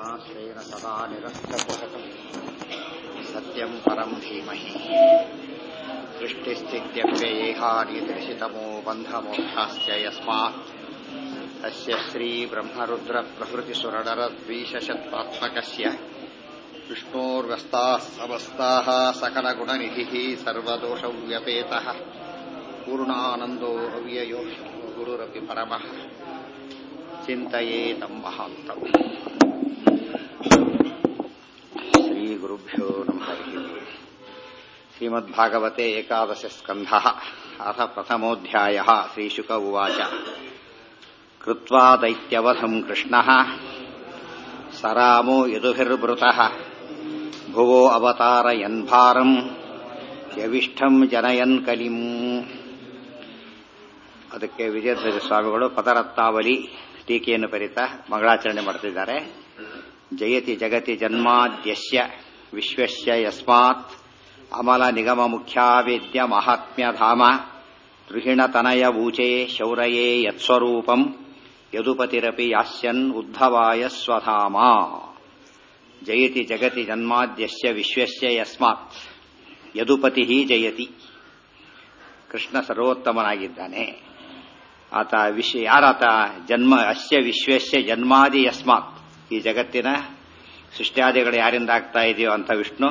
श्रेण सदा निरस्तकुशकम् सत्यम् परम् धीमहि सृष्टिस्थित्यप्ययेहानिदर्शितमो बन्धमोक्षाश्च यस्मात् तस्य श्रीब्रह्मरुद्रप्रभृतिसुरनरद्वीशशत्वात्मकस्य विष्णोर्वस्ताः समस्ताः सकलगुणनिधिः सर्वदोषव्यपेतः पूर्णानन्दो अव्ययो गुरुरपि परमः चिन्तयेतम् महान्तम् श्रीगुरुभ्यो नमः श्रीमद्भागवते एकादशस्कन्धः अथ प्रथमोऽध्यायः श्रीशुक उवाच कृत्वा दैत्यवधम् कृष्णः स रामो यदुभिर्वृतः भुवो अवतारयन्भारम् ಯವಿಷ್ಠಂ ಜನಯನ್ ಕಲಿಂ ಅದಕ್ಕೆ ವಿಜಯಧ್ವಜ ಸ್ವಾಮಿಗಳು ಪದರತ್ನಾವಲಿ ಟೀಕೆಯನ್ನು ಬರಿತಾ ಮಂಗಳಾಚರಣೆ ಮಾಡ್ತಿದ್ದಾರೆ ಜಯತಿ ಜಗತಿ ಜನ್ಮಾದ್ಯಸ್ಯ ವಿಶ್ವಸ್ಯ ಯಸ್ಮಾತ್ ಅಮಲ ನಿಗಮ ಮುಖ್ಯಾವೇದ್ಯ ಮಹಾತ್ಮ್ಯಧಾಮ ದ್ರುಹಿಣತನಯ ಊಚೆ ಶೌರಯೇ ಯತ್ಸ್ವರೂಪಂ ಯದುಪತಿರಪಿ ಯಾಸ್ಯನ್ ಉದ್ಧವಾಯ ಸ್ವಧಾಮ ಜಯತಿ ಜಗತಿ ಜನ್ಮಾದ್ಯಸ್ಯ ವಿಶ್ವಸ್ಯ ಯಸ್ಮಾತ್ ಯದುಪತಿ ಜಯತಿ ಕೃಷ್ಣ ಸರ್ವೋತ್ತಮನಾಗಿದ್ದಾನೆ ಆತ ವಿಶ್ವ ಯಾರಾತ ಜನ್ಮ ಅಸ್ಯ ವಿಶ್ವಸ್ಯ ಜನ್ಮಾದಿ ಯಸ್ಮಾತ್ ಈ ಜಗತ್ತಿನ ಸೃಷ್ಟ್ಯಾದಿಗಳು ಯಾರಿಂದ ಆಗ್ತಾ ಇದೆಯೋ ಅಂತ ವಿಷ್ಣು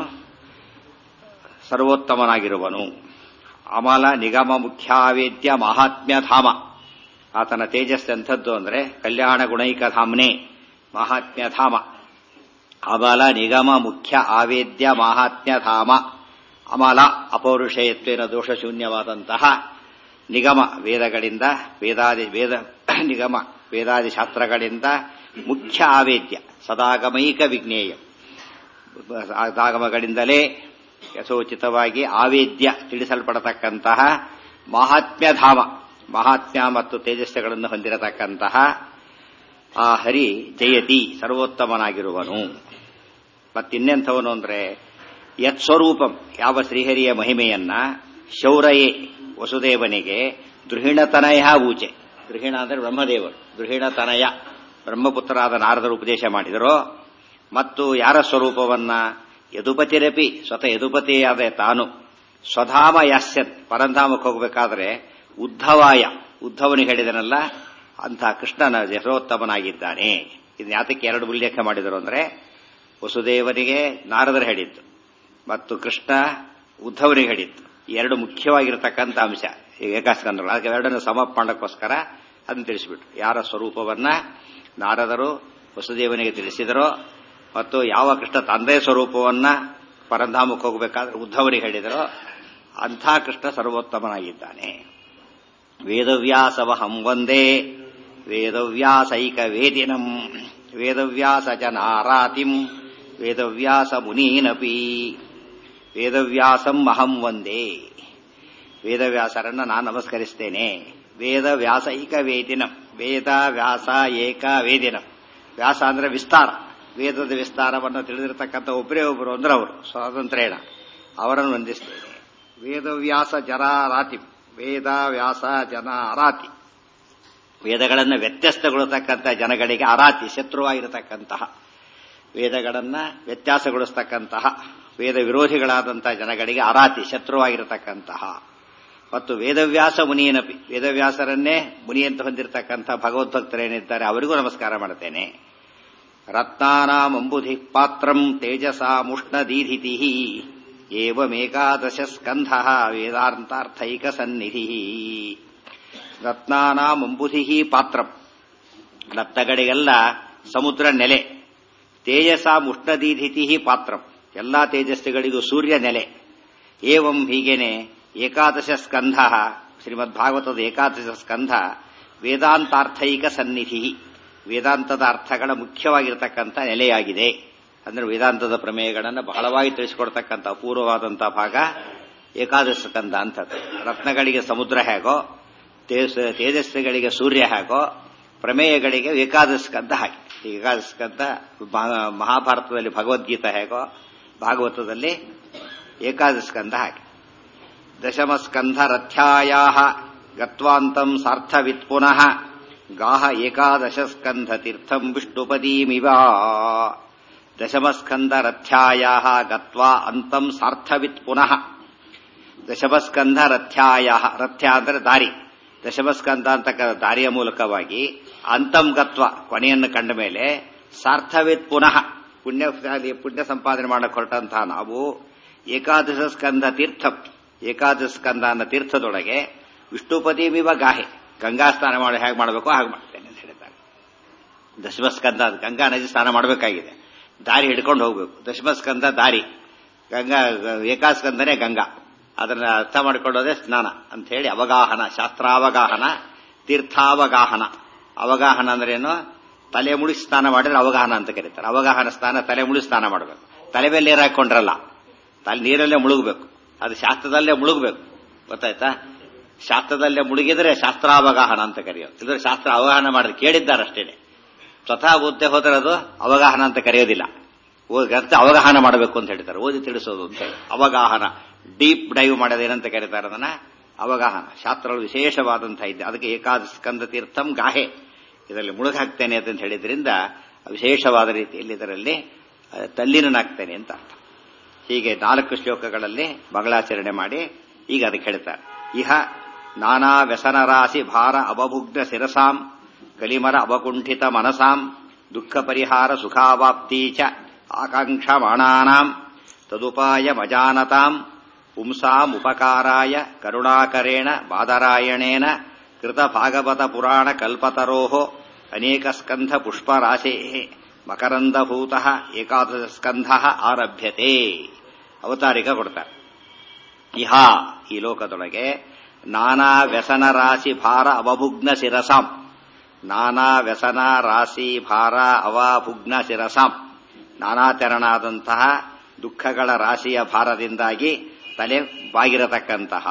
ಸರ್ವೋತ್ತಮನಾಗಿರುವನು ಅಮಲ ನಿಗಮ ಮುಖ್ಯಾವೇದ್ಯ ಮಹಾತ್ಮ್ಯಧಾಮ ಆತನ ತೇಜಸ್ ಎಂಥದ್ದು ಅಂದರೆ ಕಲ್ಯಾಣ ಗುಣೈಕ ಧಾಮ್ನೆ ಮಹಾತ್ಮ್ಯಧಾಮ ಅಮಲ ನಿಗಮ ಮುಖ್ಯ ಆವೇದ್ಯ ಮಹಾತ್ಮ್ಯಧಾಮ ಅಮಲ ಅಪೌರುಷೇಯತ್ವೇನ ದೋಷಶೂನ್ಯವಾದಂತಹ ನಿಗಮ ವೇದಗಳಿಂದ ವೇದಾದಿ ವೇದ ನಿಗಮ ವೇದಾದಿ ಶಾಸ್ತ್ರಗಳಿಂದ ಮುಖ್ಯ ಆವೇದ್ಯ ಸದಾಗಮೈಕ ವಿಜ್ಞೇಯ ಸದಾಗಮಗಳಿಂದಲೇ ಯಥೋಚಿತವಾಗಿ ಆವೇದ್ಯ ತಿಳಿಸಲ್ಪಡತಕ್ಕಂತಹ ಮಹಾತ್ಮ್ಯಧಾಮ ಮಹಾತ್ಮ್ಯ ಮತ್ತು ತೇಜಸ್ಸುಗಳನ್ನು ಹೊಂದಿರತಕ್ಕಂತಹ ಆ ಹರಿ ಜಯತಿ ಸರ್ವೋತ್ತಮನಾಗಿರುವನು ಮತ್ತಿನ್ನೆಂಥವನು ಅಂದರೆ ಯತ್ ಸ್ವರೂಪಂ ಯಾವ ಶ್ರೀಹರಿಯ ಮಹಿಮೆಯನ್ನ ಶೌರಯೇ ವಸುದೇವನಿಗೆ ದೃಹಿಣತನಯ ಊಚೆ ದೃಹಿಣ ಅಂದರೆ ಬ್ರಹ್ಮದೇವರು ದೃಹಿಣತನಯ ಬ್ರಹ್ಮಪುತ್ರರಾದ ನಾರದರು ಉಪದೇಶ ಮಾಡಿದರೋ ಮತ್ತು ಯಾರ ಸ್ವರೂಪವನ್ನ ಯದುಪತಿರಪಿ ಸ್ವತಃ ಯದುಪತಿಯಾದ ತಾನು ಸ್ವಧಾಮ ಯಾಸ್ಯನ್ ಪರಂಧಾಮಕ್ಕೆ ಹೋಗಬೇಕಾದ್ರೆ ಉದ್ಧವಾಯ ಉದ್ಧವನಿಗೆ ಹೇಳಿದನಲ್ಲ ಅಂಥ ಕೃಷ್ಣನ ಯಶೋತ್ತಮನಾಗಿದ್ದಾನೆ ಇದನ್ನ ಯಾತಕ್ಕೆ ಎರಡು ಉಲ್ಲೇಖ ಮಾಡಿದರು ಅಂದರೆ ವಸುದೇವನಿಗೆ ನಾರದರು ಹೇಳಿದ್ದು ಮತ್ತು ಕೃಷ್ಣ ಉದ್ಧವನಿಗೆ ಹೇಳಿತ್ತು ಎರಡು ಮುಖ್ಯವಾಗಿರತಕ್ಕಂಥ ಅಂಶ ಏಕಾಸ್ಕಂದಗಳು ಅದಕ್ಕೆ ಎರಡನ್ನು ಸಮ ಮಾಡೋಕ್ಕೋಸ್ಕರ ಅದನ್ನು ತಿಳಿಸಿಬಿಟ್ರು ಯಾರ ಸ್ವರೂಪವನ್ನ ನಾರದರು ವಸುದೇವನಿಗೆ ತಿಳಿಸಿದರೋ ಮತ್ತು ಯಾವ ಕೃಷ್ಣ ತಂದೆಯ ಸ್ವರೂಪವನ್ನ ಪರಂಧಾಮಕ್ಕೆ ಹೋಗಬೇಕಾದ್ರೆ ಉದ್ಧವನಿಗೆ ಹೇಳಿದರೋ ಅಂಥ ಕೃಷ್ಣ ಸರ್ವೋತ್ತಮನಾಗಿದ್ದಾನೆ ವೇದವ್ಯಾಸವಹಂ ವಂದೇ ವೇದವ್ಯಾಸೈಕ ವೇದಿನಂ ವೇದವ್ಯಾಸ ಜನಾರಾತಿಂ ವೇದವ್ಯಾಸ ಮುನೀನಪಿ ವೇದವ್ಯಾಸಂ ಅಹಂ ವಂದೇ ವೇದವ್ಯಾಸರನ್ನ ನಾನು ನಮಸ್ಕರಿಸ್ತೇನೆ ವೇದ ವ್ಯಾಸೈಕ ವೇದಿನಂ ವೇದ ವ್ಯಾಸ ಏಕ ವೇದಿನಂ ವ್ಯಾಸ ಅಂದ್ರೆ ವಿಸ್ತಾರ ವೇದದ ವಿಸ್ತಾರವನ್ನು ತಿಳಿದಿರತಕ್ಕಂಥ ಒಬ್ಬರೇ ಒಬ್ಬರು ಅಂದ್ರೆ ಅವರು ಸ್ವಾತಂತ್ರ್ಯೇಣ ಅವರನ್ನು ವಂದಿಸ್ತೇನೆ ವೇದವ್ಯಾಸ ಜರಾರಾತಿ ವೇದ ವ್ಯಾಸ ಜನ ಅರಾತಿ ವೇದಗಳನ್ನು ವ್ಯತ್ಯಸ್ತಗೊಳ್ಳತಕ್ಕಂಥ ಜನಗಳಿಗೆ ಅರಾತಿ ಶತ್ರುವಾಗಿರತಕ್ಕಂತಹ ವೇದಗಳನ್ನ ವ್ಯತ್ಯಾಸಗೊಳಿಸ್ತಕ್ಕಂತಹ ವೇದ ವಿರೋಧಿಗಳಾದಂತಹ ಜನಗಳಿಗೆ ಅರಾತಿ ಶತ್ರುವಾಗಿರತಕ್ಕಂತಹ ಮತ್ತು ವೇದವ್ಯಾಸ ಮುನಿಯನಪಿ ವೇದವ್ಯಾಸರನ್ನೇ ಮುನಿ ಅಂತ ಹೊಂದಿರತಕ್ಕಂಥ ಭಗವದ್ಭಕ್ತರೇನಿದ್ದಾರೆ ಅವರಿಗೂ ನಮಸ್ಕಾರ ಮಾಡುತ್ತೇನೆ ರತ್ನಾನಾಮಂಬುಧಿ ಪಾತ್ರಂ ತೇಜಸಾ ಮುಷ್ಣದೀಧಿತಿ ಏವಮೇಕಾದಶ ಸ್ಕಂಧ ವೇದಾಂತಾರ್ಥೈಕ ಸನ್ನಿಧಿ ರತ್ನಾನಾಮಂಬುಧಿ ಪಾತ್ರಂ ರತ್ನಗಳಿಗೆಲ್ಲ ಸಮುದ್ರ ನೆಲೆ ತೇಜಸ ಮುಷ್ಣದೀಧಿತಿ ಪಾತ್ರಂ ಎಲ್ಲಾ ತೇಜಸ್ಸುಗಳಿಗೂ ಸೂರ್ಯ ನೆಲೆ ಏವಂ ಹೀಗೇನೆ ಏಕಾದಶ ಸ್ಕಂಧ ಶ್ರೀಮದ್ ಭಾಗವತದ ಏಕಾದಶ ಸ್ಕಂಧ ವೇದಾಂತಾರ್ಥೈಕ ಸನ್ನಿಧಿ ವೇದಾಂತದ ಅರ್ಥಗಳ ಮುಖ್ಯವಾಗಿರತಕ್ಕಂಥ ನೆಲೆಯಾಗಿದೆ ಅಂದ್ರೆ ವೇದಾಂತದ ಪ್ರಮೇಯಗಳನ್ನು ಬಹಳವಾಗಿ ತಿಳಿಸಿಕೊಡ್ತಕ್ಕಂಥ ಅಪೂರ್ವವಾದಂತಹ ಭಾಗ ಏಕಾದಶ ಸ್ಕಂಧ ಅಂತದ್ದು ರತ್ನಗಳಿಗೆ ಸಮುದ್ರ ಹೇಗೋ ತೇಜಸ್ಸುಗಳಿಗೆ ಸೂರ್ಯ ಹೇಗೋ ಪ್ರಮೇಯಗಳಿಗೆ ಏಕಾದಶ ಸ್ಕಂಧ ಹಾಗೆ ಏಕಾದಶ ಸ್ಕಂಧ ಮಹಾಭಾರತದಲ್ಲಿ ಭಗವದ್ಗೀತಾ ಹೇಗೋ ಭಾಗವತದಲ್ಲಿ ಏಕಾದಶ ಸ್ಕಂಧ ಹಾಗೆ ದಶಮಸ್ಕಂಧ ರಥ್ಯಾಯಾ ಗತ್ವಾಂತಂ ಸಾರ್ಥವಿತ್ ಪುನಃ ಗಾಹ ಏಕಾದಶ ಸ್ಕಂಧ ತೀರ್ಥಂ ವಿಷ್ಣುಪದೀಮಿವ ದಶಮಸ್ಕಂದ ರಥ್ಯಾಯ ಗತ್ವಾ ಅಂತಂ ಸಾರ್ಥವಿತ್ ಪುನಃ ದಶಮಸ್ಕಂಧ ರಥ್ಯಾಯ ರಥ್ಯ ಅಂದರೆ ದಾರಿ ದಶಮಸ್ಕಂದ ಅಂತಕ್ಕ ದಾರಿಯ ಮೂಲಕವಾಗಿ ಅಂತಂ ಗತ್ವ ಕೊನೆಯನ್ನು ಕಂಡ ಮೇಲೆ ಸಾರ್ಥವಿತ್ ಪುನಃ ಪುಣ್ಯ ಪುಣ್ಯ ಸಂಪಾದನೆ ಮಾಡಕ್ಕೆ ಹೊರಟಂತಹ ನಾವು ಏಕಾದಶ ಸ್ಕಂದ ತೀರ್ಥ ಏಕಾದಶ ಸ್ಕಂದ ಅನ್ನೋ ತೀರ್ಥದೊಳಗೆ ವಿಷ್ಣುಪತಿಮಿವ ಗಾಹೆ ಗಂಗಾ ಸ್ನಾನ ಮಾಡಿ ಹೇಗೆ ಮಾಡಬೇಕು ಹಾಗೆ ಮಾಡ್ತೇನೆ ಅಂತ ಹೇಳಿದ್ದಾರೆ ದಶಮಸ್ಕಂದ ಗಂಗಾ ನದಿ ಸ್ನಾನ ಮಾಡಬೇಕಾಗಿದೆ ದಾರಿ ಹಿಡ್ಕೊಂಡು ಹೋಗ್ಬೇಕು ದಶಮಸ್ಕಂದ ದಾರಿ ಗಂಗಾ ಏಕಾಸ್ಕಂದನೇ ಗಂಗಾ ಅದನ್ನ ಅರ್ಥ ಮಾಡಿಕೊಳ್ಳೋದೇ ಸ್ನಾನ ಅಂತ ಹೇಳಿ ಅವಗಾಹನ ಶಾಸ್ತ್ರಾವಗಾಹನ ತೀರ್ಥಾವಗಾಹನ ಅವಗಾಹನ ಅಂದ್ರೇನು ತಲೆ ಮುಳಿ ಸ್ನಾನ ಮಾಡಿದ್ರೆ ಅವಗಾಹನ ಅಂತ ಕರೀತಾರೆ ಅವಗಾಹನ ಸ್ನಾನ ತಲೆ ಮುಳಿ ಸ್ನಾನ ಮಾಡಬೇಕು ತಲೆ ಮೇಲೆ ನೀರು ಹಾಕೊಂಡ್ರಲ್ಲ ತಲೆ ನೀರಲ್ಲೇ ಮುಳುಗಬೇಕು ಅದು ಶಾಸ್ತ್ರದಲ್ಲೇ ಮುಳುಗಬೇಕು ಗೊತ್ತಾಯ್ತಾ ಶಾಸ್ತ್ರದಲ್ಲೇ ಮುಳುಗಿದ್ರೆ ಶಾಸ್ತ್ರಾವಗಾಹನ ಅಂತ ಕರೆಯೋದು ಇಲ್ಲದ್ರೆ ಶಾಸ್ತ್ರ ಅವಗಾಹನ ಮಾಡಿದ್ರೆ ಕೇಳಿದ್ದಾರಷ್ಟೇನೆ ಸ್ವತಃ ಓದ್ದೆ ಹೋದ್ರೆ ಅದು ಅವಗಾಹನ ಅಂತ ಕರೆಯೋದಿಲ್ಲ ಗ್ರಂಥ ಅವಗಾಹನ ಮಾಡಬೇಕು ಅಂತ ಹೇಳ್ತಾರೆ ಓದಿ ತಿಳಿಸೋದು ಅಂತ ಹೇಳಿ ಅವಗಾಹನ ಡೀಪ್ ಡೈವ್ ಮಾಡೋದೇನಂತ ಕರೀತಾರೆ ಅದನ್ನ ಅವಗಾಹನ ಶಾಸ್ತ್ರಗಳು ವಿಶೇಷವಾದಂತಹ ಇದೆ ಅದಕ್ಕೆ ಏಕಾದಶ ಸ್ಕಂದ ತೀರ್ಥಂ ಗಾಹೆ ಇದರಲ್ಲಿ ಮುಳುಗಾಗ್ತೇನೆ ಅಂತ ಹೇಳಿದ್ರಿಂದ ವಿಶೇಷವಾದ ರೀತಿಯಲ್ಲಿ ಇದರಲ್ಲಿ ತಲ್ಲೀನನಾಗ್ತೇನೆ ಅಂತ ಅರ್ಥ ಹೀಗೆ ನಾಲ್ಕು ಶ್ಲೋಕಗಳಲ್ಲಿ ಮಂಗಳಾಚರಣೆ ಮಾಡಿ ಈಗ ಅದಕ್ಕೆ ಹೇಳ್ತಾರೆ ಇಹ ನಾನಾ ವ್ಯಸನ ರಾಶಿ ಭಾರ ಅವಭುಗ್ನ ಶಿರಸಾಂ ಕಲಿಮರ ಅವಕುಂಠಿತ ಮನಸಾಂ ದುಃಖ ಪರಿಹಾರ ಸುಖಾವಾಪ್ತಿ ಚ ಆಕಾಂಕ್ಷಮಾಣಾನಾಂ ತದುಪಾಯಮಜಾನತಾಂ ಪುಂಸಾಮುಪಕಾರಾಯ ಕರುಣಾಕರೇಣ ಬಾದರಾಯಣೇನ ಕೃತ ಭಾಗವತ ಪುರಾಣ ಕಲ್ಪತರೋಃ ಅನೇಕ ಸ್ಕಂಧ ಪುಷ್ಪರಾಶೇ ಮಕರಂದಭೂತ ಏಕಾದಶ ಸ್ಕಂಧ ಆರಭ್ಯತೆ ಅವತಾರಿಕ ಕೊಡ್ತಾರೆ ಇಹ ಈ ಲೋಕದೊಳಗೆ ನಾನಾ ವ್ಯಸನ ರಾಶಿ ಭಾರ ಅವಭುಗ್ನ ಶಿರಸಾಂ ನಾನಾ ವ್ಯಸನ ರಾಶಿ ಭಾರ ಅವಭುಗ್ನ ಶಿರಸಾಂ ನಾನಾ ತೆರನಾದಂತಹ ದುಃಖಗಳ ರಾಶಿಯ ಭಾರದಿಂದಾಗಿ ತಲೆ ಬಾಗಿರತಕ್ಕಂತಹ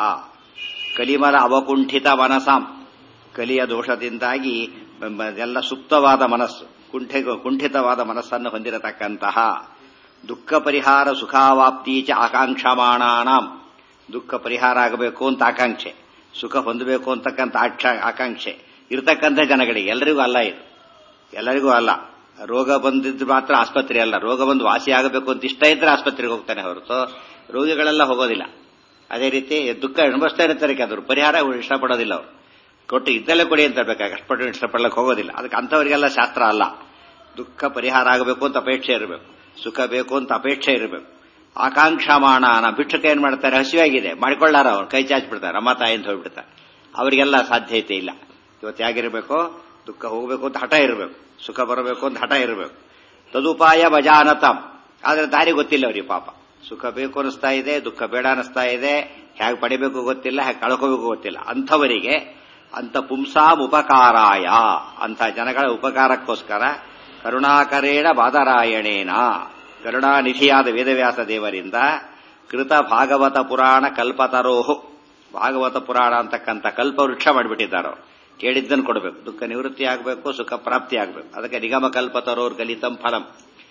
ಕಲಿಮಲ ಅವಕುಂಠಿತ ಮನಸಾಂ ಕಲಿಯ ದೋಷದಿಂದಾಗಿ ಎಲ್ಲ ಸುಪ್ತವಾದ ಮನಸ್ಸು ಕುಂಠೆ ಕುಂಠಿತವಾದ ಮನಸ್ಸನ್ನು ಹೊಂದಿರತಕ್ಕಂತಹ ದುಃಖ ಪರಿಹಾರ ಸುಖಾವಾಪ್ತಿ ಚ ಆಕಾಂಕ್ಷಮಾಣಾನಾಂ ದುಃಖ ಪರಿಹಾರ ಆಗಬೇಕು ಅಂತ ಆಕಾಂಕ್ಷೆ ಸುಖ ಹೊಂದಬೇಕು ಅಂತಕ್ಕಂಥ ಆಕಾಂಕ್ಷೆ ಇರತಕ್ಕಂಥ ಜನಗಳಿಗೆ ಎಲ್ಲರಿಗೂ ಅಲ್ಲ ಇದು ಎಲ್ಲರಿಗೂ ಅಲ್ಲ ರೋಗ ಬಂದಿದ್ದು ಮಾತ್ರ ಆಸ್ಪತ್ರೆ ಅಲ್ಲ ರೋಗ ಬಂದು ವಾಸಿ ಆಗಬೇಕು ಅಂತ ಇಷ್ಟ ಇದ್ರೆ ಆಸ್ಪತ್ರೆಗೆ ಹೋಗ್ತಾನೆ ಹೊರತು ರೋಗಿಗಳೆಲ್ಲ ಹೋಗೋದಿಲ್ಲ ಅದೇ ರೀತಿ ದುಃಖ ಅನುಭವಿಸ್ತಾ ಇರ್ತಾರೆ ಕೆಲವರು ಪರಿಹಾರ ಇಷ್ಟಪಡೋದಿಲ್ಲ ಅವರು ಕೊಟ್ಟು ಇದ್ದಲ್ಲೇ ಕೊಡಿ ಅಂತ ಬೇಕಾಗ ಅಷ್ಟಪಟ್ಟು ಇಷ್ಟಪಡಲಿಕ್ಕೆ ಹೋಗೋದಿಲ್ಲ ಅದಕ್ಕೆ ಅಂಥವರಿಗೆಲ್ಲ ಶಾಸ್ತ್ರ ಅಲ್ಲ ದುಃಖ ಪರಿಹಾರ ಆಗಬೇಕು ಅಂತ ಅಪೇಕ್ಷೆ ಇರಬೇಕು ಸುಖ ಬೇಕು ಅಂತ ಅಪೇಕ್ಷೆ ಇರಬೇಕು ಆಕಾಂಕ್ಷಾಮಾಣ ನಾ ಭಿಕ್ಷಕ ಏನ್ ಮಾಡ್ತಾರೆ ಹಸಿವಾಗಿದೆ ಮಾಡಿಕೊಳ್ಳಾರ ಅವ್ರು ಕೈ ಚಾಚ್ಬಿಡ್ತಾರೆ ಅಮ್ಮ ತಾಯಿ ಅಂತ ಹೋಗ್ಬಿಡ್ತಾರೆ ಅವರಿಗೆಲ್ಲ ಸಾಧ್ಯತೆ ಇಲ್ಲ ಇವತ್ತು ಹೇಗಿರಬೇಕು ದುಃಖ ಹೋಗಬೇಕು ಅಂತ ಹಠ ಇರಬೇಕು ಸುಖ ಬರಬೇಕು ಅಂತ ಹಠ ಇರಬೇಕು ತದುಪಾಯ ಭಜಾನತಂ ಆದ್ರೆ ದಾರಿ ಗೊತ್ತಿಲ್ಲ ಅವ್ರಿಗೆ ಪಾಪ ಸುಖ ಬೇಕು ಅನಿಸ್ತಾ ಇದೆ ದುಃಖ ಬೇಡ ಅನಿಸ್ತಾ ಇದೆ ಹೇಗೆ ಪಡಿಬೇಕು ಗೊತ್ತಿಲ್ಲ ಹೇಗೆ ಕಳ್ಕೋಬೇಕು ಗೊತ್ತಿಲ್ಲ ಅಂಥವರಿಗೆ ಅಂತ ಪುಂಸಾಂ ಉಪಕಾರಾಯ ಅಂತ ಜನಗಳ ಉಪಕಾರಕ್ಕೋಸ್ಕರ ಕರುಣಾಕರೇಣ ಬಾದರಾಯಣೇನ ಕರುಣಾನಿಧಿಯಾದ ವೇದವ್ಯಾಸ ದೇವರಿಂದ ಕೃತ ಭಾಗವತ ಪುರಾಣ ಕಲ್ಪತರೋಹು ಭಾಗವತ ಪುರಾಣ ಅಂತಕ್ಕಂಥ ಕಲ್ಪವೃಕ್ಷ ಮಾಡಿಬಿಟ್ಟಿದ್ದಾರೆ ಅವರು ಕೇಳಿದ್ದನ್ನು ಕೊಡಬೇಕು ದುಃಖ ನಿವೃತ್ತಿ ಆಗಬೇಕು ಸುಖ ಪ್ರಾಪ್ತಿ ಆಗಬೇಕು ಅದಕ್ಕೆ ನಿಗಮ ಕಲ್ಪತರೋರ್ ಕಲಿತಂ ಫಲಂ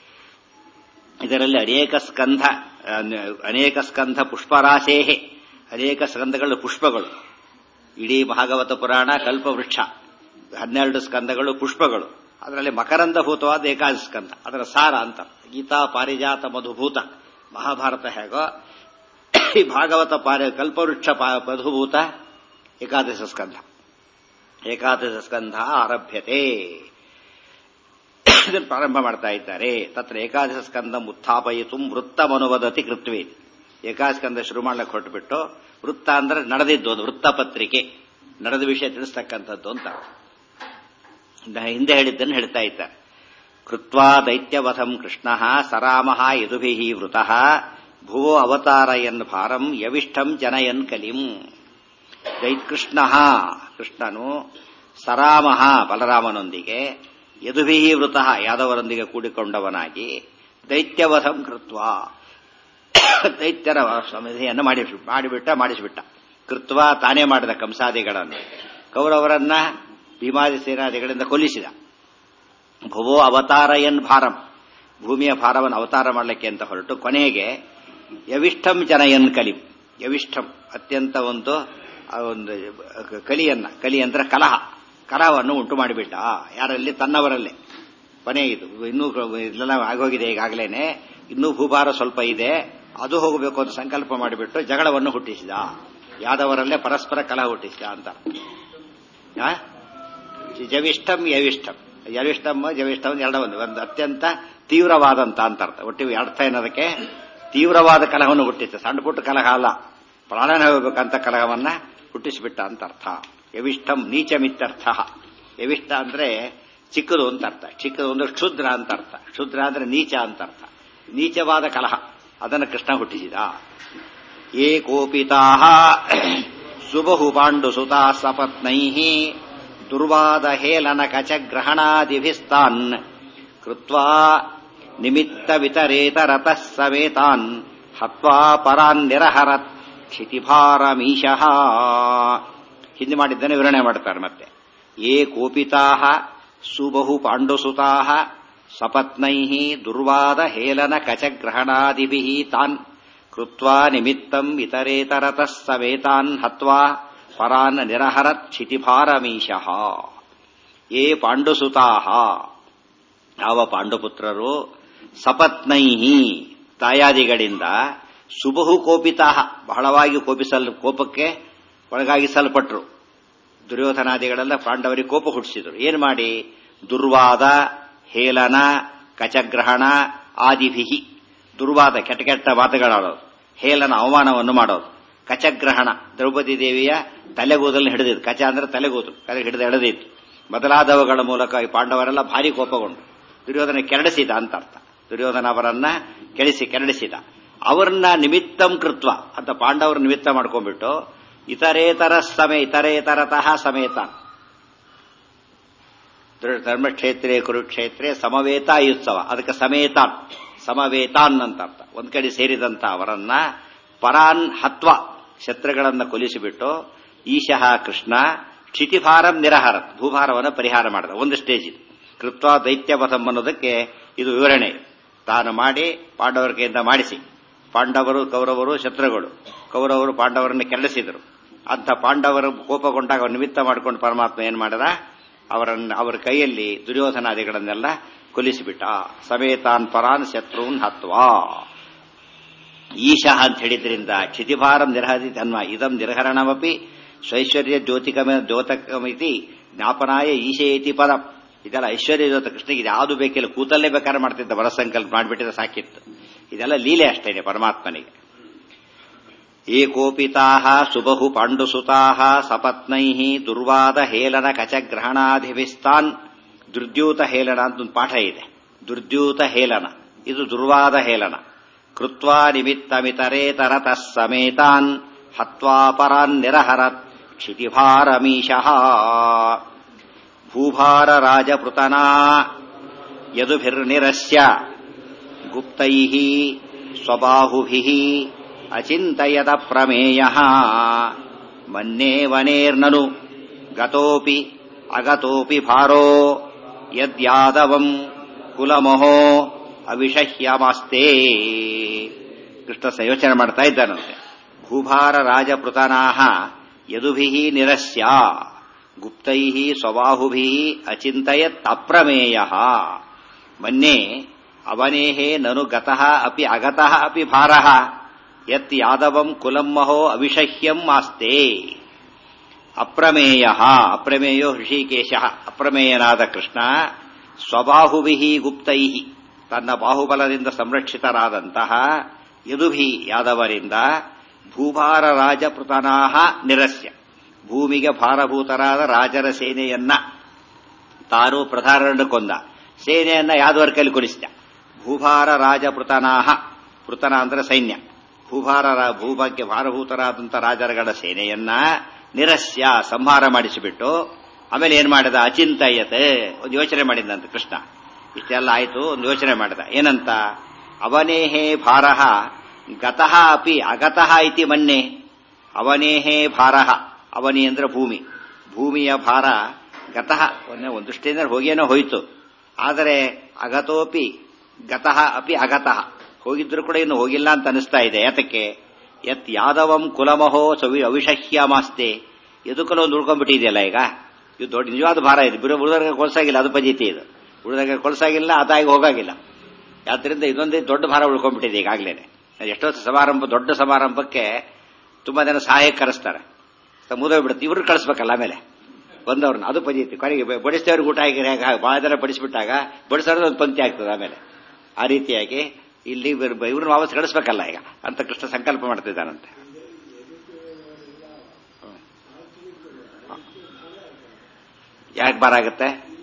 ಇದರಲ್ಲಿ ಅನೇಕ ಸ್ಕಂಧ ಅನೇಕ ಸ್ಕಂಧ ಪುಷ್ಪರಾಶೇಹೆ ಅನೇಕ ಸ್ಕಂದಗಳು ಪುಷ್ಪಗಳು ಇಡೀ ಭಾಗವತ ಪುರಾಣ ಕಲ್ಪವೃಕ್ಷ ಹನ್ನೆರಡು ಸ್ಕಂದಗಳು ಪುಷ್ಪಗಳು ಅದರಲ್ಲಿ ಮಕರಂದಭೂತವಾದ ಏಕಾದಶ ಸ್ಕಂದ ಅದರ ಸಾರ ಅಂತ ಗೀತಾ ಪಾರಿಜಾತ ಮಧುಭೂತ ಮಹಾಭಾರತ ಹೇಗೋ ಈ ಭಾಗವತ ಪಾರಿ ಕಲ್ಪವೃಕ್ಷ ಮಧುಭೂತ ಏಕಾದಶ ಸ್ಕಂಧ ಏಕಾದಶ ಸ್ಕಂಧ ಆರಭ್ಯತೆ ಇದನ್ನು ಪ್ರಾರಂಭ ಮಾಡ್ತಾ ಇದ್ದಾರೆ ತತ್ರ ಏಕಾದಶ ಸ್ಕಂದ ಉತ್ಥಾಪಯಿತು ವೃತ್ತಮನುವದತಿ ಕೃತ್ವೇ ಏಕಾಸ್ಕಂದ ಶುರು ಮಾಡ್ಲಿಕ್ಕೆ ಹೊರಟುಬಿಟ್ಟು ವೃತ್ತ ಅಂದ್ರೆ ನಡೆದಿದ್ದು ಒಂದು ವೃತ್ತಪತ್ರಿಕೆ ನಡೆದ ವಿಷಯ ತಿಳಿಸ್ತಕ್ಕಂಥದ್ದು ಅಂತ ಹಿಂದೆ ಹೇಳಿದ್ದನ್ನು ಹೇಳ್ತಾ ಇದ್ದಾರೆ ಕೃತ್ವಾ ದೈತ್ಯವಧಂ ಕೃಷ್ಣ ಸರಾಮಃ ಯದುಭಿ ವೃತಃ ಭುವೋ ಅವತಾರಯನ್ ಭಾರಂ ಯವಿಷ್ಠಂ ಜನಯನ್ ಕಲಿಂ ದೈತ್ಕೃಷ್ಣ ಕೃಷ್ಣನು ಸರಾಮಃ ಬಲರಾಮನೊಂದಿಗೆ ಯದುಭಿ ವೃತಃ ಯಾದವರೊಂದಿಗೆ ಕೂಡಿಕೊಂಡವನಾಗಿ ದೈತ್ಯವಧಂ ಕೃತ್ವ ದೈತ್ಯರ ಸಮಿತಿಯನ್ನು ಮಾಡಿ ಮಾಡಿಬಿಟ್ಟ ಮಾಡಿಸಿಬಿಟ್ಟ ಕೃತ್ವ ತಾನೇ ಮಾಡಿದ ಕಂಸಾದಿಗಳನ್ನು ಕೌರವರನ್ನ ಭೀಮಾದಿ ಸೇನಾದಿಗಳಿಂದ ಕೊಲ್ಲಿಸಿದ ಭುವೋ ಅವತಾರಯನ್ ಭಾರಂ ಭೂಮಿಯ ಭಾರವನ್ನು ಅವತಾರ ಮಾಡಲಿಕ್ಕೆ ಅಂತ ಹೊರಟು ಕೊನೆಗೆ ಯವಿಷ್ಠಂ ಜನಯನ್ ಕಲಿ ಯವಿಷ್ಠಂ ಅತ್ಯಂತ ಒಂದು ಒಂದು ಕಲಿಯನ್ನ ಕಲಿ ಅಂದ್ರೆ ಕಲಹ ಕರವನ್ನು ಉಂಟು ಮಾಡಿಬಿಟ್ಟ ಯಾರಲ್ಲಿ ತನ್ನವರಲ್ಲೇ ಕೊನೆ ಇದು ಇನ್ನೂ ಇದೆಲ್ಲ ಆಗೋಗಿದೆ ಈಗಾಗಲೇನೆ ಇನ್ನೂ ಭೂಭಾರ ಸ್ವಲ್ಪ ಇದೆ ಅದು ಹೋಗಬೇಕು ಅಂತ ಸಂಕಲ್ಪ ಮಾಡಿಬಿಟ್ಟು ಜಗಳವನ್ನು ಹುಟ್ಟಿಸಿದ ಯಾದವರಲ್ಲೇ ಪರಸ್ಪರ ಕಲಹ ಹುಟ್ಟಿಸಿದ ಅಂತ ಆ? ಜವಿಷ್ಟಂ ಯವಿಷ್ಟಂ ಯವಿಷ್ಟಂ ಜವಿಷ್ಟಂ ಎರಡ ಒಂದು ಒಂದು ಅತ್ಯಂತ ತೀವ್ರವಾದಂತ ಅಂತ ಅರ್ಥ ಒಟ್ಟಿಗೆ ಅರ್ಥ ಏನದಕ್ಕೆ ತೀವ್ರವಾದ ಕಲಹವನ್ನು ಹುಟ್ಟಿಸಿದ ಸಣ್ಣ ಪುಟ್ಟ ಕಲಹ ಅಲ್ಲ ಪ್ರಾಣನ ಹೋಗ್ಬೇಕಂತ ಕಲಹವನ್ನ ಹುಟ್ಟಿಸಿಬಿಟ್ಟ ಅಂತ ಅರ್ಥ ಯವಿಷ್ಟಂ ನೀಚಮಿತ್ಯರ್ಥ ಯವಿಷ್ಟ ಅಂದ್ರೆ ಚಿಕ್ಕದು ಅಂತ ಅರ್ಥ ಚಿಕ್ಕದು ಅಂದ್ರೆ ಕ್ಷುದ್ರ ಅಂತ ಅರ್ಥ ಕ್ಷುದ್ರ ಅಂದ್ರೆ ನೀಚ ಅಂತ ಅರ್ಥ ನೀಚವಾದ ಕಲಹ ಅದನ್ನು ಕೃಷ್ಣ ಹುಟ್ಟಿಸಿದ ಏಕೋಪಿತಾ ಸುಬಹು ಪಾಂಡು ಸುತಾ ಸಪತ್ನೈ ದುರ್ವಾದ ಹೇಲನ ಕಚ ಗ್ರಹಣಾದಿಭಿಸ್ತಾನ್ ಕೃತ್ವಾ ನಿಮಿತ್ತ ವಿತರೇತರತಃ ಸವೇತಾನ್ ಹತ್ವಾ ಪರಾನ್ ನಿರಹರತ್ ಕ್ಷಿತಿಭಾರಮೀಶಃ ಹಿಂದೆ ಮಾಡಿದ್ದನ್ನು ವಿವರಣೆ ಮಾಡ್ತಾರೆ ಮತ್ತೆ ಏ ಕೋಪಿತಾ ಸುಬಹು ಪಾಂಡುಸುತಾ ಸಪತ್ನೈ ದುರ್ವಾದ ಹೇಲನ ಕಚಗ್ರಹಣಾದಿಭಿ ತಾನ್ ಕೃತ್ವಾ ನಿಮಿತ್ತಂ ಇತರೇತರತಃ ಸವೇತಾನ್ ಹತ್ವಾ ಪರಾನ್ ನಿರಹರತ್ ಕ್ಷಿತಿಭಾರಮೀಶಃ ಏ ಪಾಂಡುಸುತಾ ಯಾವ ಪಾಂಡುಪುತ್ರರು ಸಪತ್ನೈ ತಾಯಾದಿಗಳಿಂದ ಸುಬಹು ಕೋಪಿತಾ ಬಹಳವಾಗಿ ಕೋಪಿಸಲ್ ಕೋಪಕ್ಕೆ ಒಳಗಾಗಿಸಲ್ಪಟ್ರು ದುರ್ಯೋಧನಾದಿಗಳೆಲ್ಲ ಪಾಂಡವರಿಗೆ ಕೋಪ ಹುಟ್ಟಿಸಿದ್ರು ಏನ್ ಮಾಡಿ ದುರ್ವಾದ ಹೇಲನ ಕಚಗ್ರಹಣ ಆದಿಭಿಹಿ ದುರ್ವಾದ ಕೆಟ್ಟ ಕೆಟ್ಟ ಮಾತುಗಳಾಡೋದು ಹೇಲನ ಅವಮಾನವನ್ನು ಮಾಡೋದು ಕಚಗ್ರಹಣ ದ್ರೌಪದಿ ದೇವಿಯ ತಲೆಗೂದಲು ಹಿಡಿದಿತ್ತು ಕಚ ಅಂದ್ರೆ ತಲೆಗೂದಲು ತಲೆ ಹಿಡಿದು ಎಳೆದಿತ್ತು ಮೊದಲಾದವುಗಳ ಮೂಲಕ ಈ ಪಾಂಡವರೆಲ್ಲ ಭಾರಿ ಕೋಪಗೊಂಡು ದುರ್ಯೋಧನ ಕೆರಡಿಸಿದ ಅಂತ ಅರ್ಥ ದುರ್ಯೋಧನ ಅವರನ್ನ ಕೆಳಿಸಿ ಕೆರಡಿಸಿದ ಅವರನ್ನ ನಿಮಿತ್ತಂ ಕೃತ್ವ ಅಂತ ಪಾಂಡವರ ನಿಮಿತ್ತ ಮಾಡ್ಕೊಂಡ್ಬಿಟ್ಟು ಇತರೇತರ ಸಮೇ ಇತರೇತರತಃ ಸಮೇತ ಧರ್ಮಕ್ಷೇತ್ರೇ ಕುರುಕ್ಷೇತ್ರೇ ಸಮವೇತಾಯುತ್ಸವ ಅದಕ್ಕೆ ಸಮೇತಾನ್ ಸಮವೇತಾನ್ ಅಂತ ಅರ್ಥ ಒಂದ್ ಕಡೆ ಸೇರಿದಂತ ಅವರನ್ನ ಪರಾನ್ ಹತ್ವ ಶತ್ರುಗಳನ್ನ ಕೊಲಿಸಿಬಿಟ್ಟು ಈಶಃ ಕೃಷ್ಣ ಕ್ಷಿತಿಭಾರಂ ನಿರಹರತ್ ಭೂಭಾರವನ್ನು ಪರಿಹಾರ ಮಾಡಿದ ಒಂದು ಸ್ಟೇಜ್ ಇದು ಕೃತ್ವ ದೈತ್ಯವಧಂ ಅನ್ನೋದಕ್ಕೆ ಇದು ವಿವರಣೆ ತಾನು ಮಾಡಿ ಪಾಂಡವರ ಕೈಯಿಂದ ಮಾಡಿಸಿ ಪಾಂಡವರು ಕೌರವರು ಶತ್ರುಗಳು ಕೌರವರು ಪಾಂಡವರನ್ನು ಕೆರಳಿಸಿದರು ಅಂತ ಪಾಂಡವರು ಕೋಪಗೊಂಡಾಗ ಅವ್ರು ನಿಮಿತ್ತ ಮಾಡಿಕೊಂಡು ಪರಮಾತ್ಮ ಏನ್ ಮಾಡಿದ ಅವರನ್ನ ಅವರ ಕೈಯಲ್ಲಿ ದುರ್ಯೋಧನಾದಿಗಳನ್ನೆಲ್ಲ ಕೊಲಿಸಿಬಿಟ್ಟ ಸಮೇತಾನ್ ಪರಾನ್ ಶತ್ರುನ್ ಹತ್ವಾ ಈಶಃ ಅಂತ ಹೇಳಿದ್ರಿಂದ ಕ್ಷಿತಿಭಾರಂ ನಿರ್ಹರಿ ತನ್ಮ ಇದಂ ನಿರ್ಹರಣಮಪಿ ಸ್ವೈಶ್ವರ್ಯ ಜ್ಯೋತಿಕಮ ದ್ಯೋತಕಮಿತಿ ಜ್ಞಾಪನಾಯ ಈಶೇತಿ ಪದ ಇದೆಲ್ಲ ಐಶ್ವರ್ಯ ಜ್ಯೋತ ಕೃಷ್ಣಗೆ ಇದು ಯಾವುದು ಬೇಕಿಲ್ಲ ಕೂತಲ್ಲೇ ಬೇಕಾದ್ರೆ ಮಾಡ್ತಿದ್ದ ವರಸಂಕಲ್ಪ ಮಾಡಿಬಿಟ್ಟಿದ್ರೆ ಸಾಕಿತ್ತು ಇದೆಲ್ಲ ಲೀಲೆ ಅಷ್ಟೇನೆ ಪರಮಾತ್ಮನಿಗೆ ಏಕೋಪಿತಾ ಸುಬಹು ಪಾಂಡುಸುತಾ ಸಪತ್ನೈ ದುರ್ವಾದ ಹೇಲನ ಕಚಗ್ರಹಣಾಧಿಭಿಸ್ತಾನ್ ದುರ್ದ್ಯೂತ ಹೇಲನ ಅಂತ ಒಂದು ಪಾಠ ಇದೆ ದುರ್ದ್ಯೂತ ಹೇಲನ ಇದು ದುರ್ವಾದ ಹೇಲನ ಕೃತ್ವಾ ನಿಮಿತ್ತಮಿತರೇತರತಃ ಸಮೇತಾನ್ ಹತ್ವಾ ಪರಾನ್ ನಿರಹರತ್ ಕ್ಷಿತಿಭಾರಮೀಶಃ ಭೂಭಾರ ರಾಜಪೃತನಾ ಯದುಭಿರ್ನಿರಸ್ಯ ಗುಪ್ತೈಃ ಸ್ವಬಾಹುಭಿಃ ಅಚಿಂತಯದ ಪ್ರಮೇಯ ಮನ್ನೇ ವನೇರ್ನನು ಗತೋಪಿ ಅಗತೋಪಿ ಭಾರೋ ಯದ್ಯಾದವಂ ಕುಲಮಹೋ ಅವಿಷಹ್ಯಮಾಸ್ತೆ ಕೃಷ್ಣ ಸಂಯೋಚನೆ ಮಾಡ್ತಾ ಇದ್ದಾನಂತೆ ಭೂಭಾರ ರಾಜಪೃತನಾಹ ಯದುಭಿ ನಿರಸ್ಯ ಗುಪ್ತೈ ಸ್ವಬಾಹುಭಿ ಅಚಿಂತಯತ್ ಅಪ್ರಮೇಯ ಮನ್ನೆ ಅವನೇಹೇ ನನು ಗತಃ ಅಪಿ ಅಗತಃ ಅಪಿ ಭಾರಃ ಯತ್ ಯಾದವಂ ಕುಲಮ್ಮಹೋ ಅವಿಷಹ್ಯಂ ಆಸ್ತೆ ಅಪ್ರಮೇಯ ಅಪ್ರಮೇಯೋ ಹೃಷಿಕೇಶ ಅಪ್ರಮೇಯನಾದ ಕೃಷ್ಣ ಸ್ವಬಾಹುಭಿ ಗುಪ್ತೈ ತನ್ನ ಬಾಹುಬಲದಿಂದ ಸಂರಕ್ಷಿತರಾದಂತಹ ಯದುಭಿ ಯಾದವರಿಂದ ಭೂಭಾರ ರಾಜಪೃತನಾಹ ನಿರಸ್ಯ ಭೂಮಿಗೆ ಭಾರಭೂತರಾದ ರಾಜರ ಸೇನೆಯನ್ನ ತಾನು ಪ್ರಧಾನರನ್ನು ಕೊಂದ ಸೇನೆಯನ್ನ ಯಾದವರ ಕೈಲಿ ಕೊಲಿಸಿದ ಭೂಭಾರ ರಾಜಪೃತನಾಹ ಪೃತನ ಅಂದ್ರೆ ಸೈನ್ಯ ಭೂಭಾರ ಭೂಭಾಗ್ಯ ಭಾರಭೂತರಾದಂಥ ರಾಜರುಗಳ ಸೇನೆಯನ್ನ ನಿರಸ್ಯ ಸಂಹಾರ ಮಾಡಿಸಿಬಿಟ್ಟು ಆಮೇಲೆ ಏನ್ ಮಾಡಿದ ಅಚಿಂತಯತೆ ಒಂದು ಯೋಚನೆ ಮಾಡಿದಂತ ಕೃಷ್ಣ ಇಷ್ಟೆಲ್ಲ ಆಯ್ತು ಒಂದು ಯೋಚನೆ ಮಾಡಿದ ಏನಂತ ಅವನೇಹೇ ಭಾರಃ ಗತಃ ಅಪಿ ಅಗತಃ ಇತಿ ಮನ್ನೆ ಅವನೇಹೇ ಭಾರಃ ಅವನಿ ಅಂದ್ರೆ ಭೂಮಿ ಭೂಮಿಯ ಭಾರ ಗತಃ ಒಂದು ದೃಷ್ಟಿಯಿಂದ ಹೋಗೇನೋ ಹೋಯಿತು ಆದರೆ ಅಗತೋಪಿ ಗತಃ ಅಪಿ ಅಗತಃ ಹೋಗಿದ್ರು ಕೂಡ ಇನ್ನು ಹೋಗಿಲ್ಲ ಅಂತ ಅನಿಸ್ತಾ ಇದೆ ಯಾತಕ್ಕೆ ಯತ್ ಯಾದವಂ ಕುಲಮಹೋ ಸವಿ ಅವಿಷಹ್ಯಮಾಸ್ತೆ ಎದುಕಲೋ ಒಂದು ಉಳ್ಕೊಂಡ್ಬಿಟ್ಟಿದೆಯಲ್ಲ ಈಗ ಇದು ದೊಡ್ಡ ನಿಜವಾದ ಭಾರ ಇದು ಬಿರು ಉಳಿದಾಗ ಕೊಲ್ಸಾಗಿಲ್ಲ ಅದು ಪಂಜಿತಿ ಇದು ಉಳಿದಾಗ ಕೊಲ್ಸಾಗಿಲ್ಲ ಅದಾಗಿ ಹೋಗಾಗಿಲ್ಲ ಯಾದ್ರಿಂದ ಇದೊಂದೇ ದೊಡ್ಡ ಭಾರ ಉಳ್ಕೊಂಡ್ಬಿಟ್ಟಿದೆ ಈಗಾಗಲೇ ಎಷ್ಟೋ ಸಮಾರಂಭ ದೊಡ್ಡ ಸಮಾರಂಭಕ್ಕೆ ತುಂಬಾ ಜನ ಸಹಾಯಕ್ಕೆ ಕರೆಸ್ತಾರೆ ಮುಗಿದೋಗ್ಬಿಡುತ್ತೆ ಇವ್ರು ಕಳಿಸ್ಬೇಕಲ್ಲ ಆಮೇಲೆ ಬಂದವ್ರನ್ನ ಅದು ಪಂಜಿತಿ ಕೊನೆಗೆ ಬಡಿಸ್ತೇವ್ರಿಗೆ ಊಟ ಆಗಿರಿ ಬಹಳ ಜನ ಬಡಿಸ್ಬಿಟ್ಟಾಗ ಬಡಿಸೋದು ಒಂದು ಪಂಕ್ತಿ ಆಗ್ತದೆ ಆಮೇಲೆ ಆ ರೀತಿಯಾಗಿ ಇಲ್ಲಿ ಇವ್ರನ್ನ ವಾಪಸ್ ಕಳಿಸ್ಬೇಕಲ್ಲ ಈಗ ಅಂತ ಕೃಷ್ಣ ಸಂಕಲ್ಪ ಮಾಡ್ತಿದ್ದಾನಂತೆ ಯಾಕೆ ಭಾರ ಆಗುತ್ತೆ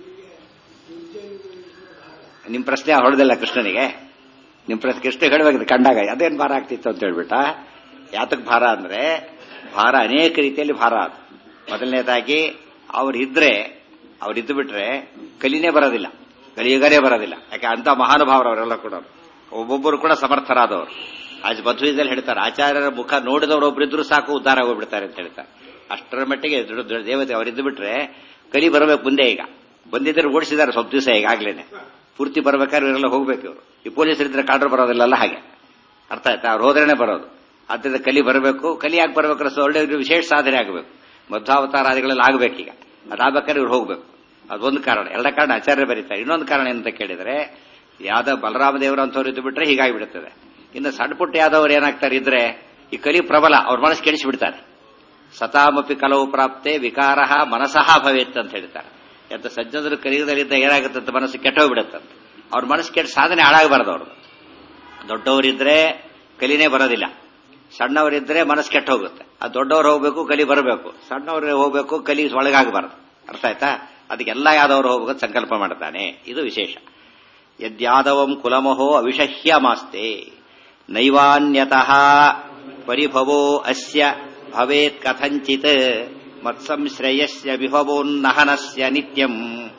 ನಿಮ್ ಪ್ರಶ್ನೆ ಹೊಡೆದಿಲ್ಲ ಕೃಷ್ಣನಿಗೆ ನಿಮ್ ಪ್ರಶ್ನೆ ಕೃಷ್ಣ ಹೇಳಬೇಕು ಕಂಡಾಗ ಅದೇನ್ ಭಾರ ಆಗ್ತಿತ್ತು ಅಂತ ಹೇಳ್ಬಿಟ್ಟ ಯಾತಕ್ ಭಾರ ಅಂದ್ರೆ ಭಾರ ಅನೇಕ ರೀತಿಯಲ್ಲಿ ಭಾರ ಅದು ಮೊದಲನೇದಾಗಿ ಅವ್ರಿದ್ರೆ ಅವ್ರಿದ್ದು ಬಿಟ್ರೆ ಕಲಿನೇ ಬರೋದಿಲ್ಲ ಕಲಿಯುಗನೇ ಬರೋದಿಲ್ಲ ಯಾಕೆ ಅಂತ ಮಹಾನುಭಾವರು ಅವರೆಲ್ಲ ಕೂಡ ಒಬ್ಬೊಬ್ಬರು ಕೂಡ ಸಮರ್ಥರಾದವರು ಆಜ್ ಮಧ್ವದಲ್ಲಿ ಹೇಳ್ತಾರೆ ಆಚಾರ್ಯರ ಮುಖ ನೋಡಿದವರು ಒಬ್ಬರಿದ್ರು ಸಾಕು ಉದ್ಧಾರ ಹೋಗ್ಬಿಡ್ತಾರೆ ಅಂತ ಹೇಳ್ತಾರೆ ಅಷ್ಟರ ಮಟ್ಟಿಗೆ ದೊಡ್ಡ ದೇವತೆ ಅವರಿದ್ದು ಬಿಟ್ರೆ ಕಲಿ ಬರಬೇಕು ಮುಂದೆ ಈಗ ಬಂದಿದ್ರೆ ಓಡಿಸಿದ್ದಾರೆ ಸ್ವಲ್ಪ ದಿವಸ ಈಗಾಗ್ಲೇನೆ ಪೂರ್ತಿ ಬರ್ಬೇಕಾದ್ರೆ ಇವರೆಲ್ಲ ಹೋಗ್ಬೇಕು ಇವರು ಈ ಪೊಲೀಸರಿದ್ರೆ ಕಾಡ್ರು ಬರೋದಿಲ್ಲಲ್ಲ ಹಾಗೆ ಅರ್ಥ ಆಯ್ತಾ ಅವ್ರು ಹೋದ್ರೇನೆ ಬರೋದು ಆದ್ದರಿಂದ ಕಲಿ ಬರಬೇಕು ಕಲಿ ಯಾಕೆ ಬರ್ಬೇಕಾದ್ರೆ ಒಳ್ಳೆ ವಿಶೇಷ ಸಾಧನೆ ಆಗಬೇಕು ಮಧ್ವಾವತಾರಾದಿಗಳಲ್ಲಿ ಆಗಬೇಕೀಗ ಅದಾಗಬೇಕಾದ್ರೆ ಇವ್ರು ಹೋಗ್ಬೇಕು ಅದೊಂದು ಕಾರಣ ಎರಡ ಕಾರಣ ಆಚಾರ್ಯ ಬರೀತಾರೆ ಇನ್ನೊಂದು ಕಾರಣ ಏನಂತ ಕೇಳಿದ್ರೆ ಯಾವ್ದೋ ಬಲರಾಮ ದೇವರು ಅಂತವ್ರು ಇದ್ದು ಬಿಟ್ರೆ ಹೀಗಾಗಿಬಿಡುತ್ತದೆ ಇನ್ನು ಸಣ್ಣ ಪುಟ್ಟ ಯಾದವ್ರು ಏನಾಗ್ತಾರೆ ಇದ್ರೆ ಈ ಕಲಿ ಪ್ರಬಲ ಅವ್ರ ಮನಸ್ಸು ಕೆಡಿಸಿಬಿಡ್ತಾರೆ ಸತಾಮಪಿ ಕಲವು ಪ್ರಾಪ್ತೆ ವಿಕಾರ ಮನಸಃ ಭವೇತ್ ಅಂತ ಹೇಳ್ತಾರೆ ಎಂತ ಸಜ್ಜನರು ಕಲಿಯುಗದಲ್ಲಿದ್ದ ಏನಾಗುತ್ತೆ ಅಂತ ಮನಸ್ಸು ಕೆಟ್ಟೋಗ್ಬಿಡುತ್ತಂತೆ ಅವ್ರ ಮನಸ್ಸು ಕೆಟ್ಟ ಸಾಧನೆ ಹಾಳಾಗಬಾರ್ದು ಅವ್ರದ್ದು ದೊಡ್ಡವರಿದ್ರೆ ಕಲಿನೇ ಬರೋದಿಲ್ಲ ಸಣ್ಣವರಿದ್ರೆ ಮನಸ್ಸು ಕೆಟ್ಟ ಹೋಗುತ್ತೆ ಆ ದೊಡ್ಡವ್ರು ಹೋಗ್ಬೇಕು ಕಲಿ ಬರಬೇಕು ಸಣ್ಣವ್ರು ಹೋಗ್ಬೇಕು ಕಲಿ ಒಳಗಾಗಬಾರದು ಅರ್ಥ ಆಯ್ತಾ ಅದಕ್ಕೆಲ್ಲ ಯಾದವರು ಹೋಗ್ಬೇಕು ಸಂಕಲ್ಪ ಮಾಡ್ತಾನೆ ಇದು ವಿಶೇಷ ಯದ್ಯಾದವಂ ಕುಲಮಹೋ ಅವಿಷಹ್ಯ ಮಾಸ್ತೆ ನೈವಾನ್ಯತಃ ಪರಿಭವೋ ಅಸ್ಯ ಭವೇತ್ ಕಥಂಚಿತ್ ಮತ್ಸಂಶ್ರಯಸ್ಯ ವಿಭವೋನ್ನಹನಸ್ಯ ನಿತ್ಯಂ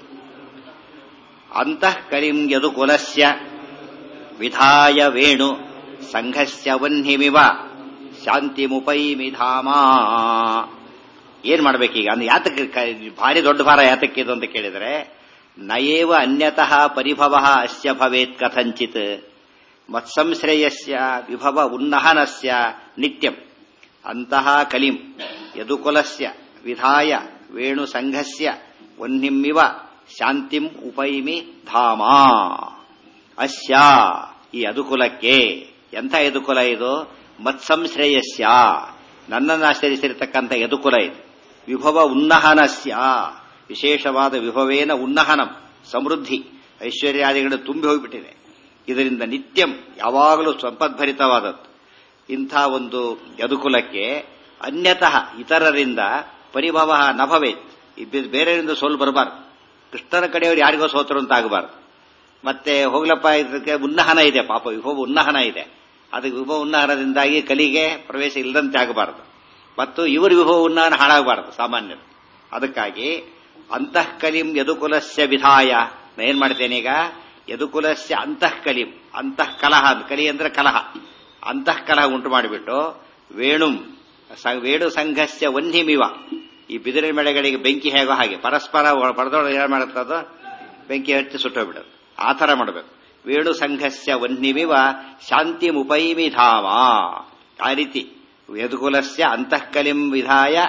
ಅಂತಃ ಕಲಿಂ ಯದುಕುಲಸ್ಯ ವಿಧಾಯ ವೇಣು ಸಂಘಸ್ಯ ವನ್ಹಿಮಿವ ಶಾಂತಿಮುಪೈಮಿ ಧಾಮ ಏನ್ ಮಾಡ್ಬೇಕೀಗ ಅಂದ್ರೆ ಯಾತಕ್ಕೆ ಭಾರಿ ದೊಡ್ಡ ಭಾರ ಯಾತಕ್ಕೆ ಇದು ಅಂತ ಕೇಳಿದ್ರೆ ನಯೇವ ಅನ್ಯತಃ ಪರಿಭವ ಅಸ್ಯ ಭವೇತ್ ಕಥಂಚಿತ್ ಮತ್ಸಂಶ್ರೇಯಸ್ಯ ವಿಭವ ಉನ್ನಹನಸ್ಯ ನಿತ್ಯಂ ಅಂತಹ ಕಲಿಂ ಯದುಕುಲಸ್ಯ ವಿಧಾಯ ವೇಣು ಸಂಘಸ್ಯ ವನ್ನಿಮ್ಮಿವ ಶಾಂತಿಂ ಉಪೈಮಿ ಧಾಮ ಅಸ್ಯ ಈ ಯದುಕುಲಕ್ಕೆ ಎಂಥ ಯದುಕುಲ ಇದು ಮತ್ಸಂಶ್ರೇಯಸ್ಯ ನನ್ನನ್ನು ಆಶ್ರಯಿಸಿರ್ತಕ್ಕಂಥ ಯದುಕುಲ ಇದು ವಿಭವ ಉನ್ನಹನಸ್ಯ ವಿಶೇಷವಾದ ವಿಭವೇನ ಉನ್ನಹನಂ ಸಮೃದ್ಧಿ ಐಶ್ವರ್ಯಾದಿಗಳು ತುಂಬಿ ಹೋಗಿಬಿಟ್ಟಿದೆ ಇದರಿಂದ ನಿತ್ಯಂ ಯಾವಾಗಲೂ ಸಂಪದ್ಭರಿತವಾದದ್ದು ಇಂಥ ಒಂದು ಯದುಕುಲಕ್ಕೆ ಅನ್ಯತಃ ಇತರರಿಂದ ಪರಿಭವ ನಭವೇತ್ ಬೇರೆಯವರಿಂದ ಸೋಲು ಬರಬಾರ್ದು ಕೃಷ್ಣನ ಕಡೆಯವರು ಯಾರಿಗೋ ಸೋತರು ಅಂತ ಆಗಬಾರ್ದು ಮತ್ತೆ ಹೋಗ್ಲಪ್ಪ ಇದಕ್ಕೆ ಉನ್ನಹನ ಇದೆ ಪಾಪ ವಿಭವ ಉನ್ನಹನ ಇದೆ ಅದಕ್ಕೆ ವಿಭವ ಉನ್ನಹನದಿಂದಾಗಿ ಕಲಿಗೆ ಪ್ರವೇಶ ಇಲ್ಲದಂತೆ ಆಗಬಾರದು ಮತ್ತು ಇವರು ವಿಭವ ಉನ್ನಹನ ಹಾಳಾಗಬಾರದು ಸಾಮಾನ್ಯರು ಅದಕ್ಕಾಗಿ ಅಂತಃಕಲಿಂ ಯದುಕುಲಸ್ಯ ವಿಧಾಯ ನಾ ಏನ್ ಮಾಡ್ತೇನೆ ಈಗ ಯದುಕುಲಸ್ಯ ಅಂತಃಕಲಿಂ ಅಂತಃಕಲಹ ಕಲಿ ಅಂದ್ರೆ ಕಲಹ ಅಂತಃಕಲಹ ಉಂಟು ಮಾಡಿಬಿಟ್ಟು ವೇಣುಂ ವೇಣು ಸಂಘಸ್ಯ ವನ್ಹಿಮಿವ ಈ ಬಿದಿರಿನ ಬೆಳೆಗಳಿಗೆ ಬೆಂಕಿ ಹೇಗೋ ಹಾಗೆ ಪರಸ್ಪರ ಪಡೆದೊಳಗೆ ಏನ್ ಮಾಡುತ್ತದೋ ಬೆಂಕಿ ಹಚ್ಚಿ ಸುಟ್ಟೋಗ್ಬಿಡೋದು ಆ ಥರ ಮಾಡಬೇಕು ವೇಣು ಸಂಘಸ್ಯ ವನ್ನಿಮಿವ ಶಾಂತಿ ಮುಪೈಮಿ ಧಾಮ ಆ ರೀತಿ ಯದುಕುಲಸ್ಯ ಅಂತಃಕಲಿಂ ವಿಧಾಯ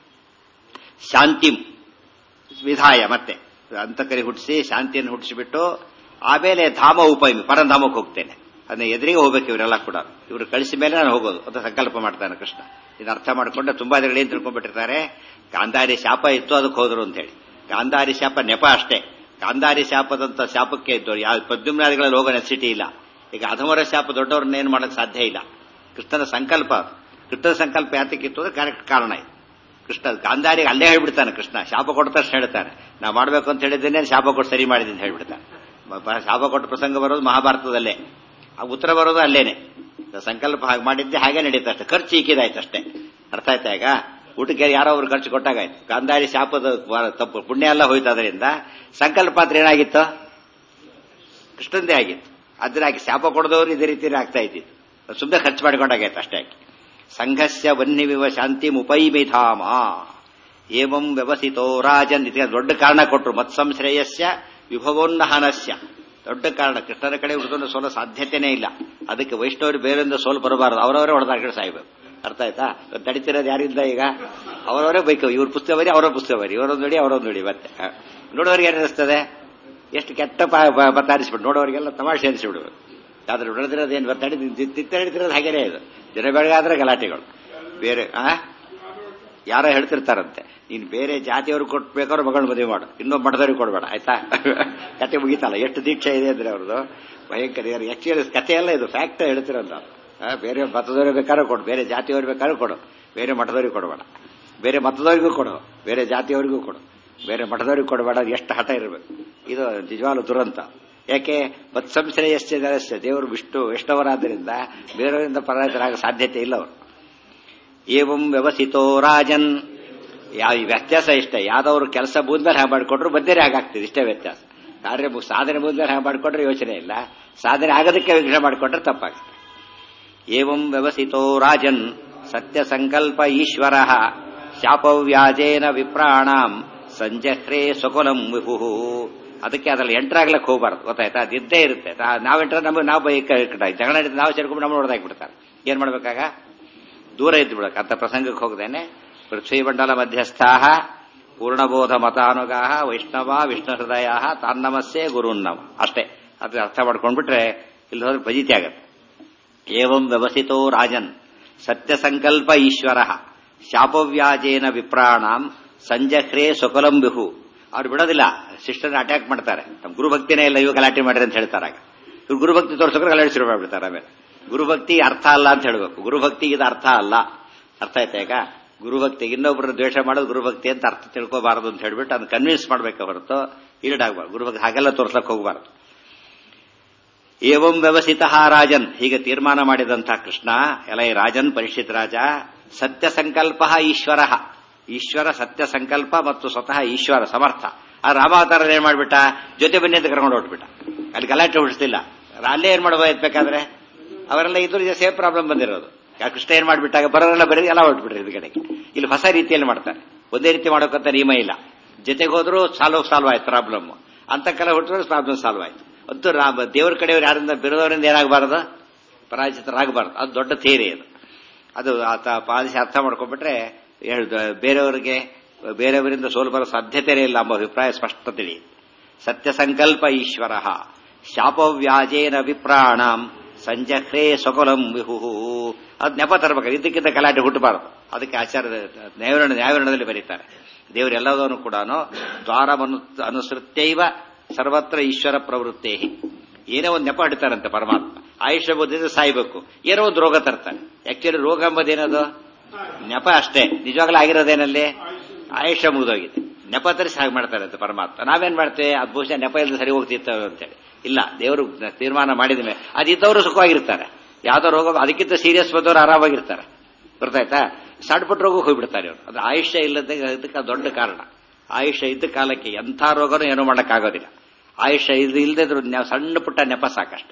ಶಾಂತಿಂ ವಿಧಾಯ ಮತ್ತೆ ಅಂತಃಕಲಿ ಹುಟ್ಟಿಸಿ ಶಾಂತಿಯನ್ನು ಹುಟ್ಟಿಸಿಬಿಟ್ಟು ಆಮೇಲೆ ಧಾಮ ಉಪೈಮಿ ಪರಧಾಮಕ್ಕೆ ಹೋಗ್ತೇನೆ ಅದನ್ನ ಎದುರಿಗೆ ಹೋಗ್ಬೇಕು ಇವರೆಲ್ಲ ಕೂಡ ಇವರು ಕಳಿಸಿದ ಮೇಲೆ ನಾನು ಹೋಗೋದು ಅಂತ ಸಂಕಲ್ಪ ಮಾಡ್ತಾನೆ ಕೃಷ್ಣ ಇದನ್ನ ಅರ್ಥ ಮಾಡಿಕೊಂಡ್ರೆ ತುಂಬಾ ಜನಗಳು ಏನ್ ತಿಳ್ಕೊಂಡ್ಬಿಟ್ಟಿರ್ತಾರೆ ಗಾಂಧಾರಿ ಶಾಪ ಇತ್ತು ಅದಕ್ಕೆ ಹೋದ್ರು ಅಂತ ಹೇಳಿ ಗಾಂಧಾರಿ ಶಾಪ ನೆಪ ಅಷ್ಟೇ ಗಾಂಧಾರಿ ಶಾಪದಂತ ಶಾಪಕ್ಕೆ ಯಾವ ಪದ್ಮನಾದಿಗಳಲ್ಲಿ ಹೋಗೋ ನೆಸಿಟಿ ಇಲ್ಲ ಈಗ ಅಧಮರ ಶಾಪ ದೊಡ್ಡವ್ರನ್ನ ಏನು ಮಾಡಕ್ ಸಾಧ್ಯ ಇಲ್ಲ ಕೃಷ್ಣನ ಸಂಕಲ್ಪ ಕೃಷ್ಣನ ಸಂಕಲ್ಪ ಯಾತಕ್ಕಿತ್ತು ಅಂದ್ರೆ ಕರೆಕ್ಟ್ ಕಾರಣ ಇದು ಕೃಷ್ಣ ಗಾಂಧಾರಿಗೆ ಅಲ್ಲೇ ಹೇಳ್ಬಿಡ್ತಾನೆ ಕೃಷ್ಣ ಶಾಪ ಕೊಟ್ಟ ತಕ್ಷಣ ಹೇಳ್ತಾನೆ ನಾ ಮಾಡ್ಬೇಕು ಅಂತ ಹೇಳಿದ್ದೇನೆ ಶಾಪ ಕೊಟ್ಟು ಸರಿ ಮಾಡಿದ್ದೀನಿ ಅಂತ ಹೇಳ್ಬಿಡ್ತಾನೆ ಶಾಪ ಕೊಟ್ಟ ಪ್ರಸಂಗ ಬರೋದು ಮಹಾಭಾರತದಲ್ಲೇ ಆ ಉತ್ತರ ಬರೋದು ಅಲ್ಲೇನೆ ಸಂಕಲ್ಪ ಹಾಗೆ ಮಾಡಿದ್ದೆ ಹಾಗೆ ನಡೀತಾ ಅಷ್ಟೇ ಖರ್ಚು ಈಕಿದಾಯ್ತು ಅಷ್ಟೇ ಅರ್ಥ ಆಯ್ತಾ ಈಗ ಊಟಕ್ಕೆ ಯಾರೋ ಅವ್ರು ಖರ್ಚು ಕೊಟ್ಟಾಗಾಯ್ತು ಗಾಂಧಾರಿ ಶಾಪದ ತಪ್ಪು ಪುಣ್ಯ ಎಲ್ಲ ಹೋಯ್ತು ಅದರಿಂದ ಸಂಕಲ್ಪ ಪಾತ್ರ ಏನಾಗಿತ್ತು ಕೃಷ್ಣಂದೇ ಆಗಿತ್ತು ಅದರಾಗಿ ಶಾಪ ಕೊಡದವ್ರು ಇದೇ ರೀತಿ ಆಗ್ತಾ ಇದ್ದಿತ್ತು ಸುಮ್ಮನೆ ಖರ್ಚು ಮಾಡಿಕೊಂಡಾಗಾಯ್ತು ಅಷ್ಟೇ ಸಂಘಸ್ಯ ವನ್ಯವಿವ ಶಾಂತಿ ಮುಪೈಮಿ ಧಾಮ ಏವಂ ವ್ಯವಸಿತೋ ರಾಜನ್ ಇದಕ್ಕೆ ದೊಡ್ಡ ಕಾರಣ ಕೊಟ್ಟರು ಮತ್ಸಂಶ್ರೇಯಸ್ಯ ವಿಭವೋನ್ನಹನಸ್ಯ ದೊಡ್ಡ ಕಾರಣ ಕೃಷ್ಣನ ಕಡೆ ಹುಡುಗನ ಸೋಲ ಸಾಧ್ಯತೆನೇ ಇಲ್ಲ ಅದಕ್ಕೆ ವೈಷ್ಣವರು ಬೇರೆಯಿಂದ ಸೋಲು ಬರಬಾರದು ಅವರವರೇ ಹೊಡೆದಾಡ್ಕೊಂಡು ಸಾಯ್ಬೇಕು ಅರ್ಥ ಆಯ್ತಾ ಇವತ್ತು ನಡೀತಿರೋದು ಯಾರಿಂದ ಈಗ ಅವರವರೇ ಬೈಕು ಇವ್ರ ಪುಸ್ತಕ ಬರಿ ಅವರ ಪುಸ್ತಕ ಬರಿ ಇವರೊಂದು ನೋಡಿ ಅವರೊಂದು ನೋಡಿ ಮತ್ತೆ ಹ. ನೋಡೋರಿಗೆ ಏನು ಅನಿಸ್ತದೆ ಎಷ್ಟು ಕೆಟ್ಟ ಬತ್ತಾರಿಸ್ಬಿಟ್ಟು ನೋಡೋರಿಗೆಲ್ಲ ತಮಾಷೆ ಅನಿಸ್ಬಿಡ್ಬೇಕು ಆದ್ರೆ ನಡೆದಿರೋದು ಏನು ತಿತ್ತ ನಡೀತಿರೋದು ಹಾಗೇನೇ ಇದು ದಿನ ಬೆಳಗಾದ್ರೆ ಗಲಾಟೆಗಳು ಬೇರೆ ಆ ಯಾರೋ ಹೇಳ್ತಿರ್ತಾರಂತೆ ನೀನು ಬೇರೆ ಜಾತಿಯವ್ರಿಗೆ ಕೊಟ್ಬೇಕಾದ್ರೆ ಮಗಳು ಮದುವೆ ಮಾಡು ಇನ್ನೊಬ್ಬ ಮಠದವ್ರಿಗೆ ಕೊಡಬೇಡ ಆಯ್ತಾ ಕತೆ ಮುಗಿತಲ್ಲ ಎಷ್ಟು ದೀಕ್ಷೆ ಇದೆ ಅಂದ್ರೆ ಅವ್ರದ್ದು ಭಯಂಕರ ಆಕ್ಚುಲಿ ಕತೆ ಎಲ್ಲ ಇದು ಫ್ಯಾಕ್ಟ್ ಹೇಳ್ತಿರೋದು ನಾವು ಆ, ಬೇರೆ ಮತದವ್ರಿಗೆ ಬೇಕಾದ್ರೂ ಕೊಡು ಬೇರೆ ಜಾತಿಯವ್ರಿಗೆ ಬೇಕಾದ್ರೂ ಕೊಡು ಬೇರೆ ಮಠದವ್ರಿಗೆ ಕೊಡಬೇಡ ಬೇರೆ ಮತದವರಿಗೂ ಕೊಡು ಬೇರೆ ಜಾತಿಯವರಿಗೂ ಕೊಡು ಬೇರೆ ಮಠದವ್ರಿಗೆ ಕೊಡಬೇಡ ಅದು ಎಷ್ಟು ಹಠ ಇರಬೇಕು ಇದು ನಿಜವಾಗ್ಲೂ ದುರಂತ ಯಾಕೆ ಮತ್ಸಂಶ್ರಯ ಎಷ್ಟು ಜನರಷ್ಟೇ ದೇವರು ವಿಷ್ಣು ವಿಷ್ಣವರಾದ್ದರಿಂದ ಬೇರೆಯವರಿಂದ ಪರಾಜಿತರಾಗ ಸಾಧ್ಯತೆ ಇಲ್ಲ ಅವರು ಏವಂ ವ್ಯವಸಿತೋ ರಾಜನ್ ಯಾವ ಈ ವ್ಯತ್ಯಾಸ ಇಷ್ಟೇ ಯಾವ್ದವ್ರು ಕೆಲಸ ಮುಂದ್ಮೇಲೆ ಹಾಗೆ ಮಾಡಿಕೊಟ್ರು ಮಧ್ಯೆ ಹಾಗಾಗ್ತದೆ ಇಷ್ಟೇ ವ್ಯತ್ಯಾಸ ಕಾರ್ಯ ಮು- ಸಾಧನೆ ಮುಂದ್ಮೇಲೆ ಹಾಗೆ ಮಾಡಿಕೊಟ್ರೆ ಯೋಚನೆ ಇಲ್ಲ ಸಾಧನೆ ಆಗೋದಕ್ಕೆ ವಿಘ್ನ ಮಾಡಿಕೊಟ್ರೆ ತಪ್ಪಾಗುತ್ತೆ ಏವಂ ವ್ಯವಸಿತೋ ರಾಜನ್ ಸತ್ಯ ಸಂಕಲ್ಪ ಈಶ್ವರ ಶಾಪವ್ಯಾಜೇನ ವಿಪ್ರಾಣಾಂ ಸಂಜಹ್ರೇ ಸ್ವಕುಲಂ ವಿಭು ಅದಕ್ಕೆ ಅದ್ರಲ್ಲಿ ಎಂಟ್ರಾಗ್ಲಕ್ಕೆ ಹೋಗ್ಬಾರ್ದು ಗೊತ್ತಾಯ್ತಾ ಅದು ಇದ್ದೇ ಇರುತ್ತೆ ನಾ- ನಾವ್ ಎಂಟ್ರ ನಮಗೆ ನಾವು ಬೈಕ್ ಜಗಳ ನಡೀತು ನಾವು ಸೇರ್ಕೊಂಡು ನಮ್ಮ ನೋಡ್ದಾಕ್ಬಿಡ್ತಾರೆ ಏನ್ ಮಾಡ್ಬೇಕಾಗ ದೂರ ಇದ್ದು ಬಿಡಕ್ಕೆ ಅಂತ ಪ್ರಸಂಗಕ್ಕೆ ಹೋಗದೇನೆ ಪೃಥ್ವಿಮಂಡಲ ಮಧ್ಯಸ್ಥಾ ಪೂರ್ಣಬೋಧ ಮತಾನುಗಾ ವೈಷ್ಣವ ವಿಷ್ಣು ಹೃದಯ ತಾನ್ನಮಸ್ಸೇ ಗುರುನ್ನಮ ಅಷ್ಟೇ ಅದು ಅರ್ಥ ಮಾಡ್ಕೊಂಡ್ಬಿಟ್ರೆ ಇಲ್ಲಿ ಹೋದ್ರೆ ಭಜಿತಿ ಆಗತ್ತೆ ಏವಂ ವ್ಯವಸಿತೋ ರಾಜನ್ ಸತ್ಯ ಸಂಕಲ್ಪ ಈಶ್ವರ ಶಾಪವ್ಯಾಜೇನ ವಿಪ್ರಾಣಾಂ ಸಂಜಹ್ರೇ ಸ್ವಕುಲಂ ಬಿಹು ಅವ್ರು ಬಿಡೋದಿಲ್ಲ ಸಿಸ್ಟರ್ನ ಅಟ್ಯಾಕ್ ಮಾಡ್ತಾರೆ ನಮ್ಮ ಗುರುಭಕ್ತಿನೇ ಇಲ್ಲ ಇವಾಗ ಗಲಾಟೆ ಮಾಡ್ರಿ ಅಂತ ಹೇಳ್ತಾರೆ ಆಗ ಇವ್ರು ಗುರುಭಕ್ತಿ ತೋರ್ಸೋಕೆ ಗಲಾಟೆ ಶುರು ಮಾಡ್ಬಿಡ್ತಾರೆ ಆಮೇಲೆ ಗುರುಭಕ್ತಿ ಅರ್ಥ ಅಲ್ಲ ಅಂತ ಹೇಳ್ಬೇಕು ಗುರುಭಕ್ತಿ ಇದು ಅರ್ಥ ಅಲ್ಲ ಅರ್ಥ ಆಯ್ತಾ ಈಗ ಗುರುಭಕ್ತಿ ಇನ್ನೊಬ್ಬರ ದ್ವೇಷ ಮಾಡೋದು ಗುರುಭಕ್ತಿ ಅಂತ ಅರ್ಥ ತಿಳ್ಕೋಬಾರದು ಅಂತ ಹೇಳ್ಬಿಟ್ಟು ಅದನ್ನ ಕನ್ವಿನ್ಸ್ ಮಾಡ್ಬೇಕೆ ಹೊರತು ಈಡಾಗಬಾರ್ದು ಗುರುಭಕ್ತಿ ಹಾಗೆಲ್ಲ ತೋರ್ಸಕ್ ಹೋಗಬಾರ್ದು ಏವಂ ವ್ಯವಸಿತ ರಾಜನ್ ಹೀಗೆ ತೀರ್ಮಾನ ಮಾಡಿದಂಥ ಕೃಷ್ಣ ಎಲೈ ರಾಜನ್ ಪರಿಷಿತ್ ರಾಜ ಸತ್ಯ ಸಂಕಲ್ಪ ಈಶ್ವರ ಈಶ್ವರ ಸತ್ಯ ಸಂಕಲ್ಪ ಮತ್ತು ಸ್ವತಃ ಈಶ್ವರ ಸಮರ್ಥ ಆ ರಾಮಾವತಾರ ಏನ್ ಮಾಡ್ಬಿಟ್ಟ ಜೊತೆ ಬನ್ನಿ ಅಂತ ಕರ್ಕೊಂಡು ಹೊಟ್ಬಿಟ್ಟ ಅಲ್ಲಿ ಗಲಾಟೆ ಹುಡಿಸ್ತಿಲ್ಲ ಅಲ್ಲೇ ಏನ್ ಮಾಡಬಹುದು ಬೇಕಾದ್ರೆ ಅವರೆಲ್ಲ ಇದ್ರ ಸೇಮ್ ಪ್ರಾಬ್ಲಮ್ ಬಂದಿರೋದು ಯಾ ಕೃಷ್ಣ ಏನ್ ಮಾಡ್ಬಿಟ್ಟಾಗ ಬರೋರೆಲ್ಲ ಬರೀ ಎಲ್ಲ ಹೊಟ್ಬಿಟ್ರಿ ಇದು ಕಡೆಗೆ ಇಲ್ಲಿ ಹೊಸ ರೀತಿಯಲ್ಲಿ ಮಾಡ್ತಾರೆ ಒಂದೇ ರೀತಿ ಮಾಡೋಕಂತ ನಿಯಮ ಇಲ್ಲ ಜೊತೆಗೆ ಹೋದ್ರು ಸಾಲ್ವ್ ಸಾಲ್ವ್ ಆಯ್ತು ಪ್ರಾಬ್ಲಮ್ ಅಂತ ಕಾಲ ಹುಟ್ಟಿದ್ರೆ ಪ್ರಾಬ್ಲಮ್ ಸಾಲ್ವ್ ಆಯ್ತು ಅಂತೂ ರಾಮ ದೇವರ ಕಡೆಯವ್ರು ಯಾರಿಂದ ಬಿರೋದವರಿಂದ ಏನಾಗಬಾರದು ಪರಾಜಿತರಾಗಬಾರದು ಅದು ದೊಡ್ಡ ಥೇರಿ ಅದು ಅದು ಆತ ಪಾಲಿಸಿ ಅರ್ಥ ಮಾಡ್ಕೊಂಡ್ಬಿಟ್ರೆ ಹೇಳ್ದ- ಬೇರೆಯವರಿಗೆ ಬೇರೆಯವರಿಂದ ಸೋಲು ಬರೋ ಸಾಧ್ಯತೆಯೇ ಇಲ್ಲ ಎಂಬ ಅಭಿಪ್ರಾಯ ಸ್ಪಷ್ಟ ತಿಳಿಯುತ್ತೆ ಸತ್ಯ ಸಂಕಲ್ಪ ಈಶ್ವರ ಶಾಪವ್ಯಾಜೇನ ವಿಪ್ರಾಣಾಂ ಸಂಜಹ್ರೇ ಸ್ವಕುಲಂ ವಿಹು ಅದು ನೆಪ ತರಬೇಕು ಇದಕ್ಕಿಂತ ಗಲಾಟೆ ಹುಟ್ಟಬಾರದು ಅದಕ್ಕೆ ಆಚಾರ್ಯ ನ್ಯಾಯವಿರಣ ನ್ಯಾಯವಿರಣದಲ್ಲಿ ಬರೀತಾರೆ ದೇವರೆಲ್ಲದನ್ನು ಕೂಡ ದ್ವಾರವನ್ನು ಅನುಸೃತ್ಯೈವ ಸರ್ವತ್ರ ಈಶ್ವರ ಪ್ರವೃತ್ತೇ ಏನೋ ಒಂದು ನೆಪ ಇಡ್ತಾರಂತೆ ಪರಮಾತ್ಮ ಆಯುಷ್ಯ ಬುದ್ಧಿಯಿಂದ ಸಾಯ್ಬೇಕು ಏನೋ ಒಂದು ರೋಗ ತರ್ತಾನೆ ಆಕ್ಚುಲಿ ರೋಗ ಎಂಬುದೇನದು ನೆಪ ಅಷ್ಟೇ ನಿಜವಾಗ್ಲೂ ಆಗಿರೋದೇನಲ್ಲಿ ಆಯುಷ್ಯ ಮುಗಿದೋಗಿದೆ ನೆಪ ತರಿಸಿ ಹಾಗೆ ಮಾಡ್ತಾರಂತೆ ಪರಮಾತ್ಮ ನಾವೇನ್ ಮಾಡ್ತೇವೆ ಅದು ಬಹುಶಃ ನೆಪ ಇಲ್ಲದೆ ಸರಿ ಹೋಗ್ತಿರ್ತೇವೆ ಅಂತೇಳಿ ಇಲ್ಲ ದೇವರು ತೀರ್ಮಾನ ಮಾಡಿದ ಮೇಲೆ ಅದಿದ್ದವರು ಸುಖವಾಗಿರ್ತಾರೆ ಯಾವ್ದೋ ರೋಗ ಅದಕ್ಕಿಂತ ಸೀರಿಯಸ್ ಬಂದವರು ಆರಾಮಾಗಿರ್ತಾರೆ ಗೊತ್ತಾಯ್ತಾ ಸಣ್ಣ ಪುಟ್ಟ ರೋಗ ಹೋಗ್ಬಿಡ್ತಾರೆ ಅವರು ಅದು ಆಯುಷ್ಯ ಇಲ್ಲದೆ ಇದಕ್ಕೆ ದೊಡ್ಡ ಕಾರಣ ಆಯುಷ್ಯ ಇದ್ದ ಕಾಲಕ್ಕೆ ಎಂಥ ರೋಗನೂ ಏನೂ ಮಾಡೋಕ್ಕಾಗೋದಿಲ್ಲ ಆಯುಷ್ಯ ಇದು ಇಲ್ಲದೆ ಇದ್ರು ನಾವು ಸಣ್ಣ ಪುಟ್ಟ ನೆಪ ಸಾಕಷ್ಟೆ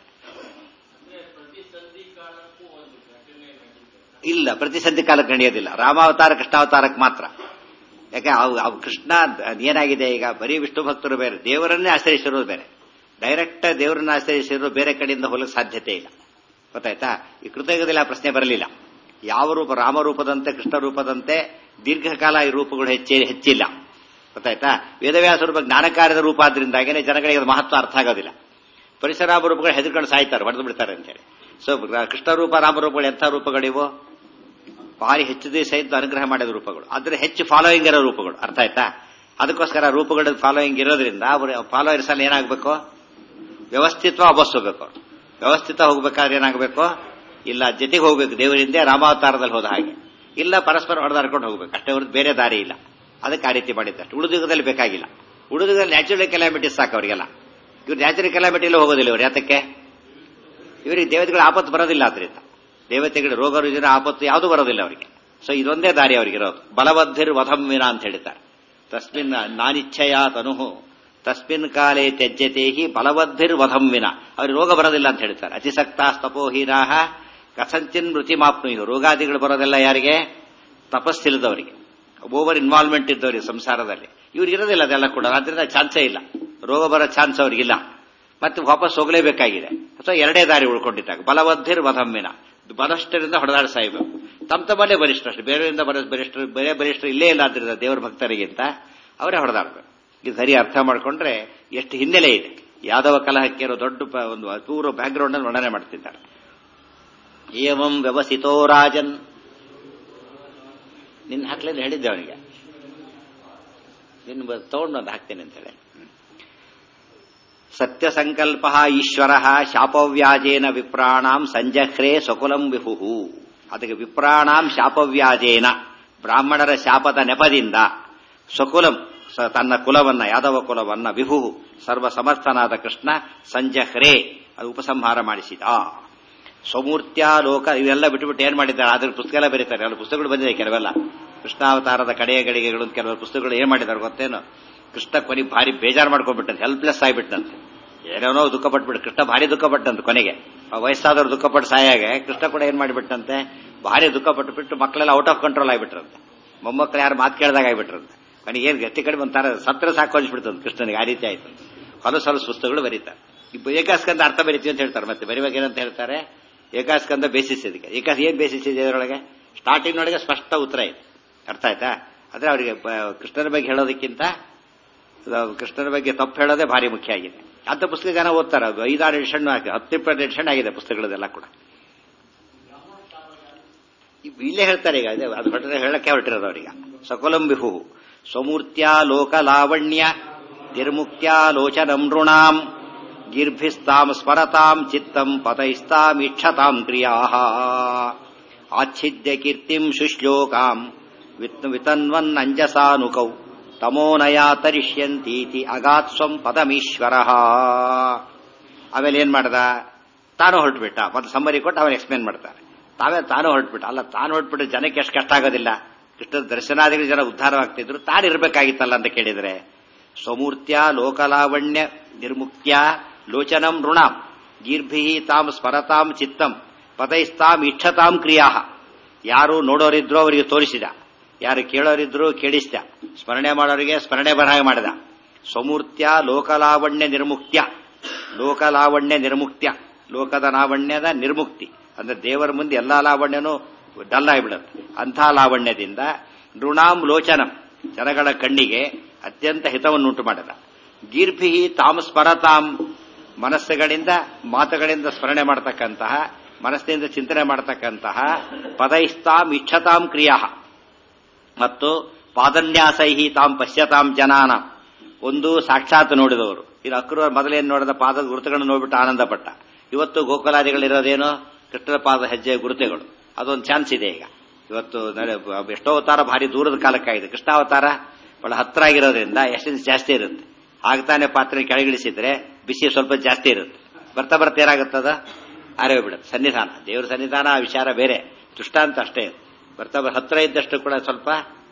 ಇಲ್ಲ ಪ್ರತಿಸಂಧಿ ಕಾಲಕ್ಕೆ ನಡೆಯೋದಿಲ್ಲ ರಾಮಾವತಾರ ಕೃಷ್ಣಾವತಾರಕ್ಕೆ ಮಾತ್ರ ಯಾಕೆ ಅವು ಅವು ಕೃಷ್ಣ ಏನಾಗಿದೆ ಈಗ ಬರೀ ವಿಷ್ಣು ಭಕ್ತರು ಬೇರೆ ದೇವರನ್ನೇ ಆಶ್ರಯಿಸಿರೋದು ಬೇರೆ ಡೈರೆಕ್ಟ್ ದೇವರನ್ನ ಆಶ್ರಯಿಸಿರೋದು ಬೇರೆ ಕಡೆಯಿಂದ ಹೋಗಕ್ಕೆ ಸಾಧ್ಯತೆ ಇಲ್ಲ ಗೊತ್ತಾಯ್ತಾ ಈ ಕೃತಯುಗದಲ್ಲಿ ಆ ಪ್ರಶ್ನೆ ಬರಲಿಲ್ಲ ಯಾವ ರೂಪ ರಾಮರೂಪದಂತೆ ಕೃಷ್ಣ ರೂಪದಂತೆ ದೀರ್ಘಕಾಲ ಈ ರೂಪಗಳು ಹೆಚ್ಚಿ ಹೆಚ್ಚಿಲ್ಲ ಗೊತ್ತಾಯ್ತಾ ವೇದವ್ಯಾಸ ರೂಪ ಜ್ಞಾನಕಾರ್ಯದ ರೂಪ ಆದ್ರಿಂದಾಗೇನೆ ಜನಗಳಿಗೆ ಅದು ಮಹತ್ವ ಅರ್ಥ ಆಗೋದಿಲ್ಲ ಪರಿಸರಾಮ ರೂಪಗಳು ಹೆದರ್ಕೊಂಡು ಸಾಯ್ತಾರೆ ಹೊಡೆದು ಬಿಡ್ತಾರೆ ಅಂತೇಳಿ ಸೊ ಕೃಷ್ಣ ರೂಪ ರಾಮರೂಪಗಳು ಎಂಥ ರೂಪಗಳಿವು ಭಾರಿ ಹೆಚ್ಚು ದಿವಸ ಇದ್ದು ಅನುಗ್ರಹ ಮಾಡಿದ ರೂಪಗಳು ಆದ್ರೆ ಹೆಚ್ಚು ಫಾಲೋಯಿಂಗ್ ಇರೋ ರೂಪಗಳು ಅರ್ಥ ಆಯ್ತಾ ಅದಕ್ಕೋಸ್ಕರ ರೂಪಗಳ ಫಾಲೋಯಿಂಗ್ ಇರೋದ್ರಿಂದ ಅವರು ಫಾಲೋಯರ್ಸ್ ಅಲ್ಲಿ ಏನಾಗಬೇಕು ವ್ಯವಸ್ಥಿತ್ವ ಅಬಸ್ಸೋಬೇಕು ಅವ್ರು ವ್ಯವಸ್ಥಿತ ಹೋಗ್ಬೇಕಾದ್ರೆ ಏನಾಗಬೇಕು ಇಲ್ಲ ಜೊತೆಗೆ ಹೋಗ್ಬೇಕು ದೇವರಿಂದ ರಾಮಾವತಾರದಲ್ಲಿ ಹೋದ ಹಾಗೆ ಇಲ್ಲ ಪರಸ್ಪರ ಹೊಡೆದಾಡ್ಕೊಂಡು ಹೋಗ್ಬೇಕು ಅಷ್ಟೇ ಹೊರತು ಬೇರೆ ದಾರಿ ಇಲ್ಲ ಅದಕ್ಕೆ ಆ ರೀತಿ ಮಾಡಿದ್ದಷ್ಟು ಉಳಿದುಗದಲ್ಲಿ ಬೇಕಾಗಿಲ್ಲ ಉಳಿದುಗದಲ್ಲಿ ನ್ಯಾಚುರಲ್ ಕೆಲಾಮಿಟೀಸ್ ಸಾಕು ಅವರಿಗೆಲ್ಲ ಇವ್ರು ನ್ಯಾಚುರಲ್ ಕೆಲಾಮಿಟಿಯಲ್ಲಿ ಹೋಗೋದಿಲ್ಲ ಇವ್ರು ಯಾತಕ್ಕೆ ಇವರಿಗೆ ದೇವತೆಗಳ ಆಪತ್ತು ಬರೋದಿಲ್ಲ ಆದ್ರಿಂದ ದೇವತೆಗಳ ರೋಗ ರುಜಿನ ಆಪತ್ತು ಯಾವುದೂ ಬರೋದಿಲ್ಲ ಅವರಿಗೆ ಸೊ ಇದೊಂದೇ ದಾರಿ ಅವರಿಗಿರೋದು ಬಲವದ್ಧಿರ್ ವಧಂವಿನ ಅಂತ ಹೇಳ್ತಾರೆ ತಸ್ಮಿನ್ ನಾನಿಚ್ಛಯ ತನುಹು ತಸ್ಮಿನ್ ಕಾಲೇ ತ್ಯಜ್ಯತೆ ಹಿ ಬಲವದ್ಧಿರ್ ವಧಂವಿನ ಅವ್ರಿಗೆ ರೋಗ ಬರೋದಿಲ್ಲ ಅಂತ ಹೇಳ್ತಾರೆ ಅತಿಸಕ್ತ ತಪೋಹೀನಾಹ ಕಸಂಚಿನ್ ಮೃತಿ ಮಾಪ್ನು ರೋಗಾದಿಗಳು ಬರೋದೆಲ್ಲ ಯಾರಿಗೆ ತಪಸ್ಸಿಲ್ಲದವರಿಗೆ ಓವರ್ ಇನ್ವಾಲ್ವ್ಮೆಂಟ್ ಇದ್ದವರಿಗೆ ಸಂಸಾರದಲ್ಲಿ ಇವ್ರಿಗೆ ಇರೋದಿಲ್ಲ ಅದೆಲ್ಲ ಕೂಡ ಆದ್ರಿಂದ ಚಾನ್ಸೇ ಇಲ್ಲ ರೋಗ ಬರೋ ಚಾನ್ಸ್ ಅವ್ರಿಗಿಲ್ಲ ಮತ್ತೆ ವಾಪಸ್ ಹೋಗಲೇಬೇಕಾಗಿದೆ ಅಥವಾ ಎರಡೇ ದಾರಿ ಉಳ್ಕೊಂಡಿದ್ದಾಗ ಬಲವದ್ಧಿರ್ ವಧಮ್ಮಿನ ಬಲಷ್ಟರಿಂದ ಹೊಡೆದಾಡ ಸಾಯ್ಬೇಕು ತಮ್ಮ ತಮ್ಮಲ್ಲೇ ಬಲಿಷ್ಠ ಅಷ್ಟೇ ಬೇರೆಯಿಂದ ಬರೋ ಬಲಿಷ್ಠರು ಬೇರೆ ಬಲಿಷ್ಠರು ಇಲ್ಲೇ ಇಲ್ಲ ಆದ್ರಿಂದ ದೇವರ ಭಕ್ತರಿಗಿಂತ ಅವರೇ ಹೊಡೆದಾಡ್ಬೇಕು ಇದು ಸರಿ ಅರ್ಥ ಮಾಡ್ಕೊಂಡ್ರೆ ಎಷ್ಟು ಹಿನ್ನೆಲೆ ಇದೆ ಯಾದವ ಕಲಹಕ್ಕೆ ಇರೋ ದೊಡ್ಡ ಪ- ಒಂದು ಅಪೂರ್ವ ಬ್ಯಾಕ್ಗ್ರೌಂಡ್ ಅನ್ನು ವರ್ಣನೆ ಮಾಡ್ತಿದ್ದಾರೆ ಏವಂ ವ್ಯವಸಿತೋ ರಾಜನ್ ನಿನ್ನ ಹಾಕ್ಲಿಲ್ಲ ಹೇಳಿದ್ದೆ ಅವನಿಗೆ ನಿನ್ನ ತಗೊಂಡು ಒಂದು ಹಾಕ್ತೇನೆ ಅಂತ ಹೇಳಿ ಸತ್ಯ ಸಂಕಲ್ಪ ಈಶ್ವರ ಶಾಪವ್ಯಾಜೇನ ವಿಪ್ರಾಣಾಂ ಸಂಜಹ್ರೇ ಸಕುಲಂ ವಿಹು ಅದಕ್ಕೆ ವಿಪ್ರಾಣಾಂ ಶಾಪವ್ಯಾಜೇನ ಬ್ರಾಹ್ಮಣರ ಶಾಪದ ನೆಪದಿಂದ ಸಕುಲಂ ಸ- ತನ್ನ ಕುಲವನ್ನ ಯಾದವ ಕುಲವನ್ನ ವಿಭು ಸರ್ವ ಸಮರ್ಥನಾದ ಕೃಷ್ಣ ಸಂಜಹ್ರೇ ಅದು ಉಪಸಂಹಾರ ಮಾಡಿಸಿದ ಸ್ವಮೂರ್ತ್ಯ ಲೋಕ ಇವೆಲ್ಲ ಬಿಟ್ಟುಬಿಟ್ಟು ಏನ್ ಮಾಡಿದ್ದಾರೆ ಅದ್ರ ಪುಸ್ತಕ ಎಲ್ಲ ಬರೀತಾರೆ ಎಲ್ಲ ಪುಸ್ತಕಗಳು ಬಂದಿದೆ ಕೆಲವೆಲ್ಲ ಕೃಷ್ಣಾವತಾರದ ಕಡೆಯ ಗಳಿಗೆಗಳು ಅಂತ ಕೆಲವು ಪುಸ್ತಕಗಳು ಏನ್ ಮಾಡಿದ್ದಾರೆ ಗೊತ್ತೇನು ಕೃಷ್ಣ ಕೊನೆ ಭಾರಿ ಬೇಜಾರು ಮಾಡ್ಕೊಂಡ್ಬಿಟ್ಟಂತೆ ಹೆಲ್ಪ್ಲೆಸ್ ಆಗಿಬಿಟ್ಟಂತೆ ಏನೇನೋ ದುಃಖ ಪಟ್ಬಿಟ್ಟು ಕೃಷ್ಣ ಭಾರಿ ದುಃಖ ಪಟ್ಟಂತೆ ಕೊನೆಗೆ ಆ ವಯಸ್ಸಾದವ್ರು ದುಃಖ ಪಟ್ಟು ಸಾಯಾಗೆ ಕೃಷ್ಣ ಕೂಡ ಏನ್ ಮಾಡಿಬಿಟ್ಟಂತೆ ಭಾರಿ ದುಃಖ ಪಟ್ಟುಬಿಟ್ಟು ಮಕ್ಕಳೆಲ್ಲ ಔಟ್ ಆಫ್ ಕಂಟ್ರೋಲ್ ಆಗಿಬಿಟ್ರಂತೆ ಮೊಮ್ಮಕ್ಕಳು ಯಾರು ಮಾತು ಕೇಳಿದಾಗ ಆಗಿಬಿಟ್ರಂತೆ ಕೊನೆಗೆ ಏನ್ ಗತಿ ಕಡೆ ಒಂಥರ ಸತ್ರ ಸಾಕು ಅನ್ಸ್ಬಿಡ್ತಂತೆ ಕೃಷ್ಣನಿಗೆ ಆ ರೀತಿ ಆಯ್ತು ಹೊಲಸು ಹೊಲಸು ಪುಸ್ತಕಗಳು ಬರೀತಾರೆ ಇಬ್ಬ ಏಕಾಸ್ಕಂದ ಅರ್ಥ ಬರೀತೀವಿ ಅಂತ ಹೇಳ್ತಾರೆ ಮತ್ತೆ ಬರೀವಾಗ ಏನಂತ ಹೇಳ್ತಾರೆ ಏಕಾಸ್ಕಂದ ಬೇಸಿಸ್ ಇದಕ್ಕೆ ಏಕಾಸ್ ಏನ್ ಬೇಸಿಸ್ ಇದೆ ಇದರೊಳಗೆ ಸ್ಟಾರ್ಟಿಂಗ್ ನೊಳಗೆ ಸ್ಪಷ್ಟ ಉತ್ತರ ಇದೆ ಅರ್ಥ ಆಯ್ತಾ ಆದ್ರೆ ಅವರಿಗೆ ಬ- ಕೃಷ್ಣನ ಬಗ್ಗೆ ಹೇಳೋದಕ್ಕಿಂತ ಅದು ಕೃಷ್ಣನ ಬಗ್ಗೆ ತಪ್ಪು ಹೇಳೋದೇ ಭಾರಿ ಮುಖ್ಯ ಆಗಿದೆ ಅಂತ ಪುಸ್ತಕ ಜನ ಓದ್ತಾರೆ ಅದು ಐದಾರು ಎಡಿಷನ್ ಆಗಿದೆ ಹತ್ತಿಪ್ಪತ್ತು ಎಡಿಷನ್ ಆಗಿದೆ ಪುಸ್ತಕಗಳದೆಲ್ಲ ಕೂಡ ಇವ್ ಇಲ್ಲೇ ಹೇಳ್ತಾರೆ ಈಗ ಅದೇ ಅದು ಹೊರಟ್ರೆ ಹೇಳಕ್ಕೆ ಹೊರಟಿರೋದು ಅವರಿಗೆ ಸಕುಲಂಬಿಹು ಸ್ವಮೂರ್ತ್ಯ ಲೋಕ ಲಾವಣ್ಯ ನಿರ್ಮುಕ್ತ್ಯಾಲೋಚನಂ ನೃಣಾಂ ಗಿರ್ಭಿಸ್ತಾಂ ಸ್ಮರತಾಂ ಚಿತ್ತಂ ಪತೈಸ್ತಾಮೀಕ್ಷತಾಂ ಕ್ರಿಯಾ ಆಚ್ಛಿದ್ಯ ಕೀರ್ತಿಂ ಶುಶ್ಲೋಕಾಂ ವಿತ್ ವಿತನ್ವನ್ನಂಜಸಾನುಕೌ ತಮೋನಯಾ ತರಿಷ್ಯಂತೀತಿ ಅಗಾತ್ಸ್ವಂ ಪದಮೀಶ್ವರ ಆಮೇಲೆ ಏನ್ ಮಾಡ್ದ ತಾನು ಹೊರಟ್ಬಿಟ್ಟ ಮತ್ತೆ ಸಮ್ಮರಿ ಕೊಟ್ಟು ಅವನು ಎಕ್ಸ್ಪ್ಲೇನ್ ಮಾಡ್ತಾರೆ ತಾವೇ ತಾನು ಹೊರಟ್ಬಿಟ್ಟ ಅಲ್ಲ ತಾನು ಹೊರಟ್ಬಿಟ್ಟು ಜನಕ್ಕೆ ಎಷ್ಟು ಕಷ್ಟ ಆಗೋದಿಲ್ಲ ಕೃಷ್ಣ ದರ್ಶನಾದಿಗಳು ಜನ ಉದ್ಧಾರವಾಗ್ತಿದ್ರು ತಾನು ಇರಬೇಕಾಗಿತ್ತಲ್ಲ ಅಂತ ಕೇಳಿದ್ರೆ ಸ್ವಮೂರ್ತ್ಯ ಲೋಕಲಾವಣ್ಯ ನಿರ್ಮುಕ್ತ್ಯ ಲೋಚನಂ ಋಣಾಂ ಗೀರ್ಭಿ ತಾಂ ಸ್ಮರತಾಂ ಚಿತ್ತಂ ಪದೈಸ್ತಾಂ ಇಚ್ಛತಾಂ ಕ್ರಿಯಾ ಯಾರು ನೋಡೋರಿದ್ರು ಅವರಿಗೆ ತೋರಿಸಿದ ಯಾರು ಕೇಳೋರಿದ್ರು ಕೇಳಿಸಿದ ಸ್ಮರಣೆ ಮಾಡೋರಿಗೆ ಸ್ಮರಣೆ ಬರಹ ಮಾಡಿದ ಸ್ವಮೂರ್ತ್ಯ ಲೋಕಲಾವಣ್ಯ ನಿರ್ಮುಕ್ತ್ಯ ಲೋಕಲಾವಣ್ಯ ನಿರ್ಮುಕ್ತ್ಯ ಲೋಕದ ಲಾವಣ್ಯದ ನಿರ್ಮುಕ್ತಿ ಅಂದ್ರೆ ದೇವರ ಮುಂದೆ ಎಲ್ಲಾ ಲಾವಣ್ಯನೂ ಡಲ್ ಆಗಿಬಿಡುತ್ತೆ ಅಂಥ ಲಾವಣ್ಯದಿಂದ ನೃಣಾಂ ಲೋಚನಂ ಜನಗಳ ಕಣ್ಣಿಗೆ ಅತ್ಯಂತ ಹಿತವನ್ನುಂಟು ಮಾಡಿದ ಗೀರ್ಭಿ ತಾಮ್ ಸ್ಮರತಾಂ ಮನಸ್ಸುಗಳಿಂದ ಮಾತುಗಳಿಂದ ಸ್ಮರಣೆ ಮಾಡತಕ್ಕಂತಹ ಮನಸ್ಸಿನಿಂದ ಚಿಂತನೆ ಮಾಡತಕ್ಕಂತಹ ಪದೈಸ್ತಾಂ ಇಚ್ಛತಾಂ ಕ್ರಿಯಾ ಮತ್ತು ಪಾದನ್ಯಾಸೈಹಿ ತಾಂ ಪಶ್ಯತಾಂ ಜನಾನ ಒಂದು ಸಾಕ್ಷಾತ್ ನೋಡಿದವರು ಇದು ಅಕ್ರೂರ್ ಮೊದಲೇನು ನೋಡಿದ ಪಾದದ ಗುರುತುಗಳನ್ನು ನೋಡ್ಬಿಟ್ಟು ಆನಂದ ಪಟ್ಟ ಇವತ್ತು ಗೋಕುಲಾದಿಗಳಿರೋದೇನು ಕೃಷ್ಣನ ಪಾದ ಹೆಜ್ಜೆಯ ಗುರುತುಗಳು ಅದೊಂದು ಚಾನ್ಸ್ ಇದೆ ಈಗ ಇವತ್ತು ನಡೆ- ಎಷ್ಟೋ ಅವತಾರ ಭಾರಿ ದೂರದ ಕಾಲಕ್ಕಾಗಿದೆ ಕೃಷ್ಣಾವತಾರ ಬಹಳ ಹತ್ರ ಆಗಿರೋದ್ರಿಂದ ಎಷ್ಟೆನ್ಸ್ ಜಾಸ್ತಿ ಇರುತ್ತೆ ಆಗ್ತಾನೆ ಪಾತ್ರೆ ಕೆಳಗಿಳಿಸಿದ್ರೆ ಬಿಸಿ ಸ್ವಲ್ಪ ಜಾಸ್ತಿ ಇರುತ್ತೆ ಬರ್ತಾ ಬರ್ತಾ ಏನಾಗುತ್ತದ ಆರೇ ಬಿಡುತ್ತೆ ಸನ್ನಿಧಾನ ದೇವರ ಸನ್ನಿಧಾನ ಆ ವಿಚಾರ ಬೇರೆ ದೃಷ್ಟಾಂತ ಅಷ್ಟೇ ಬರ್ತಾ ಬರ್- ಹತ್ರ ಇದ್ದಷ್ಟು ಕೂಡ ಸ್ವಲ್ಪ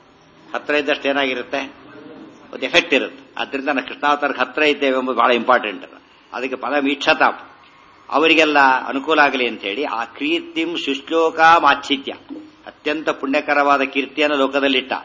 ಹತ್ರ ಇದ್ದಷ್ಟು ಏನಾಗಿರುತ್ತೆ ಒಂದು ಎಫೆಕ್ಟ್ ಇರುತ್ತೆ ಆದ್ರಿಂದ ನಾವು ಕೃಷ್ಣಾವತಾರಕ್ಕೆ ಹತ್ರ ಇದ್ದೇವೆ ಎಂಬುದು ಬಹಳ ಇಂಪಾರ್ಟೆಂಟ್ ಅದಕ್ಕೆ ಪದ ಮೀಕ್ಷತಾಪ್ ಅವರಿಗೆಲ್ಲ ಅನುಕೂಲ ಆಗಲಿ ಅಂತ ಹೇಳಿ ಆ ಕೀರ್ತಿಂ ಶುಶ್ಲೋಕಾಮಾಚ್ಛಿದ್ಯ ಅತ್ಯಂತ ಪುಣ್ಯಕರವಾದ ಕೀರ್ತಿಯನ್ನು ಲೋಕದಲ್ಲಿಟ್ಟ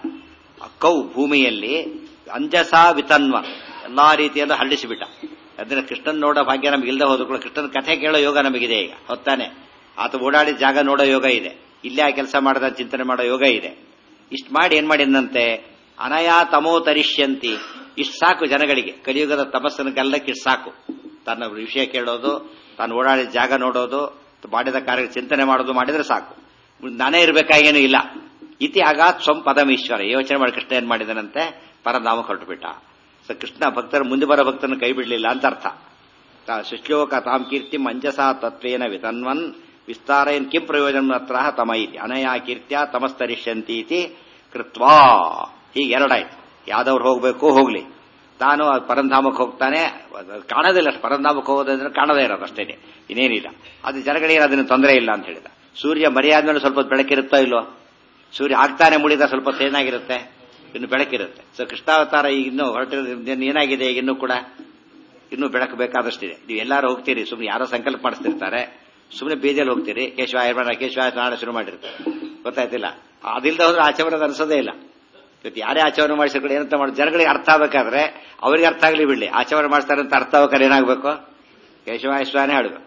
ಕೌ ಭೂಮಿಯಲ್ಲಿ ಅಂಜಸಾ ವಿತನ್ವ ಎಲ್ಲಾ ರೀತಿಯಲ್ಲೂ ಹರಡಿಸಿಬಿಟ್ಟ ಅದನ್ನ ಕೃಷ್ಣನ್ ನೋಡೋ ಭಾಗ್ಯ ನಮ್ಗೆ ಇಲ್ಲದೆ ಹೋದ್ರು ಕೂಡ ಕೃಷ್ಣನ ಕಥೆ ಕೇಳೋ ಯೋಗ ನಮಗಿದೆ ಈಗ ಹೊತ್ತಾನೆ ಆತ ಓಡಾಡಿದ ಜಾಗ ನೋಡೋ ಯೋಗ ಇದೆ ಇಲ್ಲೇ ಆ ಕೆಲಸ ಮಾಡದ ಚಿಂತನೆ ಮಾಡೋ ಯೋಗ ಇದೆ ಇಷ್ಟು ಮಾಡಿ ಏನ್ ಮಾಡಿದಂತೆ ಅನಯಾ ತಮೋ ತರಿಷ್ಯಂತಿ ಇಷ್ಟು ಸಾಕು ಜನಗಳಿಗೆ ಕಲಿಯುಗದ ತಪಸ್ಸನ್ನು ಗಲ್ಲಕ್ಕೆ ಇಷ್ಟು ಸಾಕು ತನ್ನ ವಿಷಯ ಕೇಳೋದು ತಾನು ಓಡಾಡಿದ ಜಾಗ ನೋಡೋದು ಮಾಡಿದ ಕಾರ್ಯ ಚಿಂತನೆ ಮಾಡೋದು ಮಾಡಿದ್ರೆ ಸಾಕು ನಾನೇ ಇರಬೇಕಾಗೇನು ಇಲ್ಲ ಇತಿ ಆಗಾತ್ ಸ್ವಂ ಪದಮೀಶ್ವರ ಯೋಚನೆ ಮಾಡಿ ಕೃಷ್ಣ ಏನ್ ಮಾಡಿದನಂತೆ ಪರನಾಮ ಹೊರಟುಬಿಟ್ಟ ಸೊ ಕೃಷ್ಣ ಭಕ್ತರ ಮುಂದೆ ಬರೋ ಭಕ್ತರನ್ನು ಕೈ ಬಿಡಲಿಲ್ಲ ಅಂತ ಅರ್ಥ ತಾ- ಸುಶ್ಲೋಕ ತಾಂ ಕೀರ್ತಿ ಮಂಜಸಾ ತತ್ವೇನ ವಿತನ್ವನ್ ವಿಸ್ತಾರಯನ್ ಕಿಂ ಪ್ರಯೋಜನ ಅತ್ರ ತಮ ಇತಿ ಅನಯಾ ಕೀರ್ತ್ಯ ತಮಸ್ತರಿಷ್ಯಂತಿ ಇತಿ ಕೃತ್ವಾ ಹೀಗೆ ಎರಡಾಯ್ತು ಯಾವ್ದವ್ರು ಹೋಗ್ಬೇಕು ಹೋಗ್ಲಿ ತಾನು ಆ ಪರಂಧಾಮಕ್ಕೆ ಹೋಗ್ತಾನೆ ಅದು ಕಾಣೋದಿಲ್ಲ ಅಷ್ಟು ಪರಂಧಾಮಕ್ಕೆ ಹೋಗೋದಂದ್ರೆ ಕಾಣದೇ ಇರೋದು ಅಷ್ಟೇ ಇನ್ನೇನಿಲ್ಲ ಅದು ಜನಗಳಿಗೆ ಅದನ್ನು ತೊಂದರೆ ಇಲ್ಲ ಅಂತ ಹೇಳಿದ ಸೂರ್ಯ ಮರೆಯಾದ್ಮೇಲೆ ಸ್ವಲ್ಪ ಹೊತ್ತು ಬೆಳಕಿರುತ್ತೋ ಇಲ್ವೋ ಸೂರ್ಯ ಆಗ್ತಾನೆ ಮುಳಿದ ಸ್ವಲ್ಪ ಹೊತ್ತು ಏನಾಗಿರುತ್ತೆ ಇನ್ನು ಬೆಳಕಿರುತ್ತೆ ಸೊ ಕೃಷ್ಣಾವತಾರ ಈಗ ಇನ್ನೂ ಹೊರಟಿರೋದ್ರಿಂದ ಏನಾಗಿದೆ ಈಗ ಇನ್ನೂ ಕೂಡ ಇನ್ನೂ ಬೆಳಕು ಬೇಕಾದಷ್ಟಿದೆ ನೀವು ಎಲ್ಲರೂ ಹೋಗ್ತೀರಿ ಸುಮ್ಮನೆ ಯಾರೋ ಸಂಕಲ್ಪ ಮಾಡಿಸ್ತಿರ್ತಾರೆ ಸುಮ್ಮನೆ ಬೀದಿಯಲ್ಲಿ ಹೋಗ್ತೀರಿ ಕೇಶವ ಏರ್ಮಾಡ ಕೇಶವ ನಾಡ ಶುರು ಮಾಡಿರ್ತಾರೆ ಗೊತ್ತಾಯ್ತಿಲ್ಲ ಅದಿಲ್ಲದೆ ಹೋದ್ರೆ ಆಚರಣೆ ಅನ್ಸೋದೇ ಇಲ್ಲ ಇವತ್ತು ಯಾರೇ ಆಚರಣೆ ಮಾಡಿಸಿದ್ರೆ ಏನಂತ ಮಾಡಿ ಜನಗಳಿಗೆ ಅರ್ಥ ಆಗ್ಬೇಕಾದ್ರೆ ಅವರಿಗೆ ಅರ್ಥ ಆಗಲಿ ಬಿಡ್ಲಿ ಆಚರಣೆ ಮಾಡ್ತಾರೆ ಅಂತ ಅರ್ಥ ಆಗ್ಬೇಕಾದ್ರೆ ಏನಾಗಬೇಕು ಕೇಶವ ಯಶ್ವಾನೇ ಆಡಬೇಕು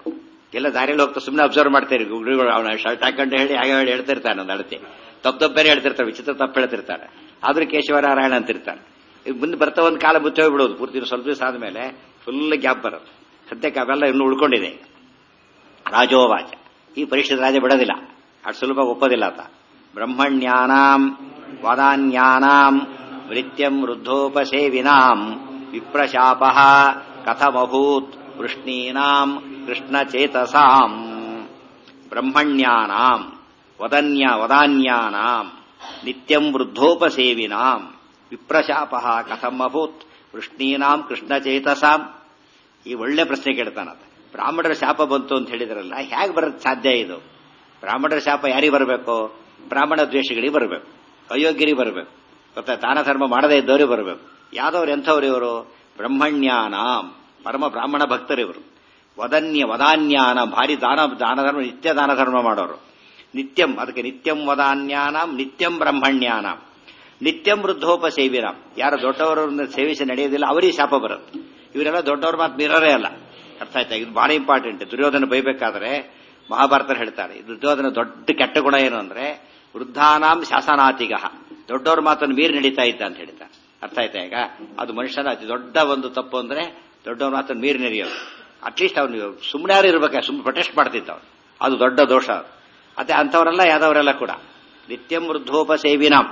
ಎಲ್ಲ ದಾರಿಯಲ್ಲಿ ಹೋಗ್ತಾ ಸುಮ್ಮನೆ ಅಬ್ಸರ್ವ್ ಮಾಡ್ತಾರೆ ಗುರುಗಳು ಅವನ ಶರ್ಟ್ ಹಾಕೊಂಡು ಹೇಳಿ ಹಾಗೆ ಹೇಳಿ ಹೇಳ್ತಿರ್ತಾನೆ ಒಂದು ಅಳತೆ ತಪ್ಪು ತಪ್ಪು ಬೇರೆ ಹೇಳ್ತಿರ್ತಾರೆ ವಿಚಿತ್ರ ತಪ್ಪು ಹೇಳ್ತಿರ್ತಾರೆ ಆದ್ರೂ ಕೇಶವನಾರಾಯಣ ಅಂತಿರ್ತಾನೆ ಈಗ ಮುಂದೆ ಬರ್ತಾ ಒಂದು ಕಾಲ ಮುಚ್ಚಿ ಹೋಗ್ಬಿಡೋದು ಪೂರ್ತಿ ಸ್ವಲ್ಪ ದಿವಸ ಆದ್ಮೇಲೆ ಫುಲ್ ಗ್ಯಾಪ್ ಬರೋದು ಸದ್ಯಕ್ಕೆ ಅವೆಲ್ಲ ಇನ್ನೂ ಉಳ್ಕೊಂಡಿದೆ ರಾಜೋವಾಚ ಈ ಪರೀಕ್ಷೆ ರಾಜ ಬಿಡೋದಿಲ್ಲ ಅಷ್ಟು ಸುಲಭ ಒಪ್ಪೋದಿಲ್ಲ ಆತ ಬ್ರಹ್ಮಣ್ಯಾನಾಂ ವದಾನ್ಯಾನಾಂ ವೃತ್ಯಂ ವೃದ್ಧೋಪಸೇವಿನಾಂ ವಿಪ್ರಶಾಪ ಕಥಮಭೂತ್ ವೃಷ್ಣೀನಾಂ ಕೃಷ್ಣಚೇತಸಾಂ ಬ್ರಹ್ಮಣ್ಯಾನಾಂ ವದನ್ಯ ವದಾನ್ಯಾನಾಂ ನಿತ್ಯಂ ವೃದ್ಧೋಪಸೇವಿನಾಂ ವಿಪ್ರಶಾಪ ಕಥಮಭೂತ್ ವೃಷ್ಣೀನಾಂ ಕೃಷ್ಣಚೇತಸಾಂ ಈ ಒಳ್ಳೆ ಪ್ರಶ್ನೆ ಕೇಳ್ತಾನದ ಬ್ರಾಹ್ಮಣರ ಶಾಪ ಬಂತು ಅಂತ ಹೇಳಿದ್ರಲ್ಲ ಹೇಗೆ ಬರೋದು ಸಾಧ್ಯ ಇದು ಬ್ರಾಹ್ಮಣರ ಶಾಪ ಯಾರಿಗೆ ಬರಬೇಕು ಬ್ರಾಹ್ಮಣ ದ್ವೇಷಗಳಿಗೆ ಬರಬೇಕು ಅಯೋಗ್ಯರಿಗೆ ಬರಬೇಕು ಗೊತ್ತಾ ದಾನ ಧರ್ಮ ಮಾಡದೇ ಇದ್ದವರಿಗೆ ಬರಬೇಕು ಯಾದವ್ರು ಎಂಥವ್ರು ಇವರು ಬ್ರಹ್ಮಣ್ಯಾನಾಂ ಪರಮ ಬ್ರಾಹ್ಮಣ ಭಕ್ತರಿವರು ವದನ್ಯ ವದಾನ್ಯಾನ ಭಾರಿ ದಾನ ದಾನ ಧರ್ಮ ನಿತ್ಯ ದಾನ ಧರ್ಮ ಮಾಡೋರು ನಿತ್ಯಂ ಅದಕ್ಕೆ ನಿತ್ಯಂ ವದಾನ್ಯಾನಾಂ ನಿತ್ಯಂ ಬ್ರಹ್ಮಣ್ಯಾನಾಂ ನಿತ್ಯಂ ವೃದ್ಧೋಪಸೇವಿನಾಂ ಯಾರು ದೊಡ್ಡವರನ್ನ ಸೇವಿಸಿ ನಡೆಯೋದಿಲ್ಲ ಅವರಿಗೆ ಶಾಪ ಬರುತ್ತೆ ಇವರೆಲ್ಲ ದೊಡ್ಡವ್ರ ಮಾತು ಮೀರರೇ ಅಲ್ಲ ಅರ್ಥ ಆಯ್ತಾ ಇದು ಬಹಳ ಇಂಪಾರ್ಟೆಂಟ್ ದುರ್ಯೋಧನ ಬೈಬೇಕಾದ್ರೆ ಮಹಾಭಾರತ ಹೇಳ್ತಾರೆ ದುರ್ಯೋಧನ ದೊಡ್ಡ ಕೆಟ್ಟ ಗುಣ ಏನು ಅಂದ್ರೆ ವೃದ್ಧಾನಾಂ ಶಾಸನಾತಿಗ ದೊಡ್ಡವ್ರ ಮಾತನ್ನು ಮೀರಿ ನಡೀತಾ ಇದ್ದ ಅಂತ ಹೇಳ್ತಾರೆ ಅರ್ಥ ಆಯ್ತಾ ಈಗ ಅದು ಮನುಷ್ಯನ ಅತಿ ದೊಡ್ಡ ಒಂದು ತಪ್ಪು ಅಂದ್ರೆ ದೊಡ್ಡವ್ರ ಮಾತನ್ನು ಮೀರಿ ನಡೆಯೋದು ಅಟ್ಲೀಸ್ಟ್ ಅವನು ಸುಮ್ಮನೆ ಯಾರು ಇರ್ಬೇಕು ಸುಮ್ಮನೆ ಪ್ರೊಟೆಸ್ಟ್ ಮಾಡ್ತಿದ್ದ ಅವನು ಅದು ದೊಡ್ಡ ದೋಷ ಅದು ಅದೇ ಅಂಥವರೆಲ್ಲ ಯಾದವರೆಲ್ಲ ಕೂಡ ನಿತ್ಯಂ ವೃದ್ಧೋಪಸೇವಿನಾಂ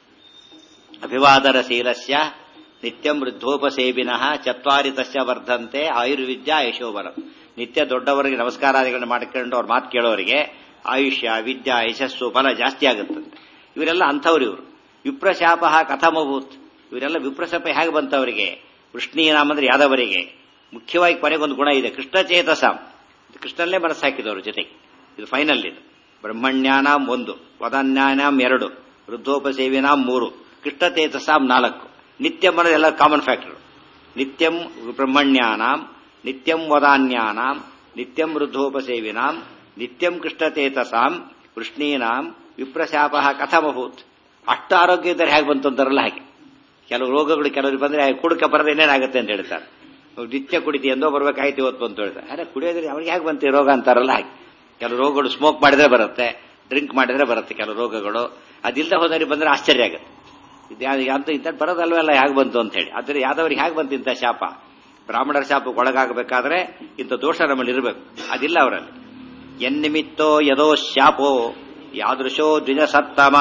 ಅಭಿವಾದರಶೀಲಸ್ಯ ನಿತ್ಯಂ ವೃದ್ಧೋಪಸೇವಿನಃ ಚತ್ವಾರಿ ತಸ್ಯ ವರ್ಧಂತೆ ಆಯುರ್ವಿದ್ಯಾ ಯಶೋಬಲಂ ನಿತ್ಯ ದೊಡ್ಡವರಿಗೆ ನಮಸ್ಕಾರಾದಿಗಳನ್ನು ಮಾಡಿಕೊಂಡು ಅವ್ರ ಮಾತು ಕೇಳೋರಿಗೆ ಆಯುಷ್ಯ ವಿದ್ಯಾ ಯಶಸ್ಸು ಫಲ ಜಾಸ್ತಿ ಆಗುತ್ತಂತೆ ಇವರೆಲ್ಲ ಅಂಥವ್ರು ಇವರು ವಿಪ್ರಶಾಪ ಕಥಮಭೂತ್ ಇವರೆಲ್ಲ ವಿಪ್ರಶಾಪ ಹೇಗೆ ಬಂತವರಿಗೆ ವೃಷ್ಣೀನಾಮ ಅಂದ್ರೆ ಯಾದವರಿಗೆ ಮುಖ್ಯವಾಗಿ ಕೊನೆಗೊಂದು ಗುಣ ಇದೆ ಕೃಷ್ಣಚೇತಸಾಂ ಕೃಷ್ಣಲ್ಲೇ ಮನಸ್ಸು ಹಾಕಿದವರು ಜೊತೆಗೆ ಇದು ಫೈನಲ್ ಇದು ಬ್ರಹ್ಮಣ್ಯಾನಾಂ ಒಂದು ವದನ್ಯಾನಾಂ ಎರಡು ವೃದ್ಧೋಪಸೇವಿನಾಂ ಮೂರು ಕೃಷ್ಣತೇಜಸಾಂ ನಾಲ್ಕು ನಿತ್ಯಂ ಅನ್ನೋದು ಎಲ್ಲ ಕಾಮನ್ ಫ್ಯಾಕ್ಟರ್ ನಿತ್ಯಂ ಬ್ರಹ್ಮಣ್ಯಾನಾಂ ನಿತ್ಯಂ ವದಾನ್ಯಾನಾಂ ನಿತ್ಯಂ ವೃದ್ಧೋಪಸೇವಿನಾಂ ನಿತ್ಯಂ ಕೃಷ್ಣತೇತಸಾಂ ವೃಷ್ಣೀನಾಂ ವಿಪ್ರಶಾಪ ಕಥಮಭೂತ್ ಅಷ್ಟು ಆರೋಗ್ಯ ಇದ್ದರೆ ಹೇಗೆ ಬಂತು ಅಂತಾರಲ್ಲ ಹಾಗೆ ಕೆಲವು ರೋಗಗಳು ಕೆಲವರಿಗೆ ಬಂದ್ರೆ ಕುಡುಕ ಬರದೆ ಏನೇನಾಗುತ್ತೆ ಅಂತ ಹೇಳ್ತಾರೆ ನಿತ್ಯ ಕುಡಿತಿ ಎಂದೋ ಬರ್ಬೇಕಾಯ್ತು ಇವತ್ತು ಅಂತ ಹೇಳ್ತಾರೆ ಅರೆ ಕುಡಿಯೋದ್ರೆ ಅವ್ರಿಗೆ ಹೇಗೆ ಬಂತು ರೋಗ ಅಂತಾರಲ್ಲ ಹಾಗೆ ಕೆಲವು ರೋಗಗಳು ಸ್ಮೋಕ್ ಮಾಡಿದ್ರೆ ಬರುತ್ತೆ ಡ್ರಿಂಕ್ ಮಾಡಿದ್ರೆ ಬರುತ್ತೆ ಕೆಲವು ರೋಗಗಳು ಅದಿಲ್ಲದೆ ಹೋದವ್ರಿಗೆ ಬಂದ್ರೆ ಆಶ್ಚರ್ಯ ಆಗುತ್ತೆ ಅಂತ ಇಂಥ ಬರೋದಲ್ವಲ್ಲ ಹೇಗೆ ಬಂತು ಅಂತ ಹೇಳಿ ಆದ್ರೆ ಯಾದವ್ರಿಗೆ ಹೇಗೆ ಬಂತು ಇಂಥ ಶಾಪ ಬ್ರಾಹ್ಮಣರ ಶಾಪಕ್ಕೆ ಒಳಗಾಗಬೇಕಾದ್ರೆ ಇಂಥ ದೋಷ ನಮ್ಮಲ್ಲಿ ಇರಬೇಕು ಅದಿಲ್ಲ ಅವರಲ್ಲಿ ಎನ್ನಿಮಿತ್ತೋ ಯದೋ ಶಾಪೋ ಯಾದೃಶೋ ದ್ವಿಜಸತ್ತಮ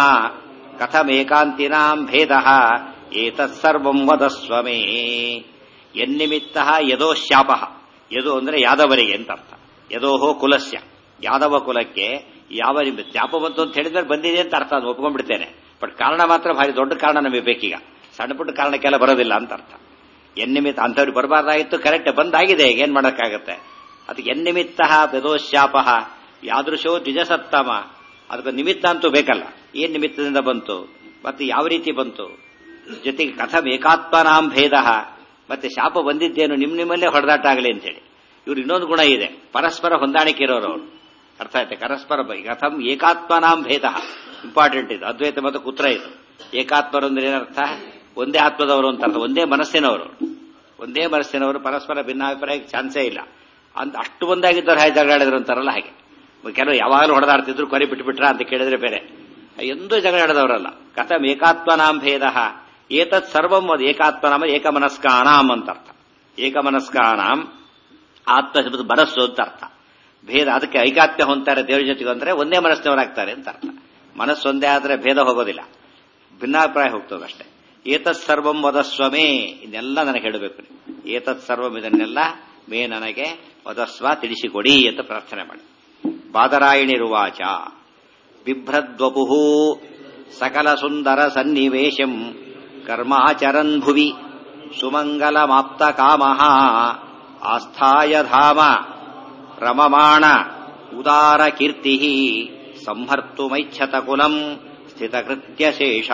ಕಥಮೇಕಾಂತಿನಾಂ ಭೇದ ಏತತ್ಸರ್ವಂ ವದಸ್ವಮೇ ಎನ್ನಿಮಿತ್ತ ಯದೋ ಶಾಪ ಯದು ಅಂದ್ರೆ ಯಾದವರಿಗೆ ಅಂತ ಅರ್ಥ ಯದೋಹೋ ಕುಲಸ್ಯ ಯಾದವ ಕುಲಕ್ಕೆ ಯಾವ ಶಾಪ ಬಂತು ಅಂತ ಹೇಳಿದ್ರೆ ಬಂದಿದೆ ಅಂತ ಅರ್ಥ ಅದು ಒಪ್ಕೊಂಡ್ಬಿಡ್ತೇನೆ ಬಟ್ ಕಾರಣ ಮಾತ್ರ ಭಾರಿ ದೊಡ್ಡ ಕಾರಣ ನಮಗೆ ಬೇಕೀಗ ಸಣ್ಣ ಪುಟ್ಟ ಕಾರಣಕ್ಕೆಲ್ಲ ಬರೋದಿಲ್ಲ ಅಂತ ಅರ್ಥ ಎನ್ನಿಮಿತ್ತ ಅಂಥವ್ರಿಗೆ ಬರಬಾರ್ದಾಗಿತ್ತು ಕರೆಕ್ಟ್ ಬಂದಾಗಿದೆ ಏನ್ ಮಾಡೋಕ್ಕಾಗತ್ತೆ ಅದಕ್ಕೆ ಎನ್ನಿಮಿತ್ತ ಯದೋಶಾಪ ಯಾದೃಶೋ ದ್ವಿಜಸತ್ತಮ ಅದಕ್ಕೆ ನಿಮಿತ್ತ ಅಂತೂ ಬೇಕಲ್ಲ ಏನ್ ನಿಮಿತ್ತದಿಂದ ಬಂತು ಮತ್ತೆ ಯಾವ ರೀತಿ ಬಂತು ಜೊತೆಗೆ ಕಥಂ ಏಕಾತ್ಮನಾಂ ಭೇದ ಮತ್ತೆ ಶಾಪ ಬಂದಿದ್ದೇನು ನಿಮ್ ನಿಮ್ಮಲ್ಲೇ ಹೊಡೆದಾಟ ಆಗಲಿ ಅಂತೇಳಿ ಇವ್ರು ಇನ್ನೊಂದು ಗುಣ ಇದೆ ಪರಸ್ಪರ ಹೊಂದಾಣಿಕೆ ಇರೋರು ಅವರು ಅರ್ಥ ಆಯ್ತು ಪರಸ್ಪರ ಕಥಂ ಏಕಾತ್ಮನಾಂ ಭೇದ ಇಂಪಾರ್ಟೆಂಟ್ ಇದು ಅದ್ವೈತ ಮತ್ತು ಕುತ್ರ ಇದು ಏಕಾತ್ಮರು ಅಂದ್ರೆ ಏನರ್ಥ ಒಂದೇ ಆತ್ಮದವರು ಅಂತ ಅರ್ಥ ಒಂದೇ ಮನಸ್ಸಿನವರು ಒಂದೇ ಮನಸ್ಸಿನವರು ಪರಸ್ಪರ ಭಿನ್ನಾಭಿಪ್ರಾಯಕ್ಕೆ ಚಾನ್ಸೇ ಇಲ್ಲ ಅಂತ ಅಷ್ಟು ಒಂದಾಗಿದ್ದವ್ರು ಹಾಗೆ ಜಗಳಾಡಿದ್ರು ಅಂತಾರಲ್ಲ ಹಾಗೆ ಕೆಲವು ಯಾವಾಗಲೂ ಹೊಡೆದಾಡ್ತಿದ್ರು ಕೊನೆ ಬಿಟ್ಬಿಟ್ರ ಅಂತ ಕೇಳಿದ್ರೆ ಬೇರೆ ಎಂದೂ ಜಗಳಾಡದವರಲ್ಲ ಕಥಂ ಏಕಾತ್ಮನಾಂ ಭೇದ ಏತತ್ ಸರ್ವಂ ಅದು ಏಕಾತ್ಮನಾಮ ಏಕಮನಸ್ಕಾನಾಂ ಅಂತ ಅರ್ಥ ಏಕಮನಸ್ಕಾನಾಂ ಆತ್ಮ ಶಬ್ದ ಮನಸ್ಸು ಅಂತ ಅರ್ಥ ಭೇದ ಅದಕ್ಕೆ ಐಕಾತ್ಮ್ಯ ಹೊಂತಾರೆ ದೇವ್ರ ಜೊತೆಗೆ ಅಂದ್ರೆ ಒಂದೇ ಮನಸ್ಸಿನವರಾಗ್ತಾರೆ ಅಂತ ಅರ್ಥ ಮನಸ್ಸು ಒಂದೇ ಆದ್ರೆ ಭೇದ ಹೋಗೋದಿಲ್ಲ ಭಿನ್ನಾಭಿಪ್ರಾಯ ಹೋಗ್ತದಷ್ಟೇ ಏತತ್ ಸರ್ವಂ ವದಸ್ವಮೇ ಇದನ್ನೆಲ್ಲ ನನಗೆ ಹೇಳಬೇಕು ಏತತ್ ಸರ್ವಂ ಇದನ್ನೆಲ್ಲ ಮೇ ನನಗೆ ವದಸ್ವ ತಿಳಿಸಿಕೊಡಿ ಅಂತ ಪ್ರಾರ್ಥನೆ ಮಾಡಿ ಬಾದರಾಯಣಿರುವಾಚ ಬಿಭ್ರದ್ವಪು ಸಕಲ ಸುಂದರ ಸನ್ನಿವೇಶಂ ಕರ್ಮಾಚರನ್ ಭುವಿ ಸುಮಂಗಲಮಾಪ್ತ ಕಾಮ ಆಸ್ಥಾಯ ಧಾಮ ರಮಮಾಣ ಉದಾರ ಕೀರ್ತಿ ಸಂಹರ್ತುಮೈಚ್ಛತ ಕುಲಂ ಸ್ಥಿತಕೃತ್ಯ ಶೇಷ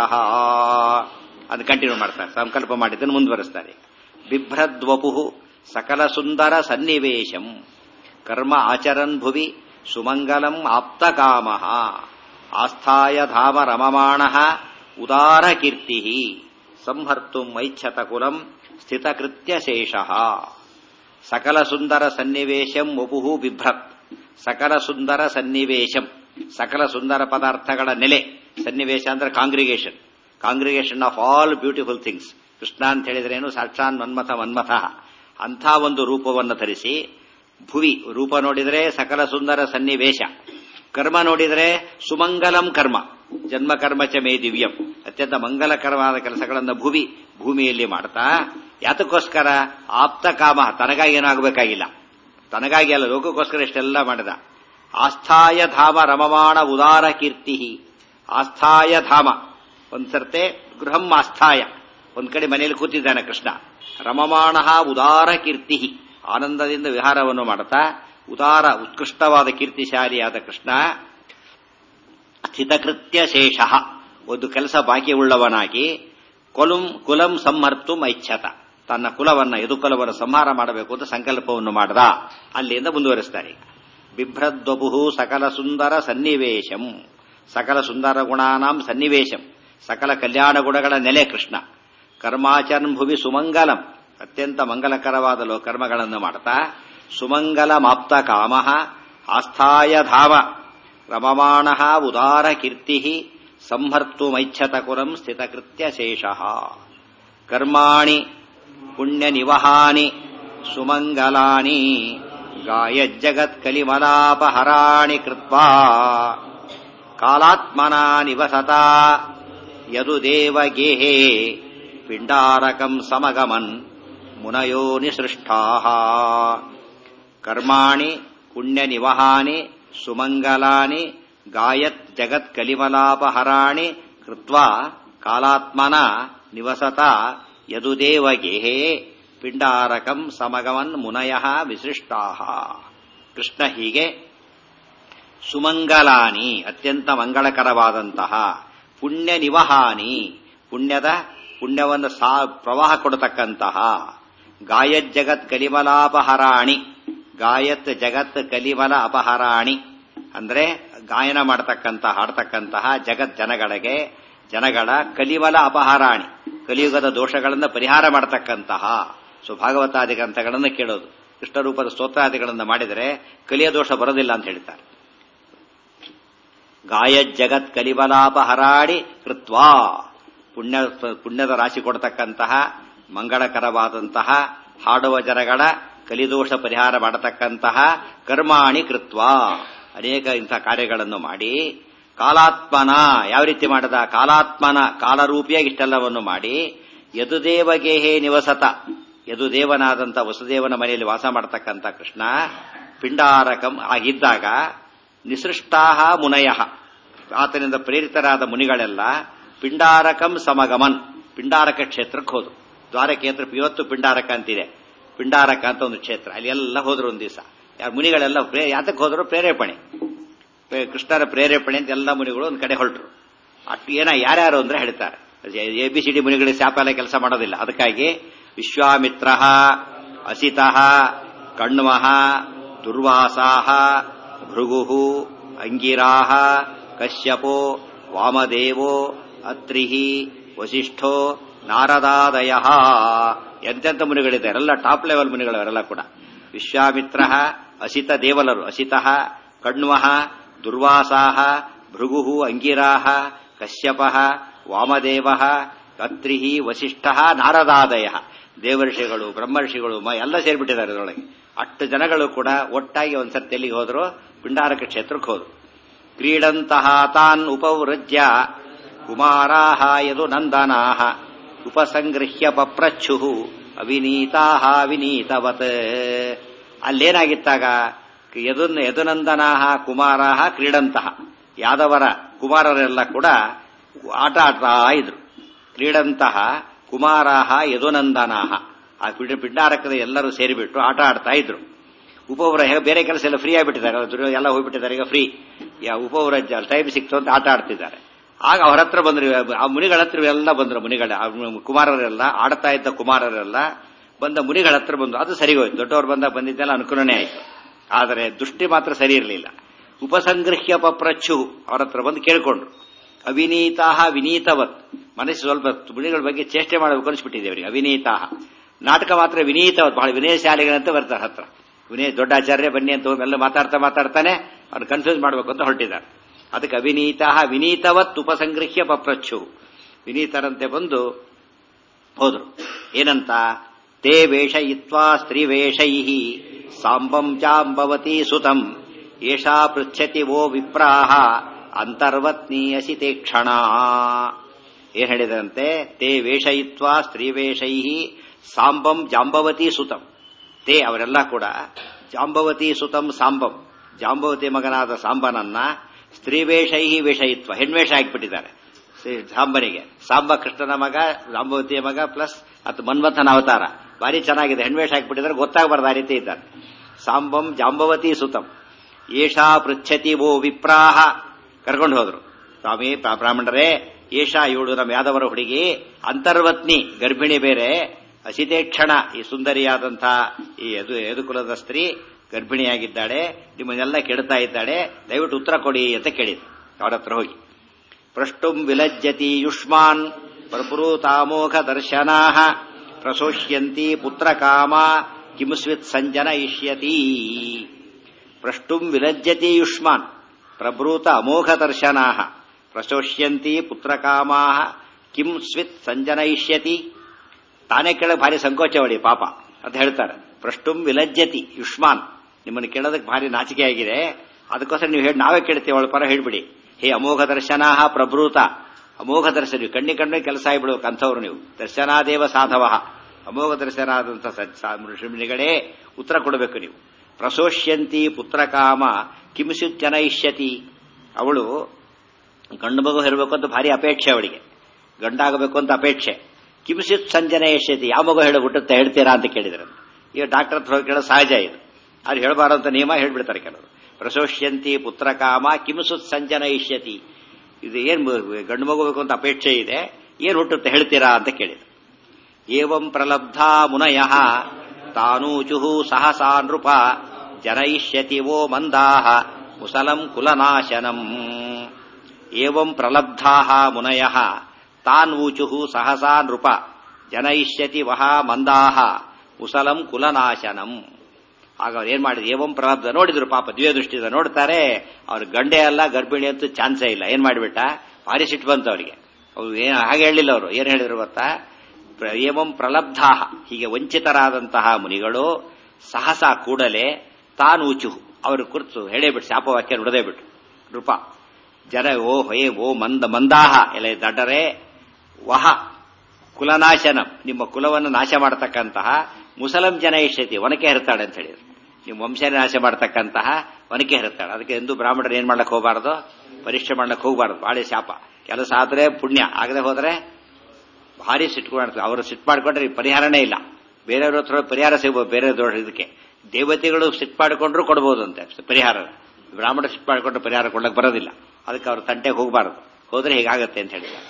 ಅದು ಕಂಟಿನ್ಯೂ ಮಾಡ್ತಾರೆ ಸಂಕಲ್ಪ ಮಾಡಿದ್ದನ್ನು ಮುಂದುವರೆಸ್ತಾರೆ ಬಿಭ್ರದ್ವಪು ಸಕಲ ಸುಂದರ ಸನ್ನಿವೇಶಂ ಕರ್ಮ ಆಚರನ್ ಭುವಿ ಸುಮಂಗಲಂ ಆಪ್ತಕಾಮ ಆಸ್ಥಾಯ ಧಾಮ ರಮಮಾಣ ಉದಾರ ಕೀರ್ತಿ ಸಂಹರ್ತು ಮೈಚ್ಛತ ಕುಲಂ ಸ್ಥಿತಕೃತ್ಯ ಶೇಷ ಸಕಲ ಸುಂದರ ಸನ್ನಿವೇಶಂ ವಪುಹು ಬಿಭ್ರತ್ ಸಕಲ ಸುಂದರ ಸನ್ನಿವೇಶಂ ಸಕಲ ಸುಂದರ ಪದಾರ್ಥಗಳ ನೆಲೆ ಸನ್ನಿವೇಶ ಅಂದ್ರೆ congregation congregation of all beautiful things Krishna ಅಂತ ಹೇಳಿದ್ರೇನು ಸಾಕ್ಷಾನ್ ಮನ್ಮಥ ಮನ್ಮಥ ಅಂಥ ಒಂದು ರೂಪವನ್ನು ಧರಿಸಿ ಭುವಿ ರೂಪ ನೋಡಿದರೆ ಸಕಲ ಸುಂದರ ಸನ್ನಿವೇಶ ಕರ್ಮ ನೋಡಿದರೆ ಸುಮಂಗಲಂ ಕರ್ಮ ಜನ್ಮ ಕರ್ಮ ಚ ಮೇ ದಿವ್ಯಂ ಅತ್ಯಂತ ಮಂಗಲಕರವಾದ ಕೆಲಸಗಳನ್ನು ಭುವಿ ಭೂಮಿಯಲ್ಲಿ ಮಾಡ್ತಾ ಯಾತಕ್ಕೋಸ್ಕರ ಆಪ್ತ ಕಾಮ ತನಗಾಗಿ ಏನಾಗಬೇಕಾಗಿಲ್ಲ ತನಗಾಗಿ ಅಲ್ಲ ಲೋಕಕ್ಕೋಸ್ಕರ ಇಷ್ಟೆಲ್ಲ ಮಾಡಿದ ಆಸ್ಥಾಯ ಧಾಮ ರಮಮಾಣ ಉದಾರ ಕೀರ್ತಿ ಆಸ್ಥಾಯ ಧಾಮ ಒಂದ್ಸರ್ತೆ ಗೃಹಂ ಆಸ್ಥಾಯ ಒಂದ್ ಕಡೆ ಮನೆಯಲ್ಲಿ ಕೂತಿದ್ದಾನೆ ಕೃಷ್ಣ ರಮಮಾಣ ಉದಾರ ಕೀರ್ತಿ ಆನಂದದಿಂದ ವಿಹಾರವನ್ನು ಮಾಡುತ್ತಾ ಉದಾರ ಉತ್ಕೃಷ್ಟವಾದ ಕೀರ್ತಿಶಾಲಿಯಾದ ಕೃಷ್ಣ ಸ್ಥಿತಕೃತ್ಯ ಶೇಷ ಒಂದು ಕೆಲಸ ಬಾಕಿ ಉಳ್ಳವನಾಗಿ ಕೊಲುಂ ಕುಲಂ ಸಂಹರ್ತು ಐಚ್ಛತ ತನ್ನ ಕುಲವನ್ನ ಯದುಕುಲವನ್ನು ಸಂಹಾರ ಮಾಡಬೇಕು ಅಂತ ಸಂಕಲ್ಪವನ್ನು ಮಾಡದ ಅಲ್ಲಿಂದ ಮುಂದುವರಿಸ್ತಾರೆ ಬಿಭ್ರದ್ವಪು ಸಕಲ ಸುಂದರ ಸನ್ನಿವೇಶಂ ಸಕಲ ಸುಂದರ ಗುಣಾನಾಂ ಸನ್ನಿವೇಶಂ ಸಕಲ ಕಲ್ಯಾಣ ಗುಣಗಳ ನೆಲೆ ಕೃಷ್ಣ ಕರ್ಮಾಚರನ್ ಭುವಿ ಸುಮಂಗಲಂ ಅತ್ಯಂತ ಮಂಗಲಕರವಾದ ಲೋ ಕರ್ಮಗಳನ್ನು ಮಾಡ್ತಾ ಸುಮಂಗಲಮಾಪ್ತ ಕಾಮ ಆಸ್ಥಾಯ ಧಾಮ ರಮಮಾಣ ಉದಾರ ಕೀರ್ತಿ ಸಂಹರ್ತು ಮೈಚ್ಛತ ಕುರಂ ಸ್ಥಿತಕೃತ್ಯ ಶೇಷ ಕರ್ಮಾಣಿ ಪುಣ್ಯ ನಿವಹಾನಿ ಸುಮಂಗಲಾನಿ ಗಾಯಜ್ಜಗತ್ಕಲಿಮಲಾಪಹರಾಣಿ ಕೃತ್ವಾ ಕಾಲಾತ್ಮನ ನಿವಸತ ಯದು ದೇವಗೇಹೇ ಪಿಂಡಾರಕಂ ಸಮಗಮನ್ ಮುನಯೋ ನಿಸೃಷ್ಟಾ ಕರ್ಮಾಣಿ ಪುಣ್ಯ ನಿವಹಾನಿ ಸುಮಂಗಲಾನಿ ಗಾಯತ್ ಜಗತ್ ಕಲಿಮಲಾಪಹರಾಣಿ ಕೃತ್ವಾ ಕಾಲಾತ್ಮನ ನಿವಸತ ಯದುದೇವಗೇಹೇ ಪಿಂಡಾರಕಂ ಸಮಗಮನ್ ಮುನಯ ವಿಸೃಷ್ಟಾ ಕೃಷ್ಣ ಹೀಗೆ ಸುಮಂಗಲಾನಿ ಅತ್ಯಂತ ಮಂಗಳಕರವಾದಂತಹ ಪುಣ್ಯ ನಿವಹಾನಿ ಪುಣ್ಯದ ಪುಣ್ಯವನ್ನು ಸಾ ಪ್ರವಾಹ ಕೊಡತಕ್ಕಂತಹ ಗಾಯತ್ ಜಗತ್ ಕಲಿಮಲಾಪಹರಾಣಿ ಗಾಯತ್ ಜಗತ್ ಕಲಿಮಲ ಅಪಹರಾಣಿ ಅಂದ್ರೆ ಗಾಯನ ಮಾಡತಕ್ಕಂತಹ ಹಾಡ್ತಕ್ಕಂತಹ ಜಗತ್ ಜನಗಳಿಗೆ ಜನಗಳ ಕಲಿಮಲ ಅಪಹರಾಣಿ ಕಲಿಯುಗದ ದೋಷಗಳನ್ನು ಪರಿಹಾರ ಮಾಡತಕ್ಕಂತಹ ಸೊ ಭಾಗವತಾದಿ ಗ್ರಂಥಗಳನ್ನು ಕೇಳೋದು ಕೃಷ್ಣರೂಪದ ಸ್ತೋತ್ರಾದಿಗಳನ್ನು ಮಾಡಿದರೆ ಕಲಿಯ ದೋಷ ಬರೋದಿಲ್ಲ ಅಂತ ಹೇಳ್ತಾರೆ ಗಾಯಜ್ಜಗತ್ ಕಲಿಬಲಾಪಹರಾಡಿ ಕೃತ್ವಾ ಪುಣ್ಯ ಪುಣ್ಯದ ರಾಶಿ ಕೊಡತಕ್ಕಂತಹ ಮಂಗಳಕರವಾದಂತಹ ಹಾಡುವ ಜನಗಳ ಕಲಿದೋಷ ಪರಿಹಾರ ಮಾಡತಕ್ಕಂತಹ ಕರ್ಮಾಣಿ ಕೃತ್ವಾ ಅನೇಕ ಇಂಥ ಕಾರ್ಯಗಳನ್ನು ಮಾಡಿ ಕಾಲಾತ್ಮನ ಯಾವ ರೀತಿ ಮಾಡದ ಕಾಲಾತ್ಮನ ಕಾಲರೂಪಿಯಾಗಿ ಇಷ್ಟೆಲ್ಲವನ್ನು ಮಾಡಿ ಯದುದೇವಗೇಹೇ ನಿವಸತ ಯದುದೇವನಾದಂಥ ವಸುದೇವನ ಮನೆಯಲ್ಲಿ ವಾಸ ಮಾಡತಕ್ಕಂಥ ಕೃಷ್ಣ ಪಿಂಡಾರಕಂ ಆಗಿದ್ದಾಗ ನಿಸೃಷ್ಟಾಹ ಮುನಯ ಆತನಿಂದ ಪ್ರೇರಿತರಾದ ಮುನಿಗಳೆಲ್ಲ ಪಿಂಡಾರಕಂ ಸಮಗಮನ್ ಪಿಂಡಾರಕ ಕ್ಷೇತ್ರಕ್ಕೆ ಹೋದ್ರು ದ್ವಾರಕೇಂದ್ರ ಇವತ್ತು ಪಿಂಡಾರಕ ಅಂತಿದೆ ಪಿಂಡಾರಕ ಅಂತ ಒಂದು ಕ್ಷೇತ್ರ ಅಲ್ಲಿ ಎಲ್ಲ ಹೋದ್ರು ಒಂದು ದಿವಸ ಯಾರು ಮುನಿಗಳೆಲ್ಲ ಯಾತಕ್ಕೆ ಹೋದ್ರು ಪ್ರೇರೇಪಣೆ ಕೃಷ್ಣರ ಪ್ರೇರೇಪಣೆ ಅಂತ ಎಲ್ಲ ಮುನಿಗಳು ಒಂದು ಕಡೆ ಹೊರಟರು ಅಷ್ಟು ಏನ ಯಾರ್ಯಾರು ಅಂದ್ರೆ ಹೇಳ್ತಾರೆ ಎ ಬಿ ಸಿ ಡಿ ಮುನಿಗಳಿಗೆ ಶಾಪ ಎಲ್ಲ ಕೆಲಸ ಮಾಡೋದಿಲ್ಲ ಅದಕ್ಕಾಗಿ ವಿಶ್ವಾಮಿತ್ರ ಅಸಿತ ಕಣ್ವಃ ದುರ್ವಾಸಾಹ ಭೃಗು ಅಂಗಿರಾ ಕಶ್ಯಪೋ ವಾಮದೇವೋ ಅತ್ರಿಹಿ ವಸಿಷ್ಠೋ ನಾರದಾದಯ ಎಂತೆಂಥ ಮುನಿಗಳಿದ್ದಾರೆ ಎಲ್ಲ ಟಾಪ್ ಲೆವೆಲ್ ಮುನಿಗಳು ಅವರೆಲ್ಲ ಕೂಡ ವಿಶ್ವಾಮಿತ್ರ ಅಸಿತ ದೇವಲರು ಅಸಿತ ಕಣ್ವಃ ದುರ್ವಾಸಾಹ ಭೃಗು ಅಂಗಿರಾ ಕಶ್ಯಪ ವಾಮದೇವ ಅತ್ರಿ ವಸಿಷ್ಠ ನಾರದಾದಯ ದೇವರ್ಷಿಗಳು ಬ್ರಹ್ಮರ್ಷಿಗಳು ಎಲ್ಲ ಸೇರಿಬಿಟ್ಟಿದ್ದಾರೆ ಅದರೊಳಗೆ ಅಷ್ಟು ಜನಗಳು ಕೂಡ ಒಟ್ಟಾಗಿ ಒಂದ್ಸರ್ತಿ ಎಲ್ಲಿಗೆ ಹೋದ್ರು ಪಿಂಡಾರಕ ಕ್ಷೇತ್ರಕ್ಕೆ ಹೋದ್ರು ಕ್ರೀಡಂತಹ ತಾನ್ ಉಪವೃಜ್ಯ ಕುಮಾರಾಹ ಯದು ನಂದನಾಹ ಉಪಸಂಗೃಹ್ಯ ಪಪ್ರಚ್ಛು ಅವಿನೀತಾಹ ವಿನೀತವತ್ ಅಲ್ಲೇನಾಗಿತ್ತಾಗ ಯದುನ್ ಯದುನಂದನಾಹ ಕುಮಾರಾಹ ಕ್ರೀಡಂತಹ ಯಾದವರ ಕುಮಾರರೆಲ್ಲ ಕೂಡ ಆಟ ಆಡ್ತಾ ಇದ್ರು ಕ್ರೀಡಂತಹ ಕುಮಾರಾಹ ಯದುನಂದನಾಹ ಆ ಪಿಂಡಾರಕದ ಎಲ್ಲರೂ ಸೇರಿಬಿಟ್ಟು ಆಟ ಆಡ್ತಾ ಇದ್ರು ಉಪವರ ಬೇರೆ ಕೆಲಸ ಎಲ್ಲ ಫ್ರೀ ಆಗಿಬಿಟ್ಟಿದ್ದಾರೆ ಎಲ್ಲ ಹೋಗ್ಬಿಟ್ಟಿದ್ದಾರೆ ಈಗ ಫ್ರೀ ಯಾ ಉಪವರಜ್ಜ ಟೈಮ್ ಸಿಕ್ತು ಅಂತ ಆಟ ಆಡ್ತಿದ್ದಾರೆ ಆಗ ಅವ್ರ ಹತ್ರ ಬಂದ್ರು ಆ ಮುನಿಗಳ ಹತ್ರ ಎಲ್ಲ ಬಂದ್ರು ಮುನಿಗಳ ಕುಮಾರರೆಲ್ಲ ಆಡ್ತಾ ಇದ್ದ ಕುಮಾರರೆಲ್ಲ ಬಂದ ಮುನಿಗಳ ಹತ್ರ ಬಂದು ಅದು ಸರಿ ಹೋಯ್ತು ದೊಡ್ಡವರು ಬಂದಾಗ ಬಂದಿದ್ದೆಲ್ಲ ಅನುಕೂಲನೇ ಆಯ್ತು ಆದರೆ ದೃಷ್ಟಿ ಮಾತ್ರ ಸರಿ ಇರಲಿಲ್ಲ ಉಪಸಂಗೃಹ್ಯ ಪಪ್ರಚ್ಚು ಅವ್ರ ಹತ್ರ ಬಂದು ಕೇಳ್ಕೊಂಡ್ರು ಅವಿನೀತಾಹ ವಿನೀತವತ್ ಮನಸ್ಸು ಸ್ವಲ್ಪ ಮುನಿಗಳ ಬಗ್ಗೆ ಚೇಷ್ಟೆ ಮಾಡಬೇಕು ಅನಿಸ್ಬಿಟ್ಟಿದೆ ಅವರಿಗೆ ಅವಿನೀತಾಹ ನಾಟಕ ಮಾತ್ರ ವಿನೀತವತ್ ಬಹಳ ವಿನಯಶಾಲಿಗಳಂತ ಬರ್ತಾರೆ ಹತ್ರ ಇವನೇ ದೊಡ್ಡ ಆಚಾರ್ಯ ಬನ್ನಿ ಅಂತ ಎಲ್ಲ ಮಾತಾಡ್ತಾ ಮಾತಾಡ್ತಾನೆ ಅವ್ರು ಕನ್ಫ್ಯೂಸ್ ಮಾಡಬೇಕು ಅಂತ ಹೊರಟಿದ್ದಾರೆ ಅದಕ್ಕೆ ಅವಿನೀತ ವಿನೀತವತ್ ಉಪಸಂಗೃಹ್ಯ ಪಪ್ರಚ್ಛು ವಿನೀತರಂತೆ ಬಂದು ಹೋದ್ರು ಏನಂತ ತೇ ವೇಷಯಿತ್ವಾ ಸ್ತ್ರೀವೇಷೈ ಸಾಂಬಂ ಚಾಂಬವತಿ ಸುತಂ ಏಷಾ ಪೃಚ್ಛತಿ ವೋ ವಿಪ್ರಾಹ ಅಂತರ್ವತ್ನೀಯಸಿ ತೇ ಕ್ಷಣ ಏನ್ ಹೇಳಿದಂತೆ ತೇ ವೇಷಯಿತ್ವಾ ಸ್ತ್ರೀವೇಷೈ ಸಾಂಬಂ ಜಾಂಬವತಿ ಸುತಂ ತೇ ಅವರೆಲ್ಲ ಕೂಡ ಜಾಂಬವತಿ ಸುತಂ ಸಾಂಬಂ ಜಾಂಬವತಿ ಮಗನಾದ ಸಾಂಬನನ್ನ ಸ್ತ್ರೀವೇಷೈ ವೇಷಯಿತ್ವ ಹೆಣ್ವೇಷ ಹಾಕಿಬಿಟ್ಟಿದ್ದಾರೆ ಸಾಂಬನಿಗೆ ಸಾಂಬ ಕೃಷ್ಣನ ಮಗ ಜಾಂಬವತಿಯ ಮಗ ಪ್ಲಸ್ ಅದು ಮನ್ಮಥನ ಅವತಾರ ಭಾರಿ ಚೆನ್ನಾಗಿದೆ ಹೆಣ್ವೇಷ ಹಾಕಿಬಿಟ್ಟಿದ್ದಾರೆ ಗೊತ್ತಾಗಬಾರ್ದು ಆ ರೀತಿ ಇದ್ದಾರೆ ಸಾಂಬಂ ಜಾಂಬವತಿ ಸುತಂ ಏಷಾ ಪೃಚ್ಛತಿ ಓ ವಿಪ್ರಾಹ ಕರ್ಕೊಂಡು ಹೋದ್ರು ಸ್ವಾಮಿ ಬ್ರಾಹ್ಮಣರೇ ಏಷಾ ಇವಳು ನಮ್ಮ ಯಾದವರ ಹುಡುಗಿ ಅಂತರ್ವತ್ನಿ ಗರ್ಭಿಣಿ ಬೇರೆ ಅಸಿತೇಕ್ಷಣ ಈ ಸುಂದರಿಯಾದಂಥ ಈ ಯದು ಯದುಕುಲದ ಸ್ತ್ರೀ ಗರ್ಭಿಣಿಯಾಗಿದ್ದಾಳೆ ನಿಮ್ಮನ್ನೆಲ್ಲ ಕೆಡ್ತಾ ಇದ್ದಾಳೆ ದಯವಿಟ್ಟು ಉತ್ತರ ಕೊಡಿ ಅಂತ ಕೇಳಿದ್ರು ಅವರ ಹತ್ರ ಹೋಗಿ ಪ್ರಷ್ಟುಂ ವಿಲಜ್ಜತಿ ಯುಷ್ಮಾನ್ ಪ್ರಪುರೂತಾಮೋಘ ದರ್ಶನಾ ಪ್ರಸೋಷ್ಯಂತಿ ಪುತ್ರ ಕಾಮ ಕಿಮುಸ್ವಿತ್ ಸಂಜನ ಇಷ್ಯತಿ ಪ್ರಷ್ಟುಂ ವಿಲಜ್ಜತಿ ಯುಷ್ಮಾನ್ ಪ್ರಭೃತ ಅಮೋಘ ದರ್ಶನಾ ಪ್ರಸೋಷ್ಯಂತಿ ಪುತ್ರ ಕಾಮಾ ಕಿಂ ಸ್ವಿತ್ ಸಂಜನಯಿಷ್ಯತಿ ತಾನೇ ಕೇಳಕ್ ಭಾರಿ ಸಂಕೋಚವಳಿ ಪಾಪ ಅಂತ ಹೇಳ್ತಾರೆ ಪ್ರಷ್ಟುಂ ವಿಲಜ್ಜತಿ ಯುಷ್ಮಾನ್ ನಿಮ್ಮನ್ನು ಕೇಳೋದಕ್ಕೆ ಭಾರಿ ನಾಚಿಕೆ ಆಗಿದೆ ಅದಕ್ಕೋಸ್ಕರ ನೀವು ಹೇಳಿ ನಾವೇ ಕೇಳ್ತೇವೆ ಅವಳ ಪರ ಹೇಳ್ಬಿಡಿ ಹೇ ಅಮೋಘ ದರ್ಶನ ಪ್ರಭೃತ ಅಮೋಘ ದರ್ಶನ ನೀವು ಕಣ್ಣಿ ಕಣ್ಣು ಕೆಲಸ ಆಗಿಬಿಡ್ಬೇಕು ಅಂಥವ್ರು ನೀವು ದರ್ಶನಾದೇವ ಸಾಧವ ಅಮೋಘ ದರ್ಶನ ಆದಂಥ ಋಷಿಮುನಿಗಳೇ ಉತ್ತರ ಕೊಡಬೇಕು ನೀವು ಪ್ರಸೋಷ್ಯಂತಿ ಪುತ್ರಕಾಮ ಕಿಂಸಿತ್ ಜನಯಿಷ್ಯತಿ ಅವಳು ಗಂಡು ಮಗು ಇರಬೇಕು ಅಂತ ಭಾರಿ ಅಪೇಕ್ಷೆ ಅವಳಿಗೆ ಗಂಡಾಗಬೇಕು ಅಂತ ಅಪೇಕ್ಷೆ ಕಿಂಸಿತ್ ಸಂಜನೆ ಯಶ್ಯತಿ ಯಾವ ಮಗು ಹೇಳಿ ಹುಟ್ಟುತ್ತೆ ಹೇಳ್ತೀರಾ ಅಂತ ಕೇಳಿದ್ರು ಈಗ ಡಾಕ್ಟರ್ ಹತ್ರ ಹೋಗಿ ಕೇಳೋದು ಸಹಜ ಇದು ಅದು ಹೇಳಬಾರಂತ ನಿಯಮ ಹೇಳ್ಬಿಡ್ತಾರೆ ಕೆಲವರು ಪ್ರಸೋಷ್ಯಂತಿ ಪುತ್ರಕಾಮ ಕಿಂಸುತ್ ಸಂಜನ ಇಷ್ಯತಿ ಇದು ಏನ್ ಗಂಡು ಮಗು ಬೇಕು ಅಂತ ಅಪೇಕ್ಷೆ ಇದೆ ಏನ್ ಹುಟ್ಟುತ್ತೆ ಹೇಳ್ತೀರಾ ಅಂತ ಕೇಳಿದ್ರು ಏವಂ ಪ್ರಲಬ್ಧಾ ಮುನಯ ತಾನೂಚು ಸಹಸಾ ನೃಪ ಜನಯಿಷ್ಯತಿ ವೋ ಮಂದಾಹ ಮುಸಲಂ ಕುಲನಾಶನಂ ಏವಂ ಪ್ರಲಬ್ಧಾ ಮುನಯ ತಾನ್ವೂಚು ಸಹಸಾ ನೃಪ ಜನಯಿಷ್ಯತಿ ವಹ ಮಂದಾಹ ಮುಸಲಂ ಕುಲನಾಶನಂ ಆಗ ಅವ್ರು ಏನ್ ಮಾಡಿದ್ರು ಏವಂ ಪ್ರಲಬ್ಧ ನೋಡಿದ್ರು ಪಾಪ ದಿವ್ಯ ದೃಷ್ಟಿಯಿಂದ ನೋಡ್ತಾರೆ ಅವ್ರ ಗಂಡೆ ಅಲ್ಲ ಗರ್ಭಿಣಿ ಅಂತೂ ಚಾನ್ಸೇ ಇಲ್ಲ ಏನ್ ಮಾಡಿಬಿಟ್ಟ ಭಾರಿ ಸಿಟ್ಟು ಬಂತು ಅವರಿಗೆ ಅವ್ರು ಏನ್ ಹಾಗೆ ಹೇಳಿಲ್ಲ ಅವರು ಏನ್ ಹೇಳಿದ್ರು ಗೊತ್ತಾ ಏವಂ ಪ್ರಲಬ್ಧಾ ಹೀಗೆ ವಂಚಿತರಾದಂತಹ ಮುನಿಗಳು ಸಹಸ ಕೂಡಲೇ ತಾನೂಚು ಅವರು ಕುರಿತು ಹೇಳೇ ಬಿಟ್ಟು ಶಾಪವಾಕ್ಯ ನುಡದೇ ಬಿಟ್ಟು ನೃಪ ಜನ ಓ ಹೇ ಓ ಮಂದ ಮಂದಾಹ ಎಲ್ಲ ದಡ್ಡರೆ ವಹ ಕುಲನಾಶನ ನಿಮ್ಮ ಕುಲವನ್ನು ನಾಶ ಮಾಡತಕ್ಕಂತಹ ಮುಸಲಂ ಜನ ಇಷ್ಟೈತಿ ಒನಕೆ ಹರಿತಾಳೆ ಅಂತ ಹೇಳಿದ್ರು ನಿಮ್ಮ ವಂಶನ ನಾಶ ಮಾಡತಕ್ಕಂತಹ ಒನಕೆ ಹರಿತಾಳೆ ಅದಕ್ಕೆ ಎಂದು ಬ್ರಾಹ್ಮಣರು ಏನ್ ಮಾಡ್ಲಕ್ಕೆ ಹೋಗಬಾರ್ದು ಪರೀಕ್ಷೆ ಮಾಡ್ಲಕ್ಕೆ ಹೋಗಬಾರ್ದು ಬಾಳೆ ಶಾಪ ಕೆಲಸ ಆದ್ರೆ ಪುಣ್ಯ ಆಗದೆ ಹೋದ್ರೆ ಭಾರಿ ಸಿಟ್ಟು ಮಾಡ್ತಾರೆ ಅವರು ಸಿಟ್ಟು ಮಾಡ್ಕೊಂಡ್ರೆ ಪರಿಹಾರನೇ ಇಲ್ಲ ಬೇರೆಯವ್ರ ಹತ್ರ ಪರಿಹಾರ ಸಿಗ್ಬೋದು ಬೇರೆ ದೊಡ್ಡ ಇದಕ್ಕೆ ದೇವತೆಗಳು ಸಿಟ್ಟು ಮಾಡಿಕೊಂಡ್ರು ಕೊಡ್ಬೋದು ಅಂತೆ ಪರಿಹಾರ ಬ್ರಾಹ್ಮಣ ಸಿಟ್ಟು ಮಾಡಿಕೊಂಡ್ರೆ ಪರಿಹಾರ ಕೊಡ್ಲಕ್ಕೆ ಬರೋದಿಲ್ಲ ಅದಕ್ಕೆ ಅವ್ರ ತಂಟೆಗೆ ಹೋಗಬಾರದು ಹೋದ್ರೆ ಹೀಗಾಗತ್ತೆ ಅಂತ ಹೇಳಿದ್ದಾರೆ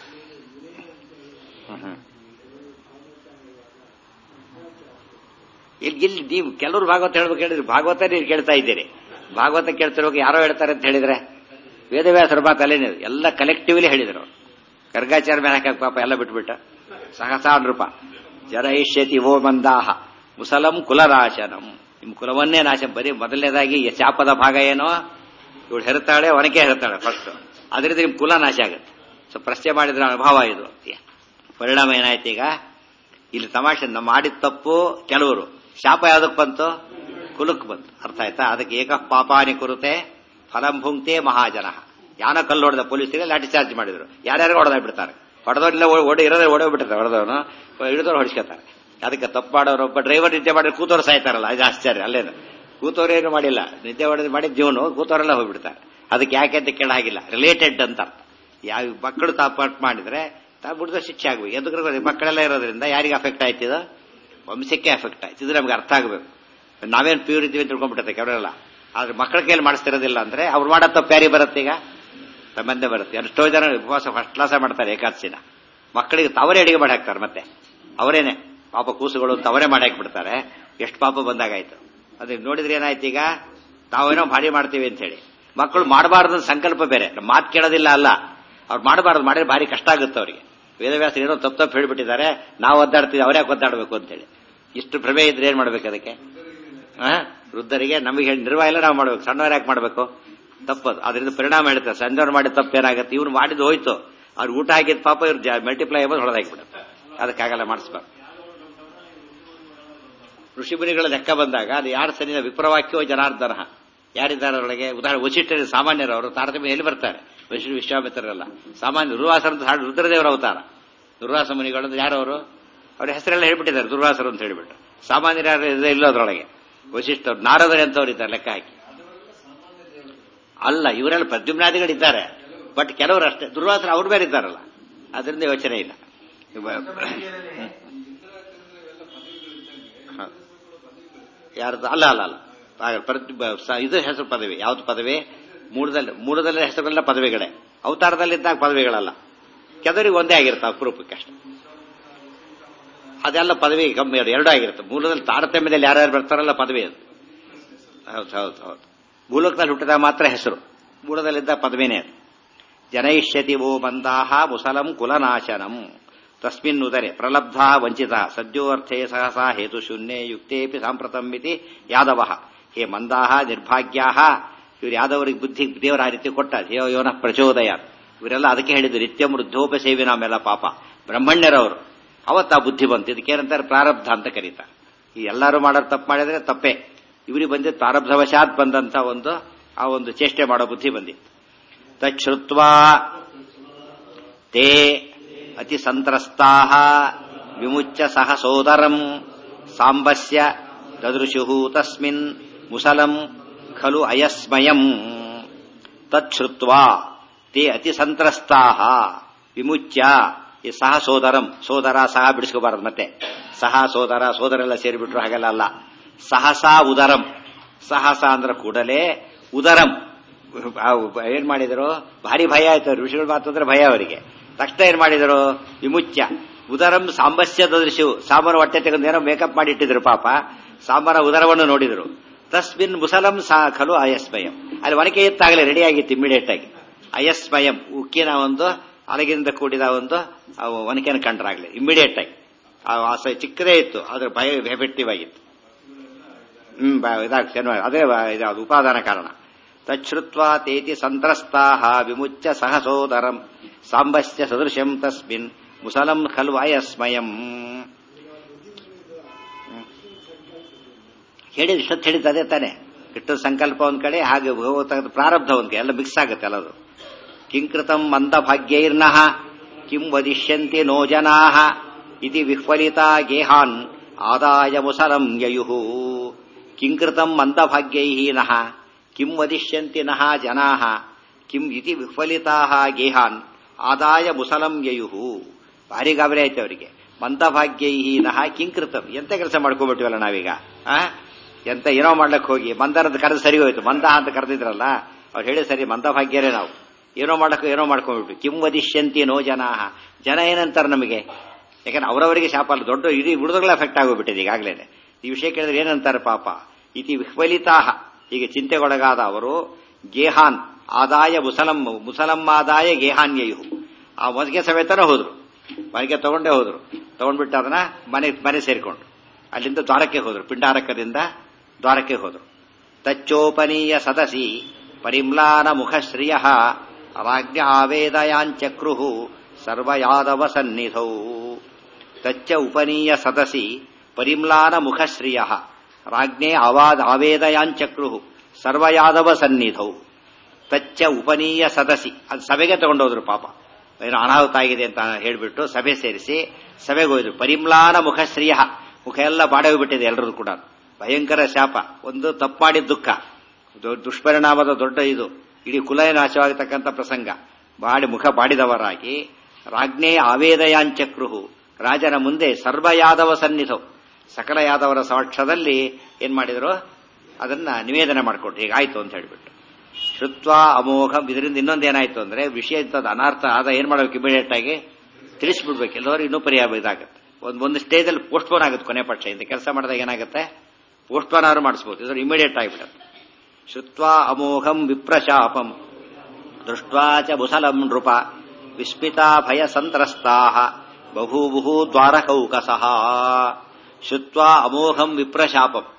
ಇಲ್ಲಿ ಇಲ್ಲಿ ನೀವು ಕೆಲವರು ಭಾಗವತ ಹೇಳ್ಬೇಕು ಹೇಳಿದ್ರೆ ಭಾಗವತ ನೀವು ಕೇಳ್ತಾ ಇದ್ದೀರಿ ಭಾಗವತ ಕೇಳ್ತಿರೋಕೆ ಯಾರೋ ಹೇಳ್ತಾರೆ ಅಂತ ಹೇಳಿದ್ರೆ ವೇದವ್ಯಾಸರ ಮಾತು ಅಲ್ಲೇನೆ ಎಲ್ಲ ಕಲೆಕ್ಟಿವ್ಲಿ ಹೇಳಿದ್ರು ಗರ್ಗಾಚಾರ ಮೇಲೆ ಹಾಕಕ್ ಪಾಪ ಎಲ್ಲ ಬಿಟ್ಬಿಟ್ಟ ಸಹಸಾ ನೃಪ ಜರಯಿಷ್ಯತಿ ಓ ಮಂದಾಹ ಮುಸಲಂ ಕುಲನಾಶನಂ ನಿಮ್ಮ ಕುಲವನ್ನೇ ನಾಶ ಬರೀ ಮೊದಲನೇದಾಗಿ ಶಾಪದ ಭಾಗ ಏನೋ ಇವಳು ಹೆರುತ್ತಾಳೆ ಒನಕೆ ಹೆರುತ್ತಾಳೆ ಫಸ್ಟ್ ಅದರಿಂದ ನಿಮ್ ಕುಲ ನಾಶ ಆಗುತ್ತೆ ಸೊ ಪ್ರಶ್ನೆ ಮಾಡಿದ್ರ ಅನುಭವ ಇದು ಪರಿಣಾಮ ಏನಾಯ್ತು ಈಗ ಇಲ್ಲಿ ತಮಾಷೆ ನಮ್ಮ ಮಾಡಿದ ತಪ್ಪು ಕೆಲವರು ಶಾಪ ಯಾವ್ದಕ್ ಬಂತು ಕುಲಕ್ ಬಂತು ಅರ್ಥ ಆಯ್ತಾ ಅದಕ್ಕೆ ಏಕ ಪಾಪಾನಿ ಕುರುತೆ ಫಲಂ ಭುಂಕ್ತೆ ಮಹಾಜನ ಯಾನ ಕಲ್ಲು ಹೊಡೆದ ಪೊಲೀಸರಿಗೆ ಲಾಠಿ ಚಾರ್ಜ್ ಮಾಡಿದ್ರು ಯಾರ್ಯಾರು ಹೊಡೆದ ಬಿಡ್ತಾರೆ ಹೊಡೆದವ್ರೆಲ್ಲ ಓಡಿ ಇರೋದ್ರೆ ಓಡೋಗ್ಬಿಟ್ಟಿರ್ತಾರೆ ಹೊಡೆದವನು ಹಿಡಿದವ್ರು ಹೊಡಿಸ್ಕೊತಾರೆ ಅದಕ್ಕೆ ತಪ್ಪು ಮಾಡೋರು ಒಬ್ಬ ಡ್ರೈವರ್ ನಿದ್ದೆ ಮಾಡಿ ಕೂತವ್ರು ಸಾಯ್ತಾರಲ್ಲ ಇದು ಆಶ್ಚರ್ಯ ಅಲ್ಲೇನು ಕೂತವ್ರು ಏನು ಮಾಡಿಲ್ಲ ನಿದ್ದೆ ಹೊಡೆದು ಮಾಡಿದ ಜೀವನು ಕೂತವರೆಲ್ಲ ಹೋಗ್ಬಿಡ್ತಾರೆ ಅದಕ್ಕೆ ಯಾಕೆ ಅಂತ ಕೇಳ ಹಾಗಿಲ್ಲ ರಿಲೇಟೆಡ್ ಅಂತ ಅರ್ಥ ಯಾವ ಮಕ್ಕಳು ತಾಪಾಟ್ ಮಾಡಿದ್ರೆ ತಾ ಬಿಡಿದ ಶಿಕ್ಷೆ ಆಗ್ಬೇಕು ಎದುರು ಮಕ್ಕಳೆಲ್ಲ ಇರೋದ್ರಿಂದ ಯಾರಿಗೆ ಅಫೆಕ್ಟ್ ಆಯ್ತಿದ ವಂಶಕ್ಕೆ ಅಫೆಕ್ಟ್ ಆಯ್ತು ಇದು ನಮ್ಗೆ ಅರ್ಥ ಆಗಬೇಕು ನಾವೇನು ಪ್ಯೂರ್ ಇದ್ದೀವಿ ಅಂತ ತಿಳ್ಕೊಂಡ್ಬಿಟ್ಟೆ ಕೆಲವರೆಲ್ಲ ಆದ್ರೆ ಮಕ್ಕಳ ಕೈಯಲ್ಲಿ ಮಾಡಿಸ್ತಿರೋದಿಲ್ಲ ಅಂದ್ರೆ ಅವ್ರು ಮಾಡೋ ತಪ್ಪು ಯಾರಿಗೆ ಬರುತ್ತೆ ಈಗ ಸಂಬಂಧ ಬರುತ್ತೆ ಎಷ್ಟೋ ಜನ ಉಪವಾಸ ಫಸ್ಟ್ ಕ್ಲಾಸ ಮಾಡ್ತಾರೆ ಏಕಾದಶಿನ ಮಕ್ಕಳಿಗೆ ತವರೇ ಅಡಿಗೆ ಮಾಡಿ ಹಾಕ್ತಾರೆ ಮತ್ತೆ ಅವರೇನೆ ಪಾಪ ಕೂಸುಗಳು ಅಂತ ಅವರೇ ಮಾಡಿ ಹಾಕ್ಬಿಡ್ತಾರೆ ಎಷ್ಟು ಪಾಪ ಬಂದಾಗಾಯ್ತು ಅದೇ ನೋಡಿದ್ರೆ ಏನಾಯ್ತು ಈಗ ತಾವೇನೋ ಭಾರಿ ಮಾಡ್ತೀವಿ ಅಂತ ಹೇಳಿ ಮಕ್ಕಳು ಮಾಡಬಾರ್ದು ಸಂಕಲ್ಪ ಬೇರೆ ಮಾತು ಕೇಳೋದಿಲ್ಲ ಅಲ್ಲ ಅವ್ರು ಮಾಡಬಾರ್ದು ಮಾಡಿದ್ರೆ ಭಾರಿ ಕಷ್ಟ ಆಗುತ್ತೆ ಅವರಿಗೆ ವೇದವ್ಯಾಸ ಏನೋ ತಪ್ಪು ತಪ್ಪು ಹೇಳ್ಬಿಟ್ಟಿದ್ದಾರೆ ನಾವು ಒದ್ದಾಡ್ತೀವಿ ಅವ್ರ್ಯಾಕೆ ಒದ್ದಾಡಬೇಕು ಅಂತೇಳಿ ಇಷ್ಟು ಭ್ರಮೆ ಇದ್ರೆ ಏನ್ ಮಾಡ್ಬೇಕು ಅದಕ್ಕೆ ವೃದ್ಧರಿಗೆ ನಮಗೆ ಹೇಳಿ ನಿರ್ವಾಹ ಎಲ್ಲ ನಾವು ಮಾಡ್ಬೇಕು ಸಣ್ಣವ್ರು ಯಾಕೆ ಮಾಡ್ಬೇಕು ತಪ್ಪದು ಅದರಿಂದ ಪರಿಣಾಮ ಹೇಳ್ತಾರೆ ಸಂಜೆವ್ರು ಮಾಡಿದ ತಪ್ಪು ಏನಾಗುತ್ತೆ ಇವ್ರು ಮಾಡಿದ್ದು ಹೋಯ್ತು ಅವ್ರು ಊಟ ಹಾಕಿದ ಪಾಪ ಇವ್ರು ಮಲ್ಟಿಪ್ಲೈ ಆಗೋದು ಹೊಡೆದಾಕ್ಬಿಡುತ್ತೆ ಅದಕ್ಕಾಗಲ್ಲ ಮಾಡಿಸ್ಬಾರ್ದು ಋಷಿಮುನಿಗಳ ಲೆಕ್ಕ ಬಂದಾಗ ಅದು ಯಾರು ಸರಿ ವಿಪ್ರವಾಕ್ಯೋ ಜನಾರ್ದನ ಯಾರಿದ್ದಾರೆ ಅವರೊಳಗೆ ಉದಾಹರಣೆ ವಸಿಷ್ಠರು ಸಾಮಾನ್ಯರವರು ತಾರತಮ್ಯ ಎಲ್ಲಿ ಬರ್ತಾರೆ ವಶಿಷ್ಠ ವಿಶ್ವಾಮಿತ್ರರಲ್ಲ ಸಾಮಾನ್ಯ ದುರ್ವಾಸರ ಅಂತ ಹಾಡು ರುದ್ರದೇವರ ಅವತಾರ ದುರ್ವಾಸ ಮುನಿಗಳು ಅಂತ ಯಾರವರು ಅವ್ರ ಹೆಸರೆಲ್ಲ ಹೇಳ್ಬಿಟ್ಟಿದ್ದಾರೆ ದುರ್ವಾಸರು ಅಂತ ಹೇಳ್ಬಿಟ್ಟು ಸಾಮಾನ್ಯರು ಯಾರು ಇದೆ ಇಲ್ಲ ಅದರೊಳಗೆ ವಶಿಷ್ಠರು ನಾರದರು ಅಂತವ್ರು ಇದ್ದಾರೆ ಲೆಕ್ಕ ಹಾಕಿ ಅಲ್ಲ ಇವರೆಲ್ಲ ಪ್ರದ್ಯುಮ್ನಾದಿಗಳಿದ್ದಾರೆ ಬಟ್ ಕೆಲವರು ಅಷ್ಟೇ ದುರ್ವಾಸರು ಅವ್ರ ಬೇರೆ ಇದ್ದಾರಲ್ಲ ಅದರಿಂದ ಯೋಚನೆ ಇಲ್ಲ ಯಾರ್ದು ಅಲ್ಲ ಅಲ್ಲ ಅಲ್ಲ ಆಗ ಪ್ರತಿ- ಬ- ಸ- ಇದು ಹೆಸರು ಪದವಿ ಯಾವ್ದು ಪದವಿ ಮೂಡದಲ್ಲಿ ಮೂಡದಲ್ಲಿ ಹೆಸರುಗಳೆಲ್ಲ ಪದವಿಗಳೇ ಅವತಾರದಲ್ಲಿದ್ದಾಗ ಪದವಿಗಳಲ್ಲ ಕೆದರಿಗೆ ಒಂದೇ ಆಗಿರುತ್ತೆ ಅಪರೂಪಕ್ಕೆ ಅಷ್ಟೇ ಅದೆಲ್ಲ ಪದವಿ ಕಮ್ಮಿ ಅದು ಎರಡೂ ಆಗಿರುತ್ತೆ ಮೂಲದಲ್ಲಿ ತಾರತಮ್ಯದಲ್ಲಿ ಯಾರ್ಯಾರು ಬರ್ತಾರಲ್ಲ ಪದವಿ ಅದು ಹೌದು ಹೌದು ಹೌದು ಮೂಲಕದಲ್ಲಿ ಹುಟ್ಟಿದಾಗ ಮಾತ್ರ ಹೆಸರು ಮೂಲದಲ್ಲಿದ್ದ ಪದವಿನೇ ಅದು ಜನಯಿಷ್ಯತಿ ಓ ಬಂದಾಹ ಮುಸಲಂ ಕುಲನಾಶನಂ ತಸ್ಮಿನ್ ಉದರೆ ಪ್ರಲಬ್ಧ ವಂಚಿತ ಸದ್ಯೋರ್ಥೇ ಸಹಸಾ ಹೇತು ಶೂನ್ಯೇ ಯುಕ್ತೇಪಿ ಸಾಂಪ್ರತಂ ಇತಿ ಯಾದವ ಹೇ ಮಂದಾಹ ನಿರ್ಭಾಗ್ಯಾ ಇವ್ರು ಯಾದವರಿಗೆ ಬುದ್ಧಿ ದೇವರ ಆ ರೀತಿ ಕೊಟ್ಟ ದೇವ ಯೋನ ಪ್ರಚೋದಯ ಇವರೆಲ್ಲ ಅದಕ್ಕೆ ಹೇಳಿದ್ರು ನಿತ್ಯ ವೃದ್ಧೋಪಸೇವಿ ನಾಮೆಲ್ಲ ಪಾಪ ಬ್ರಹ್ಮಣ್ಯರವರು ಅವತ್ತು ಆ ಬುದ್ಧಿ ಬಂತು ಇದಕ್ಕೇನಂತಾರೆ ಪ್ರಾರಬ್ಧ ಅಂತ ಕರೀತಾರೆ ಈ ಎಲ್ಲರೂ ಮಾಡೋರು ತಪ್ಪು ಮಾಡಿದ್ರೆ ತಪ್ಪೇ ಇವರಿಗೆ ಬಂದಿದ್ದು ಪ್ರಾರಬ್ಧವಶಾತ್ ಬಂದಂತ ಒಂದು ಆ ಒಂದು ಚೇಷ್ಟೆ ಮಾಡೋ ಬುದ್ಧಿ ಬಂದಿತ್ತು ತಚ್ಛ್ರುತ್ವಾ ತೇ ಅತಿ ಸಂತ್ರಸ್ತಾ ವಿಮುಚ್ಯ ಸಹ ಸೋದರಂ ಸಾಂಬಸ್ಯ ದದೃಶು ತಸ್ಮಿನ್ ಮುಸಲಂ ಖಲು ಅಯಸ್ಮಯಂ ತಚ್ಛ್ರುತ್ವಾ ತೇ ಅತಿ ಸಂತ್ರಸ್ತಾ ವಿಮುಚ್ಯ ಈ ಸಹ ಸೋದರಂ ಸೋದರ ಸಹ ಬಿಡಿಸ್ಕೋಬಾರದು ಮತ್ತೆ ಸಹ ಸೋದರ ಸೋದರೆಲ್ಲ ಸೇರಿಬಿಟ್ರು ಹಾಗೆಲ್ಲ ಅಲ್ಲ ಸಹಸಾ ಉದರಂ ಸಹಸ ಅಂದ್ರೆ ಕೂಡಲೇ ಉದರಂ ಆ ಏನ್ ಮಾಡಿದ್ರು ಭಾರಿ ಭಯ ಆಯ್ತು ಋಷಿಗಳು ಮಾತಂದ್ರೆ ಭಯ ಅವರಿಗೆ ತಕ್ಷಣ ಏನ್ ಮಾಡಿದ್ರು ವಿಮುಚ್ಯ ಉದರಂ ಸಾಂಬಸ್ಯ ದೃಶ್ಯವು ಸಾಂಬಾರ ಹೊಟ್ಟೆ ತೆಗೆದು ಏನೋ ಮೇಕಪ್ ಮಾಡಿ ಇಟ್ಟಿದ್ರು ಪಾಪ ಸಾಂಬಾರ ಉದರವನ್ನು ನೋಡಿದ್ರು ತಸ್ಮಿನ್ ಮುಸಲಂ ಸಾ ಖಲು ಅಯಸ್ಮಯಂ ಅಲ್ಲಿ ಒನಕೆ ಎತ್ತಾಗಲೇ ರೆಡಿ ಆಗಿತ್ತು ಇಮಿಡಿಯೇಟ್ ಆಗಿ ಅಯಸ್ಮಯಂ ಉಕ್ಕಿನ ಒಂದು ಅಲಗಿನಿಂದ ಕೂಡಿದ ಒಂದು ಆ ಒನಕೆಯನ್ನು ಕಂಡ್ರಾಗ್ಲಿ ಇಮಿಡಿಯೇಟ್ ಆಗಿ ಆ ವಾಸ ಚಿಕ್ಕದೇ ಇತ್ತು ಆದ್ರೆ ಭಯ ಎಫೆಕ್ಟಿವ್ ಆಗಿತ್ತು ಹ್ಮ್ ಬ- ಇದಾಗ್ ಶನಿವಾರ ಅದೇ ಬ- ಇದಾದ ಉಪಾದಾನ ಕಾರಣ ತಚ್ಛ್ರುತ್ವಾ ತೇತಿ ಸಂತ್ರಸ್ತಾ ವಿಮುಚ್ಯ ಸಹ ಸೋದರಂ ಸಾಂಬಸ್ಯ ಸದೃಶಂ ತಸ್ಮಿನ್ ಮುಸಲಂ ಖಲ್ವಾಯಸ್ಮಯಂ ಹೇಳಿದ ಇಷ್ಟೊತ್ತು ಹೇಳಿದ್ದು ಅದೇ ತಾನೆ ಕೃಷ್ಣ ಸಂಕಲ್ಪ ಒಂದ್ ಕಡೆ ಹಾಗೆ ಭಗವತ ಪ್ರಾರಬ್ಧ ಒಂದ್ ಕಡೆ ಎಲ್ಲ ಮಿಕ್ಸ್ ಆಗುತ್ತೆ ಎಲ್ಲದು ಕಿಂಕೃತಂ ಮಂದಭಾಗ್ಯೈರ್ನಃ ಕಿಂ ವದಿಷ್ಯಂತಿ ನೋ ಜನಾಃ ಇತಿ ವಿಹ್ವಲಿತಾ ಗೇಹಾನ್ ಆದಾಯ ಮುಸಲಂ ಯಯುಃ ಕಿಂಕೃತಂ ಮಂದಭಾಗ್ಯೈಃ ನಃ ಕಿಂ ವದಿಷ್ಯಂತಿ ನಃ ಜನಾಃ ಕಿಂ ಇತಿ ವಿಹ್ವಲಿತಾಃ ಗೇಹಾನ್ ಆದಾಯ ಮುಸಲಂ ಯಯುಃ ಭಾರಿ ಗಾಬರಿ ಆಯ್ತು ಅವರಿಗೆ ಮಂದಭಾಗ್ಯೈಃ ನಃ ಕಿಂಕೃತಂ ಎಂತ ಕೆಲಸ ಮಾಡ್ಕೊಂಡ್ಬಿಟ್ಟಿವಲ್ಲ ನಾವೀಗ ಆ ಎಂತ ಏನೋ ಮಾಡ್ಲಕ್ಕೆ ಹೋಗಿ ಮಂದನದ ಕರೆದು ಸರಿ ಹೋಯ್ತು ಮಂದ ಅಂತ ಕರೆದಿದ್ರಲ್ಲ ಅವ್ರು ಹೇಳಿ ಸರಿ ಮಂದಭಾಗ್ಯರೇ ನಾವು ಏನೋ ಮಾಡಕ್ಕೆ ಏನೋ ಮಾಡ್ಕೊಂಡ್ಬಿಟ್ವಿ ಕಿಂ ವದಿಷ್ಯಂತಿ ನೋ ಜನ ಜನ ಏನಂತಾರೆ ನಮಗೆ ಯಾಕಂದ್ರೆ ಅವರವರಿಗೆ ಶಾಪ ಅಲ್ಲ ದೊಡ್ಡ ಇಡೀ ಹುಡುಗಗಳ ಎಫೆಕ್ಟ್ ಆಗೋಗ್ಬಿಟ್ಟಿದೆ ಈಗಾಗಲೇ ಈ ವಿಷಯ ಕೇಳಿದ್ರೆ ಏನಂತಾರೆ ಪಾಪ ಇತಿ ವಿಹ್ವಲಿತಾಹ ಹೀಗೆ ಚಿಂತೆಗೊಳಗಾದ ಅವರು ಗೇಹಾನ್ ಆದಾಯ ಮುಸಲಂ ಮುಸಲಂ ಆದಾಯ ಗೇಹಾನ್ಯಯು ಆ ಮೊದಗೆ ಸಮೇತನ ಹೋದ್ರು ಮನೆಗೆ ತಗೊಂಡೇ ಹೋದ್ರು ತಗೊಂಡ್ಬಿಟ್ಟು ಅದನ್ನ ಮನೆ ಮನೆ ಸೇರಿಕೊಂಡು ಅಲ್ಲಿಂದ ದ್ವಾರಕ್ಕೆ ಹೋದ್ರು ಪಿಂಡಾರಕದಿಂದ ದ್ವಾರಕ್ಕೆ ಹೋದ್ರು ತಚ್ಚೋಪನೀಯ ಸದಸಿ ಪರಿಮ್ಲಾನ ಮುಖಶ್ರಿಯ ರಾಜ್ಞ ಆವೇದಯಾಂಚಕ್ರು ಸರ್ವಯಾದವ ಸನ್ನಿಧೌ ತಚ್ಚ ಉಪನೀಯ ಸದಸಿ ಪರಿಮ್ಲಾನ ಮುಖಶ್ರಿಯ ರಾಜ್ಞೆ ಆವಾದ ಆವೇದಯಾಂಚಕ್ರು ಸರ್ವಯಾದವ ಸನ್ನಿಧೌ ತಚ್ಚ ಉಪನೀಯ ಸದಸಿ ಅದು ಸಭೆಗೆ ತಗೊಂಡೋದ್ರು ಪಾಪ ಏನೋ ಅನಾಹುತ ಆಗಿದೆ ಅಂತ ಹೇಳಿಬಿಟ್ಟು ಸಭೆ ಸೇರಿಸಿ ಸಭೆಗೆ ಹೋದ್ರು ಪರಿಮ್ಲಾನ ಮುಖಶ್ರಿಯ ಮುಖ ಎಲ್ಲ ಬಾಡೆ ಹೋಗ್ಬಿಟ್ಟಿದೆ ಎಲ್ಲರದು ಕೂಡ ಭಯಂಕರ ಶಾಪ ಒಂದು ತಪ್ಪು ಮಾಡಿದ ದುಃಖ ದೊ- ದುಷ್ಪರಿಣಾಮದ ದೊಡ್ಡ ಇದು ಇಡೀ ಕುಲ ನಾಶವಾಗತಕ್ಕಂಥ ಪ್ರಸಂಗ ಬಾಡಿ ಮುಖ ಬಾಡಿದವರಾಗಿ ರಾಜ್ಞೆ ಆವೇದಯಾಂಚಕ್ರುಹು ರಾಜನ ಮುಂದೆ ಸರ್ವ ಯಾದವ ಸನ್ನಿಧವು ಸಕಲ ಯಾದವರ ಸಾಕ್ಷ್ಯದಲ್ಲಿ ಏನ್ ಮಾಡಿದ್ರು ಅದನ್ನ ನಿವೇದನೆ ಮಾಡಿಕೊಟ್ರು ಹೀಗಾಯ್ತು ಅಂತ ಹೇಳಿಬಿಟ್ಟು ಶ್ರುತ್ವ ಅಮೋಘ ಇದರಿಂದ ಇನ್ನೊಂದೇನಾಯ್ತು ಅಂದ್ರೆ ವಿಷಯ ಇಂಥದ್ದು ಅನರ್ಥ ಆದ ಏನ್ ಮಾಡ್ಬೇಕು ಇಮಿಡಿಯೇಟ್ ಆಗಿ ತಿಳಿಸ್ಬಿಡ್ಬೇಕು ಎಲ್ಲರೂ ಇನ್ನೂ ಪರಿಹಾರ ಇದಾಗುತ್ತೆ ಒಂದು ಒಂದು ಸ್ಟೇಜಲ್ಲಿ ಪೋಸ್ಟ್ಪೋನ್ ಆಗುತ್ತೆ ಕೊನೆ ಪಕ್ಷ ಇಂಥ ಕೆಲಸ ಮಾಡಿದಾಗ ಏನಾಗುತ್ತೆ ಪೋಸ್ಟ್ಪೋನ್ ಆದ್ರೂ ಮಾಡಿಸ್ಬೋದು ಇದ್ರ ಇಮಿಡಿಯೇಟ್ ಆಗಿಬಿಡುತ್ತೆ ಶ್ರುತ್ವ ಅಮೋಘಂ ವಿಪ್ರಶಾಪಂ ದೃಷ್ಟ್ವಾ ಚ ಮುಸಲಂ ನೃಪ ವಿಸ್ಮಿತಾ ಭಯ ಸಂತ್ರಸ್ತಾ ಬಹೂಬುಹು ದ್ವಾರಕೌಕಸಃ ಶ್ರುತ್ವ ಅಮೋಘಂ ವಿಪ್ರಶಾಪಂ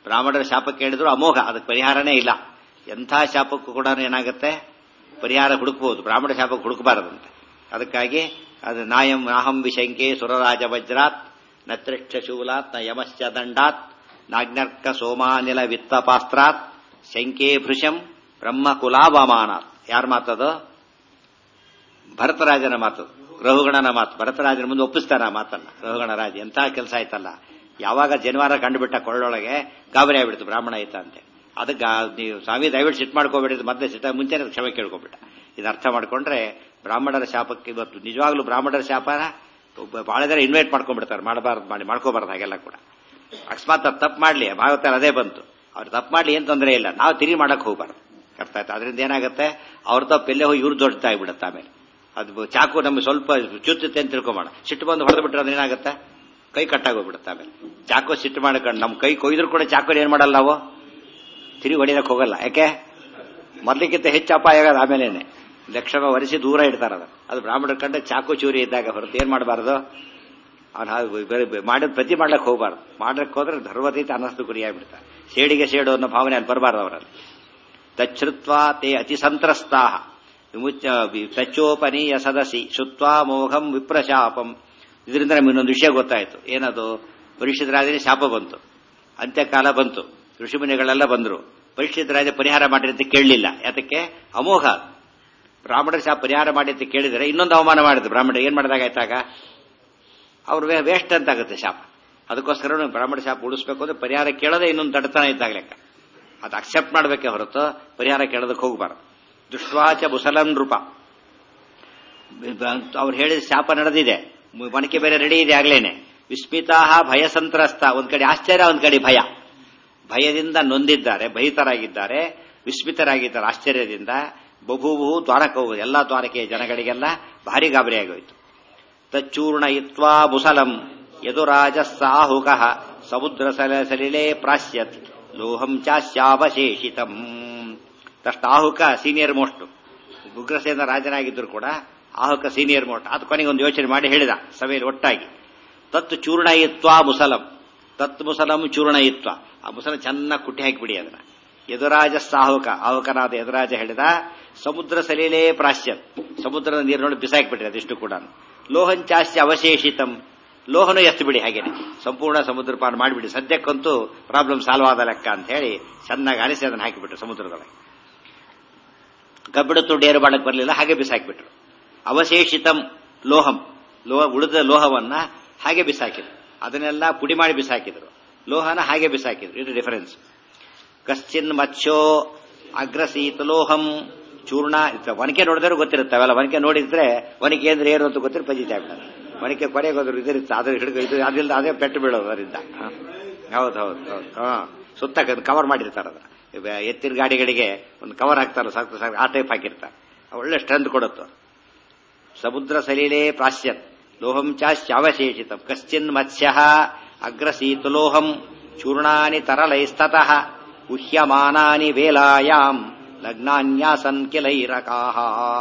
ಬ್ರಾಹ್ಮಣರ ಶಾಪ ಕೇಳಿದ್ರು ಅಮೋಘ ಅದಕ್ಕೆ ಪರಿಹಾರನೇ ಇಲ್ಲ ಎಂಥ ಶಾಪಕ್ಕೂ ಕೂಡ ಏನಾಗುತ್ತೆ ಪರಿಹಾರ ಹುಡುಕ್ಬೋದು ಬ್ರಾಹ್ಮಣ ಶಾಪಕ್ಕೆ ಹುಡುಕಬಾರದಂತೆ ಅದಕ್ಕಾಗಿ ಅದು ನಾಯಂ ನಾಹಂ ವಿಶಂಕೆ ಸುರರಾಜ ವಜ್ರಾತ್ ನತ್ರಿಕ್ಷ ಶೂಲಾತ್ ನ ಯಮಶ್ಚ ದಂಡಾತ್ ನಾಗ್ನರ್ಕ ಸೋಮಾನಿಲ ವಿತ್ತಪಾಸ್ತ್ರಾತ್ ಶಂಕೆ ಭೃಶಂ ಬ್ರಹ್ಮ ಕುಲಾವಮಾನಾತ್ ಯಾರ ಮಾತದು ಭರತರಾಜನ ಮಾತು ರಹುಗಣನ ಮಾತು ಭರತರಾಜನ ಮುಂದೆ ಒಪ್ಪಿಸ್ತಾನ ಆ ಮಾತನ್ನ ರಹುಗಣ ರಾಜ ಎಂಥ ಕೆಲಸ ಆಯ್ತಲ್ಲ ಯಾವಾಗ ಜನಿವಾರ ಕಂಡುಬಿಟ್ಟ ಕೊಳ್ಳೊಳಗೆ ಗಾಬರಿ ಆಗ್ಬಿಡ್ತು ಬ್ರಾಹ್ಮಣ ಆಯ್ತ ಅಂತೆ ಅದಕ್ಕೆ ನೀವು ಸ್ವಾಮಿ ದಯವಿಟ್ಟು ಸಿಟ್ಟು ಮಾಡ್ಕೋಬೇಡಿ ಮೊದಲೇ ಸಿಟ್ಟ ಮುಂಚೆನೆ ಕ್ಷಮೆ ಕೇಳ್ಕೊಬಿಟ್ಟ ಇದು ಅರ್ಥ ಮಾಡ್ಕೊಂಡ್ರೆ ಬ್ರಾಹ್ಮಣರ ಶಾಪಕ್ಕೆ ಇವತ್ತು ನಿಜವಾಗ್ಲೂ ಬ್ರಾಹ್ಮಣರ ಶಾಪನ ಬಹಳ ಜನ ಇನ್ವೈಟ್ ಮಾಡ್ಕೊಂಡ್ಬಿಡ್ತಾರೆ ಮಾಡಬಾರ್ದು ಮಾಡಿ ಮಾಡ್ಕೋಬಾರ್ದು ಹಾಗೆಲ್ಲ ಕೂಡ ಅಕಸ್ಮಾತ್ ಅದು ತಪ್ಪು ಮಾಡಲಿ ಭಾಗವತರ ಅದೇ ಬಂತು ಅವ್ರು ತಪ್ಪು ಮಾಡಲಿ ಏನು ತೊಂದರೆ ಇಲ್ಲ ನಾವು ತಿರುಗಿ ಮಾಡಕ್ ಹೋಗ್ಬಾರ್ದು ಅರ್ಥ ಆಯ್ತು ಅದರಿಂದ ಏನಾಗುತ್ತೆ ಅವ್ರ ತಪ್ಪು ಎಲ್ಲೇ ಹೋಗಿ ಇವ್ರು ದೊಡ್ಡತಾ ಆಗ್ಬಿಡುತ್ತೆ ಆಮೇಲೆ ಅದು ಚಾಕು ನಮಗೆ ಸ್ವಲ್ಪ ಚುಚ್ಚುತ್ತೆ ಅಂತ ತಿಳ್ಕೊಂಬೋಣ ಸಿಟ್ಟು ಬಂದು ಹೊಡೆದು ಬಿಟ್ರೆ ಅದೇನಾಗುತ್ತೆ ಕೈ ಕಟ್ಟಾಗೋಗ್ಬಿಡುತ್ತೆ ಆಮೇಲೆ ಚಾಕು ಸಿಟ್ಟು ಮಾಡ್ಕೊಂಡು ನಮ್ಮ ಕೈ ಕೊಯ್ದ್ರು ಕೂಡ ಚಾಕು ಏನ್ ಮಾಡಲ್ಲ ನಾವು ತಿರುಗಿ ಹೊಡಿಯಕ್ಕೆ ಹೋಗಲ್ಲ ಯಾಕೆ ಮೊದಲಿಕ್ಕಿಂತ ಹೆಚ್ಚು ಅಪಾಯ ಆಗೋದು ಆಮೇಲೇನೆ ಲಕ್ಷಣ ಒರೆಸಿ ದೂರ ಇಡ್ತಾರ ಅದು ಅದು ಬ್ರಾಹ್ಮಣರ ಕಂಡ್ರೆ ಚಾಕು ಚೂರಿ ಇದ್ದಾಗ ಹೊರತು ಏನ್ ಮಾಡಬಾರ್ದು ಅವ್ನು ಮಾಡಿದ ಪ್ರತಿ ಮಾಡ್ಲಕ್ಕೆ ಹೋಗಬಾರ್ದು ಮಾಡ್ಲಕ್ಕೆ ಹೋದ್ರೆ ಧರ್ವತೀತ ಅನಸ್ತು ಗುರಿಯಾಗ್ಬಿಡ್ತಾರೆ ಸೇಡಿಗೆ ಸೇಡು ಅನ್ನೋ ಭಾವನೆ ಅಲ್ಲಿ ಬರಬಾರ್ದು ಅವರಲ್ಲಿ ತಚ್ಛೃತ್ವಾ ತೇ ಅತಿ ಸಂತ್ರಸ್ತಾ ವಿಮುಚ್ಚ ತಚ್ಚೋಪನೀಯ ಸದಸಿ ಶುತ್ವಾ ಮೋಘಂ ವಿಪ್ರಶಾಪಂ ಇದರಿಂದ ನಮ್ಗೆ ಇನ್ನೊಂದು ವಿಷಯ ಗೊತ್ತಾಯ್ತು ಏನದು ಪರೀಕ್ಷಿತ ರಾಜನೇ ಶಾಪ ಬಂತು ಅಂತ್ಯಕಾಲ ಬಂತು ಋಷಿಮುನಿಗಳೆಲ್ಲ ಬಂದ್ರು ಪರೀಕ್ಷಿತ ರಾಜ ಪರಿಹಾರ ಮಾಡಿ ಅಂತ ಕೇಳಲಿಲ್ಲ ಯಾತಕ್ಕೆ ಅಮೋಘ ಬ್ರಾಹ್ಮಣರ ಶಾಪ ಪರಿಹಾರ ಮಾಡಿ ಅಂತ ಕೇಳಿದರೆ ಇನ್ನೊಂದು ಅವಮಾನ ಮಾಡಿದ್ರು ಬ್ರಾಹ್ಮಣ ಏನ್ ಮಾಡಿದಾಗಾಯ್ತಾಗ ಅವ್ರು ವೇಸ್ಟ್ ಅಂತ ಆಗುತ್ತೆ ಶಾಪ ಅದಕ್ಕೋಸ್ಕರ ಬ್ರಾಹ್ಮಣ ಶಾಪ ಉಳಿಸ್ಬೇಕು ಅಂದ್ರೆ ಪರಿಹಾರ ಕೇಳೋದೇ ಇನ್ನೊಂದು ತಡತನ ಇದ್ದಾಗ ಲೆಕ್ಕ ಅದು ಅಕ್ಸೆಪ್ಟ್ ಮಾಡಬೇಕೆ ಹೊರತು ಪರಿಹಾರ ಕೇಳೋದಕ್ಕೆ ಹೋಗಬಾರ್ದು ದುಷ್ವಾಚ ಮುಸಲನ್ ರೂಪ ಅವ್ರು ಹೇಳಿದ ಶಾಪ ನಡೆದಿದೆ ಮನಕೆ ಬೇರೆ ರೆಡಿ ಇದೆ ಆಗ್ಲೇನೆ ವಿಸ್ಮಿತಾ ಭಯ ಸಂತ್ರಸ್ತ ಒಂದ್ ಕಡೆ ಆಶ್ಚರ್ಯ ಒಂದ್ ಕಡೆ ಭಯ ಭಯದಿಂದ ನೊಂದಿದ್ದಾರೆ ಭಯಿತರಾಗಿದ್ದಾರೆ ವಿಸ್ಮಿತರಾಗಿದ್ದಾರೆ ಆಶ್ಚರ್ಯದಿಂದ ಬಹುಭೂ ದ್ವಾರಕವು ಎಲ್ಲಾ ದ್ವಾರಕೆಯ ಜನಗಳಿಗೆಲ್ಲ ಭಾರಿ ಗಾಬರಿ ಆಗೋಯ್ತು ತಚ್ಚೂರ್ಣ ಇತ್ವಾ ಮುಸಲಂ ಯದುರಾಜ ಸಾಹುಕ ಸಮುದ್ರ ಸಲಿಲೆ ಪ್ರಾಶ್ಯತ್ ಲೋಹಂ ಚಾಶ್ಯಾವಶೇಷಿತಂ ತಷ್ಟ ಆಹುಕ ಸೀನಿಯರ್ ಮೋಸ್ಟ್ ಉಗ್ರಸೇನ ರಾಜನಾಗಿದ್ದರು ಕೂಡ ಆಹುಕ ಸೀನಿಯರ್ ಮೋಸ್ಟ್ ಅದು ಕೊನೆಗೆ ಒಂದು ಯೋಚನೆ ಮಾಡಿ ಹೇಳಿದ ಸಭೆಯಲ್ಲಿ ಒಟ್ಟಾಗಿ ತತ್ ಚೂರ್ಣಯಿತ್ವ ಮುಸಲಂ ತತ್ ಮುಸಲಂ ಚೂರ್ಣಯಿತ್ವ ಆ ಮುಸಲ ಚೆನ್ನಾಗಿ ಕುಟ್ಟಿ ಹಾಕಿಬಿಡಿ ಅದನ್ನ ಯದುರಾಜ ಸಾಹುಕ ಆಹುಕನಾದ ಯದುರಾಜ ಹೇಳಿದ ಸಮುದ್ರ ಸಲೀಲೇ ಪ್ರಾಶ್ಯ ಸಮುದ್ರದ ನೀರಿನೊಳಗೆ ಬಿಸಾಕಿಬಿಟ್ರಿ ಅದಿಷ್ಟು ಕೂಡ ಲೋಹಂಚಾಸ್ಯ ಅವಶೇಷಿತಂ ಲೋಹನು ಎತ್ತು ಬಿಡಿ ಹಾಗೇನೆ ಸಂಪೂರ್ಣ ಸಮುದ್ರ ಪಾನ ಮಾಡಿಬಿಡಿ ಸದ್ಯಕ್ಕಂತೂ ಪ್ರಾಬ್ಲಮ್ ಸಾಲ್ವ್ ಆದ ಲೆಕ್ಕ ಅಂತ ಹೇಳಿ ಚೆನ್ನಾಗಿ ಅನಿಸಿ ಅದನ್ನು ಹಾಕಿಬಿಟ್ರು ಸಮುದ್ರದೊಳಗೆ ಕಬ್ಬಿಣ ತುಂಡು ಏರು ಮಾಡಕ್ ಬರಲಿಲ್ಲ ಹಾಗೆ ಬಿಸಾಕಿಬಿಟ್ರು ಅವಶೇಷಿತಂ ಲೋಹಂ ಲೋಹ ಉಳಿದ ಲೋಹವನ್ನ ಹಾಗೆ ಬಿಸಾಕಿದ್ರು ಅದನ್ನೆಲ್ಲ ಪುಡಿ ಮಾಡಿ ಬಿಸಾಕಿದ್ರು ಲೋಹನ ಹಾಗೆ ಬಿಸಾಕಿದ್ರು ಇದು ಡಿಫರೆನ್ಸ್ ಕಶ್ಚಿನ್ ಮತ್ಸ್ಯೋ ಅಗ್ರಸೀತ ಲೋಹಂ ಚೂರ್ಣ ಒನಕೆ ನೋಡಿದ್ರೆ ಗೊತ್ತಿರುತ್ತೆ ಅವೆಲ್ಲ ಒನಕೆ ನೋಡಿದ್ರೆ ಒನಕೆ ಅಂದ್ರೆ ಏನು ಅಂತ ಗೊತ್ತಿರ ಪಜಿತ ಆಗ್ಬಿಡೋದು ಒನಕೆ ಕೊನೆಗೆ ಹೋದ್ರು ಇದರಿಂದ ಅದ್ರ ಹಿಡಿದು ಇದು ಅದಿಲ್ಲ ಅದೇ ಪೆಟ್ಟು ಬೀಳೋದು ಅದರಿಂದ ಹೌದು ಹೌದು ಹೌದು ಹಾ ಸುತ್ತ ಕವರ್ ಮಾಡಿರ್ತಾರೆ ಅದನ್ನ ಎತ್ತಿನ ಗಾಡಿಗಳಿಗೆ ಒಂದು ಕವರ್ ಹಾಕ್ತಾರೆ ಸಾಕು ಸಾಕು ಆ ಟೈಪ್ ಹಾಕಿರ್ತಾರೆ ಒಳ್ಳೆ ಸ್ಟ್ರೆಂತ್ ಕೊಡುತ್ತೆ ಸಮುದ್ರ ಸಲೀಲೇ ಪ್ರಾಶ್ಯತ್ ಲೋಹಂ ಚಾಶ್ಯಾವಶೇಷಿತ ಕಶ್ಚಿನ್ ಮತ್ಸ್ಯ ಅಗ್ರಸೀತು ಲೋಹಂ ಚೂರ್ಣಾನಿ ತರಲೈಸ್ತತಃ ಉಹ್ಯಮಾನಾನಿ ವೇಲಾಯಾಂ ಲಗ್ನಾನ್ಯಾಸನ್ ಕಿಲೈರಕಾಹ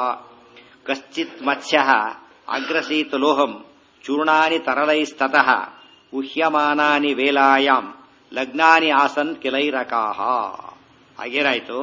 ಕಶ್ಚಿತ್ ಮತ್ಸ್ಯ ಅಗ್ರಸೀತು ಲೋಹಂ ಚೂರ್ಣಾನಿ ತರಲೈಸ್ತತಃ ಉಹ್ಯಮಾನಾನಿ ವೇಲಾಯಾಂ ಲಗ್ನಾನಿ ಆಸನ್ ಕಿಲೈರಕಾಹ ಹಾಗೇನಾಯ್ತು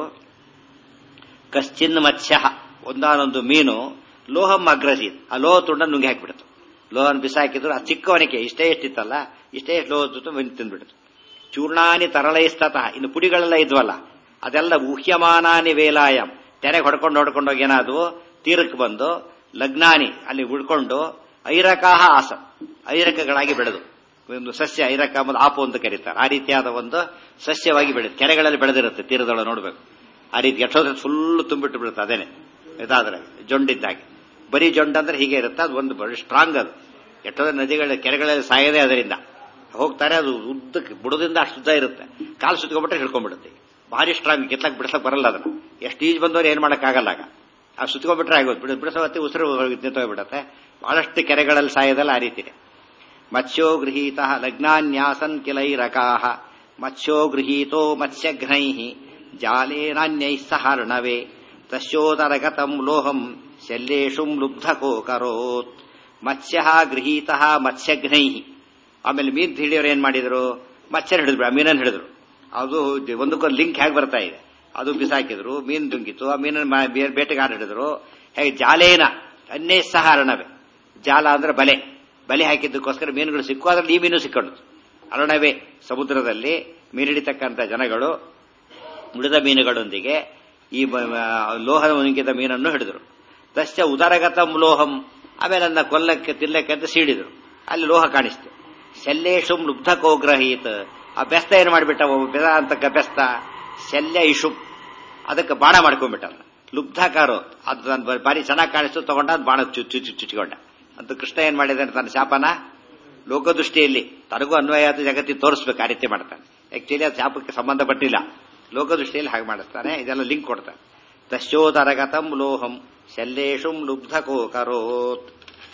ಕಶ್ಚಿನ್ ಮತ್ಸ್ಯ ಒಂದಾನೊಂದು ಮೀನು ಲೋಹಂ ಅಗ್ರಸೀತ್ ಆ ಲೋಹ ತುಂಡ ನುಂಗಿ ಹಾಕಿಬಿಡ್ತು ಲೋಹನ್ ಬಿಸಾಕಿದ್ರು ಆ ಚಿಕ್ಕವನಿಗೆ ಇಷ್ಟೇ ಎಷ್ಟಿತ್ತಲ್ಲ ಇಷ್ಟೇ ಎಷ್ಟು ಲೋಹ ತುತ್ತು ಮೀನು ತಿಂದ್ಬಿಡ್ತು ಚೂರ್ಣಾನಿ ತರಳೈಸ್ತತಃ ಇನ್ನು ಪುಡಿಗಳೆಲ್ಲ ಇದ್ವಲ್ಲ ಅದೆಲ್ಲ ಊಹ್ಯಮಾನಾನಿ ವೇಲಾಯಂ ತೆರೆಗೆ ಹೊಡ್ಕೊಂಡು ಹೊಡ್ಕೊಂಡೋಗಿ ಏನಾದವು ತೀರಕ್ಕೆ ಬಂದು ಲಗ್ನಾನಿ ಅಲ್ಲಿ ಉಳ್ಕೊಂಡು ಐರಕಾಹ ಆಸ ಐರಕಗಳಾಗಿ ಬೆಳೆದು ಒಂದು ಸಸ್ಯ ಐರಕ ಮತ್ತು ಆಪು ಅಂತ ಕರೀತಾರೆ ಆ ರೀತಿಯಾದ ಒಂದು ಸಸ್ಯವಾಗಿ ಬೆಳೆದು ಕೆರೆಗಳಲ್ಲಿ ಬೆಳೆದಿರುತ್ತೆ ತೀರದೊಳಗೆ ನೋಡ್ಬೇಕು ಆ ರೀತಿ ಎಷ್ಟೋದ್ರೆ ಫುಲ್ ತುಂಬಿಟ್ಟು ಬಿಡುತ್ತೆ ಅದೇನೆ ಇದಾದ್ರೆ ಜೊಂಡಿದ್ದಾಗೆ ಬರೀ ಜೊಂಡು ಅಂದ್ರೆ ಹೀಗೆ ಇರುತ್ತೆ ಅದು ಒಂದು ಬರೀ ಸ್ಟ್ರಾಂಗ್ ಅದು ಎಷ್ಟೋ ನದಿಗಳ ಕೆರೆಗಳಲ್ಲಿ ಸಾಯದೆ ಅದರಿಂದ ಹೋಗ್ತಾರೆ ಅದು ಉದ್ದಕ್ಕೆ ಬುಡದಿಂದ ಅಷ್ಟು ಉದ್ದ ಇರುತ್ತೆ ಕಾಲು ಸುತ್ಕೊಂಡ್ಬಿಟ್ರೆ ಹಿಡ್ಕೊಂಡ್ಬಿಡುತ್ತೆ ಭಾರಿ ಸ್ಟ್ರಾಂಗ್ ಕಿತ್ಲಕ್ ಬಿಡಿಸಕ್ ಬರಲ್ಲ ಅದನ್ನ ಎಷ್ಟು ಈಜ್ ಬಂದವ್ರು ಏನ್ ಮಾಡಕ್ಕಾಗಲ್ಲ ಆಗ ಆ ಸುತ್ಕೊಂಡ್ಬಿಟ್ರೆ ಆಗೋದು ಬಿಡ ಬಿಡಿಸೋತ್ತೆ ಉಸಿರು ನಿಂತೋಗ್ಬಿಡತ್ತೆ ಬಹಳಷ್ಟು ಕೆರೆಗಳಲ್ಲಿ ಸಾಯೋದಲ್ಲ ಆ ರೀತಿನೇ ಮತ್ಸ್ಯೋ ಗೃಹೀತ ಲಗ್ನಾನ್ಯಾಸನ್ ಕಿಲೈರಕಾಹ ಮತ್ಸ್ಯೋ ಗೃಹೀತೋ ಮತ್ಸ್ಯಘ್ನೈ ಜಾಲೇನಾನ್ಯೈ ಸಹರ್ಣವೇ ತಸ್ಯೋದರಗತಂ ಲೋಹಂ ಶಲ್ಯೇಷು ಲುಬ್ಧಕೋಕರೋತ್ ಮತ್ಸ್ಯ ಗೃಹೀತ ಮತ್ಸ್ಯಘ್ನೈ ಆಮೇಲೆ ಮೀನ್ ಹಿಡಿಯೋರು ಏನ್ ಮಾಡಿದ್ರು ಮತ್ಸ್ಯನ ಹಿಡಿದ್ರು ಮೀನನ್ನು ಹಿಡಿದ್ರು ಅದು ಒಂದಕ್ಕೊಂದು ಲಿಂಕ್ ಹೇಗೆ ಬರ್ತಾ ಇದೆ ಅದು ಬಿಸಾಕಿದ್ರು ಮೀನು ದುಂಗಿತು ಆ ಮೀನನ್ನು ಬೇಟೆಗಾರ ಹಿಡಿದ್ರು ಹೇಗೆ ಜಾಲೇನ ಅನ್ನೇ ಸಹ ಅರಣವೇ ಜಾಲ ಅಂದ್ರೆ ಬಲೆ ಬಲೆ ಹಾಕಿದ್ದಕ್ಕೋಸ್ಕರ ಮೀನುಗಳು ಸಿಕ್ಕು ಅದ್ರಲ್ಲಿ ಈ ಮೀನು ಸಿಕ್ಕೊಂಡು ಅರಣವೇ ಸಮುದ್ರದಲ್ಲಿ ಮೀನಿಡಿತಕ್ಕಂಥ ಜನಗಳು ಉಳಿದ ಮೀನುಗಳೊಂದಿಗೆ ಈ ಲೋಹದ ಮುನಿಗಿದ ಮೀನನ್ನು ಹಿಡಿದರು ತಸ್ಯ ಉದರಗತ ಲೋಹಂ ಆಮೇಲೆ ಅದನ್ನ ಕೊಲ್ಲಕ್ಕೆ ತಿಲ್ಲಕ್ಕೆ ಅಂತ ಸೀಡಿದ್ರು ಅಲ್ಲಿ ಲೋಹ ಕಾಣಿಸ್ತು ಶಲ್ಯೇಶುಂ ಲುಬ್ಧ ಕೋಗ್ರಹೀತ್ ಆ ಬೆಸ್ತ ಏನು ಮಾಡಿಬಿಟ್ಟ ಬೆದ ಅಂತಕ್ಕ ಬೆಸ್ತ ಶಲ್ಯ ಇಶು ಅದಕ್ಕೆ ಬಾಣ ಮಾಡ್ಕೊಂಡ್ಬಿಟ್ಟಲ್ಲ ಲುಬ್ಧಕಾರು ಅದು ನನ್ನ ಬಾರಿ ಚೆನ್ನಾಗಿ ಕಾಣಿಸ್ತು ತಗೊಂಡ ಅದು ಬಾಣ ಚುಚ್ಚು ಚುಚ್ಚಿಕೊಂಡ ಅಂತ ಕೃಷ್ಣ ಏನ್ ಮಾಡಿದಾನೆ ತನ್ನ ಶಾಪನ ಲೋಕದೃಷ್ಟಿಯಲ್ಲಿ ತನಗೂ ಅನ್ವಯ ಆದ ಜಗತ್ತಿಗೆ ತೋರಿಸ್ಬೇಕು ಆ ರೀತಿ ಮಾಡ್ತಾನೆ ಆಕ್ಚುಲಿ ಅದು ಶಾಪಕ್ಕೆ ಸಂಬಂಧಪಟ್ಟಿಲ್ಲ ಲೋಕದೃಷ್ಟಿಯಲ್ಲಿ ಹಾಗೆ ಮಾಡಿಸ್ತಾನೆ ಇದೆಲ್ಲ ಲಿಂಕ್ ಕೊಡ್ತಾನೆ ತಶ್ಚೋದರಗತಂ ಲೋಹಂ ಶಲ್ಲೇಶುಂ ಲುಬ್ಧಕೋ ಕರೋತ್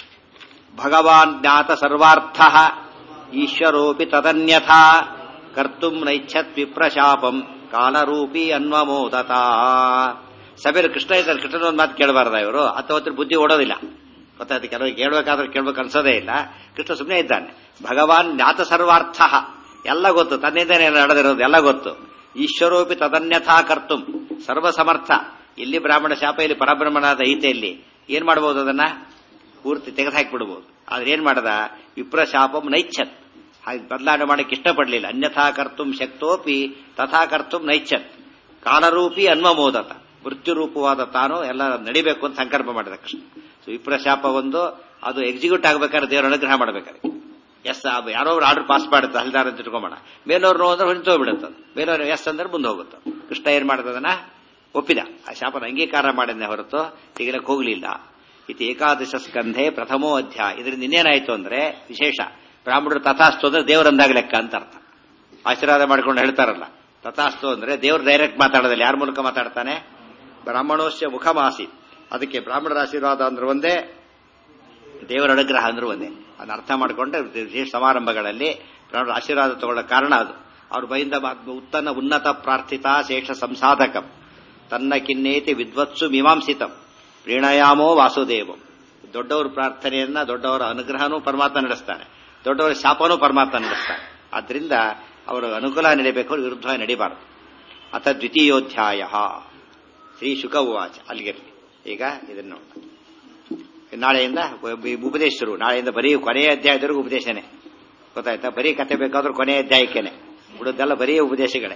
ಭಗವಾನ್ ಜ್ಞಾತ ಸರ್ವಾರ್ಥ ಈಶ್ವರೋಪಿ ತದನ್ಯಥಾ ಕರ್ತುಂ ನೈಚ್ಛತ್ ವಿಪ್ರಶಾಪಂ ಕಾಲರೂಪಿ ಅನ್ವಮೋದತ ಸಭೆಯಲ್ಲಿ ಕೃಷ್ಣ ಇದ್ದಾರೆ ಕೃಷ್ಣನ ಒಂದು ಮಾತು ಕೇಳಬಾರ್ದ ಇವರು ಅಥವಾ ಬುದ್ಧಿ ಓಡೋದಿಲ್ಲ ಗೊತ್ತಾಯ್ತು ಕೆಲವರು ಕೇಳಬೇಕಾದ್ರೆ ಕೇಳ್ಬೇಕು ಅನ್ಸೋದೇ ಇಲ್ಲ ಕೃಷ್ಣ ಸುಮ್ಮನೆ ಇದ್ದಾನೆ ಭಗವಾನ್ ಜ್ಞಾತ ಸರ್ವಾರ್ಥ ಎಲ್ಲ ಗೊತ್ತು ತನ್ನಿಂದನೇ ನಡೆದಿರೋದು ಎಲ್ಲ ಗೊತ್ತು ಈಶ್ವರೋಪಿ ತದನ್ಯಥಾ ಕರ್ತುಂ ಸರ್ವಸಮರ್ಥ ಇಲ್ಲಿ ಬ್ರಾಹ್ಮಣ ಶಾಪ ಇಲ್ಲಿ ಪರಬ್ರಹ್ಮಣಾದ ಈತೆಯಲ್ಲಿ ಏನ್ ಮಾಡಬಹುದು ಅದನ್ನ ಪೂರ್ತಿ ತೆಗೆದುಹಾಕಿಬಿಡ್ಬೋದು ಆದ್ರೆ ಏನ್ ಮಾಡದ ವಿಪ್ರ ಶಾಪಂ ನೈಚ್ಛತ್ ಹಾಗೆ ಬದಲಾವಣೆ ಮಾಡಕ್ಕೆ ಇಷ್ಟಪಡಲಿಲ್ಲ ಅನ್ಯಥಾ ಕರ್ತುಂ ಶಕ್ತೋಪಿ ತಥಾ ಕರ್ತುಂ ನೈಚ್ಛತ್ ಕಾಲರೂಪಿ ಅನ್ವಮೋದತ ಮೃತ್ಯುರೂಪವಾದ ತಾನು ಎಲ್ಲ ನಡಿಬೇಕು ಅಂತ ಸಂಕಲ್ಪ ಮಾಡಿದ ಕೃಷ್ಣ ಸೊ ವಿಪ್ರ ಶಾಪ ಒಂದು ಅದು ಎಕ್ಸಿಕ್ಯೂಟ್ ಆಗ್ಬೇಕಾದ್ರೆ ದೇವರ ಅನುಗ್ರಹ ಮಾಡ್ಬೇಕಾದ್ರೆ ಎಸ್ ಯಾರೋ ಅವ್ರು ಆರ್ಡರ್ ಪಾಸ್ ಮಾಡುತ್ತೆ ಹಲ್ದಾರ ಅಂತ ಇಟ್ಕೊಂಬೋಣ ಮೇಲವ್ರು ಅಂದ್ರೆ ಹೊಂಟು ಬಿಡುತ್ತೆ ಮೇಲವ್ರು ಎಸ್ ಅಂದ್ರೆ ಮುಂದೆ ಹೋಗುತ್ತೆ ಕೃಷ್ಣ ಏನ್ ಮಾಡ್ತದನ್ನ ಒಪ್ಪಿದ ಆ ಶಾಪನ ಅಂಗೀಕಾರ ಮಾಡಿದ್ನೆ ಹೊರತು ತೆಗಿಲಕ್ಕೆ ಹೋಗಲಿಲ್ಲ ಇದು ಏಕಾದಶ ಸ್ಕಂಧೆ ಪ್ರಥಮೋ ಅಧ್ಯಾಯ ಇದರಿಂದ ಇನ್ನೇನಾಯ್ತು ಅಂದ್ರೆ ವಿಶೇಷ ಬ್ರಾಹ್ಮಣರು ತಥಾಸ್ತು ಅಂದ್ರೆ ದೇವರಂದಾಗ ಲೆಕ್ಕ ಅಂತ ಅರ್ಥ ಆಶೀರ್ವಾದ ಮಾಡ್ಕೊಂಡು ಹೇಳ್ತಾರಲ್ಲ ತಥಾಸ್ತು ಅಂದ್ರೆ ದೇವ್ರು ಡೈರೆಕ್ಟ್ ಮಾತಾಡೋದಿಲ್ಲ ಯಾರ ಮೂಲಕ ಮಾತಾಡ್ತಾನೆ ಬ್ರಾಹ್ಮಣೋಶ್ಯ ಮುಖಮಾಸಿ ಅದಕ್ಕೆ ಬ್ರಾಹ್ಮಣರ ಆಶೀರ್ವಾದ ಅಂದ್ರೆ ಒಂದೇ ದೇವರ ಅನುಗ್ರಹ ಅಂದ್ರೆ ಒಂದೇ ಅದನ್ನ ಅರ್ಥ ಮಾಡಿಕೊಂಡ್ರೆ ವಿಶೇಷ ಸಮಾರಂಭಗಳಲ್ಲಿ ಬ್ರಾಹ್ಮಣರ ಆಶೀರ್ವಾದ ತಗೊಳ್ಳೋ ಕಾರಣ ಅದು ಅವ್ರ ಬೈಂದ ಉತ್ತನ ಉನ್ನತ ಪ್ರಾರ್ಥಿತ ಶೇಷ ಸಂಸಾಧಕಂ ತನ್ನ ಕಿನ್ನೇತಿ ವಿದ್ವತ್ಸು ಮೀಮಾಂಸಿತಂ ಪ್ರೀಣಯಾಮೋ ವಾಸುದೇವಂ ದೊಡ್ಡವರ ಪ್ರಾರ್ಥನೆಯನ್ನ ದೊಡ್ಡವರ ಅನುಗ್ರಹನೂ ಪರಮಾತ್ಮ ನಡೆಸ್ತಾನೆ ದೊಡ್ಡವರ ಶಾಪನೂ ಪರಮಾತ್ಮ ನಡೆಸ್ತಾನೆ ಆದ್ರಿಂದ ಅವರ ಅನುಕೂಲ ನಡಿಬೇಕು ವಿರುದ್ಧ ನಡಿಬಾರದು ಅಥ ದ್ವಿತೀಯೋಧ್ಯಾಯ ಶ್ರೀ ಶುಕ ಉವಾಚ ಅಲ್ಲಿಗಿರಲಿ ಈಗ ಇದನ್ನು ನಾಳೆಯಿಂದ ಉಪದೇಶರು ನಾಳೆಯಿಂದ ಬರೀ ಕೊನೆಯ ಅಧ್ಯಾಯದವರೆಗೂ ಉಪದೇಶನೇ ಗೊತ್ತಾಯ್ತಾ ಬರೀ ಕತೆ ಬೇಕಾದ್ರೂ ಕೊನೆಯ ಅಧ್ಯಾಯಕ್ಕೇನೆ ಉಳಿದೆಲ್ಲ ಬರೀ ಉಪದೇಶಗಳೇ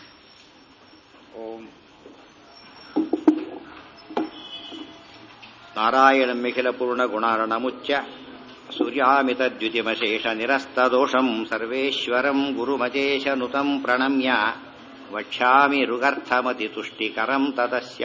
ಓಂ ನಾರಾಯಣ ಮಿಖಿಲ ಪೂರ್ಣ ಗುಣಾರ್ಣಮುಚ್ಯ ಸೂರ್ಯಾಮಿತ ದ್ಯುತಿಮಶೇಷ ನಿರಸ್ತದೋಷಂ ಸರ್ವೇಶ್ವರಂ ಗುರುಮಜೇಶ ನುತಂ ಪ್ರಣಮ್ಯ ವಕ್ಷ್ಯಾಮಿ ಋಗರ್ಥಮತಿ ತುಷ್ಟಿಕರಂ ತದಸ್ಯ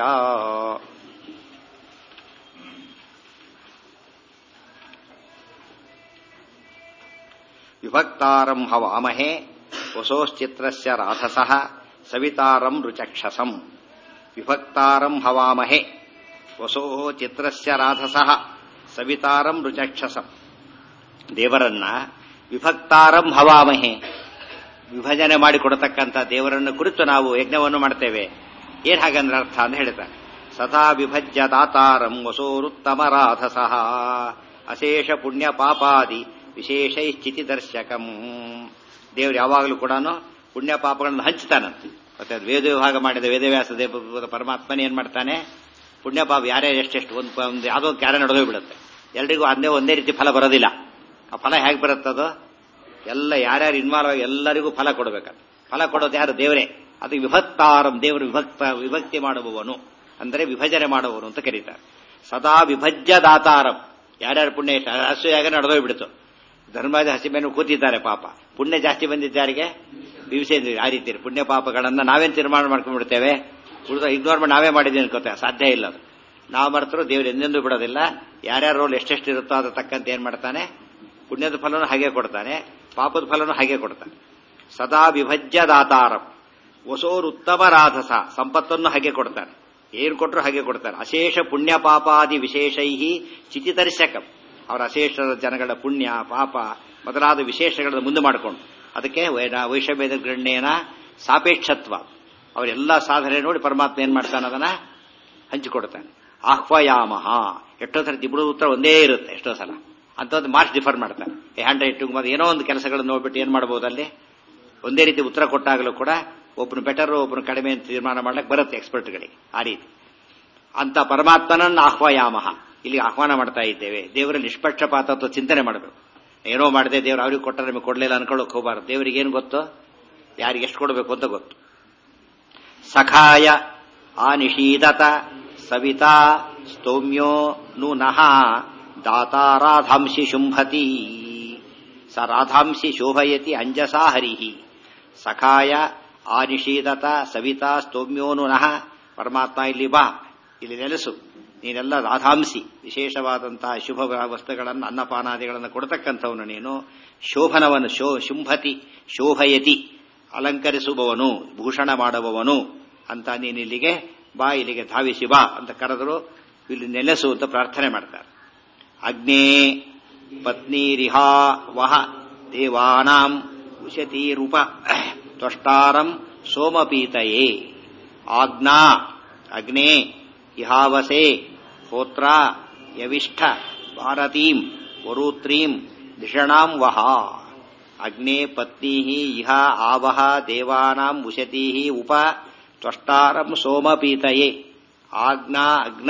ವಿಭಕ್ತಾರಂ ಹವಾಮಹೇ ವಸೋಶ್ಚಿತ್ರಸ್ಯ ರಾಧಸಃ ಸವಿತಾರಂ ರುಚಕ್ಷಸಂ ವಿಭಕ್ತಾರಂ ಹವಾಮಹೇ ವಸೋ ಚಿತ್ರಸ್ಯ ರಾಧಸಃ ಸವಿತಾರಂ ರುಚಕ್ಷಸಂ ದೇವರನ್ನ ವಿಭಕ್ತಾರಂ ಹವಾಮಹೆ ವಿಭಜನೆ ಮಾಡಿಕೊಡತಕ್ಕಂಥ ದೇವರನ್ನು ಕುರಿತು ನಾವು ಯಜ್ಞವನ್ನು ಮಾಡ್ತೇವೆ ಏನ್ ಹಾಗಂದ್ರೆ ಅರ್ಥ ಅಂತ ಹೇಳ್ತಾನೆ ಸದಾ ವಿಭಜ್ಯ ದಾತಾರಂ ವಸೋರುತ್ತಮ ರಾಧಸಃ ಅಶೇಷ ಪುಣ್ಯ ಪಾಪಾದಿ ವಿಶೇಷೈಶ್ಚಿತಿ ದರ್ಶಕಂ ದೇವರು ಯಾವಾಗಲೂ ಕೂಡ ಪುಣ್ಯ ಪಾಪಗಳನ್ನು ಹಂಚ್ತಾನಂತೆ ಮತ್ತೆ ವೇದ ವಿಭಾಗ ಮಾಡಿದ ವೇದವ್ಯಾಸ ದೇವ ಪರಮಾತ್ಮನ ಏನ್ ಮಾಡ್ತಾನೆ ಪುಣ್ಯ ಪಾಪ ಯಾರ್ಯಾರು ಎಷ್ಟೆಷ್ಟು ಒಂದು ಒಂದು ಯಾವುದೋ ಒಂದು ಕ್ಯಾರ ನಡೆದೋಗಿ ಬಿಡುತ್ತೆ ಎಲ್ರಿಗೂ ಒಂದೇ ಒಂದೇ ರೀತಿ ಫಲ ಬರೋದಿಲ್ಲ ಆ ಫಲ ಹೇಗೆ ಬರುತ್ತದು ಎಲ್ಲ ಯಾರ್ಯಾರು ಇನ್ವಾಲ್ವ್ ಆಗಿ ಎಲ್ಲರಿಗೂ ಫಲ ಕೊಡಬೇಕಂತ ಫಲ ಕೊಡೋದು ಯಾರು ದೇವರೇ ಅದು ವಿಭಕ್ತಾರಂ ದೇವರು ವಿಭಕ್ತ ವಿಭಕ್ತಿ ಮಾಡುವವನು ಅಂದರೆ ವಿಭಜನೆ ಮಾಡುವವನು ಅಂತ ಕರೀತಾರೆ ಸದಾ ವಿಭಜ್ಯ ದಾತಾರಂ ಯಾರ್ಯಾರು ಪುಣ್ಯ ಹಸುಯಾಗ ನಡೆದೋಗ್ಬಿಡ್ತು ಧರ್ಮದ ಹಸಿಮೇನು ಕೂತಿದ್ದಾರೆ ಪಾಪ ಪುಣ್ಯ ಜಾಸ್ತಿ ಬಂದಿದ್ದಾರಿಗೆ ವಿವಿಸೇಂದ್ರ ಆ ರೀತಿ ಪುಣ್ಯ ಪಾಪಗಳನ್ನ ನಾವೇನ್ ತೀರ್ಮಾನ ಮಾಡ್ಕೊಂಡ್ಬಿಡ್ತೇವೆ ಉಳಿದ ಇಗ್ನೋರ್ ಮಾಡಿ ನಾವೇ ಮಾಡಿದ್ವಿ ಅನ್ಕೋತೇವೆ ಸಾಧ್ಯ ಇಲ್ಲ ಅದು ನಾವು ಮರೆತರು ದೇವರು ಎಂದೆಂದೂ ಬಿಡೋದಿಲ್ಲ ಯಾರ್ಯಾರ ರೋಲ್ ಎಷ್ಟೆಷ್ಟು ಇರುತ್ತೋ ಅದ್ರ ತಕ್ಕಂತೆ ಏನ್ ಮಾಡ್ತಾನೆ ಪುಣ್ಯದ ಫಲನೂ ಹಾಗೆ ಕೊಡ್ತಾನೆ ಪಾಪದ ಫಲನೂ ಹಾಗೆ ಕೊಡ್ತಾನೆ ಸದಾ ವಿಭಜ್ಯ ದಾತಾರಂ ಹೊಸೋರು ಉತ್ತಮ ರಾಧಸ ಸಂಪತ್ತನ್ನು ಹಾಗೆ ಕೊಡ್ತಾನೆ ಏನ್ ಕೊಟ್ಟರು ಹಾಗೆ ಕೊಡ್ತಾರೆ ಅಶೇಷ ಪುಣ್ಯ ಪಾಪಾದಿ ವಿಶೇಷೈ ಚಿತಿದರ್ಶಕಂ ಅವರ ಅಶೇಷ ಜನಗಳ ಪುಣ್ಯ ಪಾಪ ಮೊದಲಾದ ವಿಶೇಷಗಳನ್ನು ಮುಂದೆ ಮಾಡಿಕೊಂಡು ಅದಕ್ಕೆ ವೈಷಮ್ಯದ ಗಣ್ಯೇನ ಸಾಪೇಕ್ಷತ್ವ ಅವರೆಲ್ಲ ಸಾಧನೆ ನೋಡಿ ಪರಮಾತ್ಮ ಏನ್ ಮಾಡ್ತಾನೆ ಅದನ್ನ ಹಂಚಿಕೊಡ್ತಾನೆ ಆಹ್ವಯಾಮಹ ಎಷ್ಟೋ ಸಲ ಇಬ್ಬರು ಉತ್ತರ ಒಂದೇ ಇರುತ್ತೆ ಎಷ್ಟೋ ಸಲ ಅಂತದ್ದು ಮಾರ್ಕ್ಸ್ ಡಿಫರ್ ಮಾಡ್ತಾನೆ ಹ್ಯಾಂಡ್ ರೈಟಿಂಗ್ ಮತ್ತೆ ಏನೋ ಒಂದು ಕೆಲಸಗಳನ್ನು ನೋಡ್ಬಿಟ್ಟು ಏನ್ ಮಾಡಬಹುದು ಅಲ್ಲಿ ಒಂದೇ ರೀತಿ ಉತ್ತರ ಕೊಟ್ಟಾಗಲೂ ಕೂಡ ಒಬ್ಬನು ಬೆಟರ್ ಒಬ್ಬನು ಕಡಿಮೆ ಅಂತ ತೀರ್ಮಾನ ಮಾಡ್ಲಿಕ್ಕೆ ಬರುತ್ತೆ ಎಕ್ಸ್ಪರ್ಟ್ಗಳಿಗೆ ಆ ರೀತಿ ಅಂತ ಪರಮಾತ್ಮನನ್ನು ಆಹ್ವಾಯಾಮಹ ಇಲ್ಲಿ ಆಹ್ವಾನ ಮಾಡ್ತಾ ಇದ್ದೇವೆ ದೇವರ ನಿಷ್ಪಕ್ಷಪಾತತ್ವ ಚಿಂತನೆ ಮಾಡಬೇಕು ಏನೋ ಮಾಡಿದೆ ದೇವರು ಅವ್ರಿಗೆ ಕೊಟ್ಟರೆ ನಮಗೆ ಕೊಡಲಿಲ್ಲ ಅನ್ಕೊಳ್ಳೋಕೆ ಹೋಗಬಾರ್ದು ದೇವರಿಗೆ ಏನು ಗೊತ್ತು ಯಾರಿಗೆ ಎಷ್ಟು ಕೊಡಬೇಕು ಅಂತ ಗೊತ್ತು ಸಖಾಯ ಆನಿಷೀದತ ಸವಿತಾ ಸ್ತೌಮ್ಯೋ ನು ನಃ ದಾತಾ ರಾಧಾಂಸಿ ಶುಂಭತಿ ಸ ರಾಧಾಂಸಿ ಶೋಭಯತಿ ಅಂಜಸಾ ಹರಿಃ ಸಖಾಯ ಆನಿಷೀದತ ಸವಿತಾ ಸ್ತೌಮ್ಯೋನು ನಃ ಪರಮಾತ್ಮ ಇಲ್ಲಿ ಬಾ ಇಲ್ಲಿ ನೆಲೆಸು ನೀನೆಲ್ಲ ರಾಧಾಂಸಿ ವಿಶೇಷವಾದಂತಹ ಶುಭ ವಸ್ತುಗಳನ್ನು ಅನ್ನಪಾನಾದಿಗಳನ್ನು ಕೊಡತಕ್ಕಂಥವನು ನೀನು ಶೋಭನವನ್ನು ಶೋ ಶುಂಭತಿ ಶೋಭಯತಿ ಅಲಂಕರಿಸುವವನು ಭೂಷಣ ಮಾಡುವವನು ಅಂತ ನೀನು ಇಲ್ಲಿಗೆ ಬಾ ಇಲ್ಲಿಗೆ ಧಾವಿಸಿ ಬಾ ಅಂತ ಕರೆದರು ಇಲ್ಲಿ ನೆಲೆಸು ಅಂತ ಪ್ರಾರ್ಥನೆ ಮಾಡ್ತಾರೆ ಅಗ್ನೇ ಪತ್ನಿರಿಹಾ ವಹ ದೇವಾನಾಂ ಉಶತೀರೂಪ ತ್ವಷ್ಟಾರಂ ಸೋಮಪೀತಯೇ ಆಜ್ಞಾ ಅಗ್ನೇ ಇಹಾವಸೆ ಹೋತ್ರ ಯವಿಷ್ಠ ಭಾರತೀಂ ವರೂತ್ರೀಂ ದಿಷಣಾಂ ವಹ ಅಗ್ನೇ ಪತ್ನಿ ಇಹ ಆವಹ ದೇವಾನಾಂ ಉಶತೀ ಉಪ ತ್ವಷ್ಟಾರಂ ಸೋಮಪೀತಯೇ ಆಜ್ಞಾ ಅಗ್ನ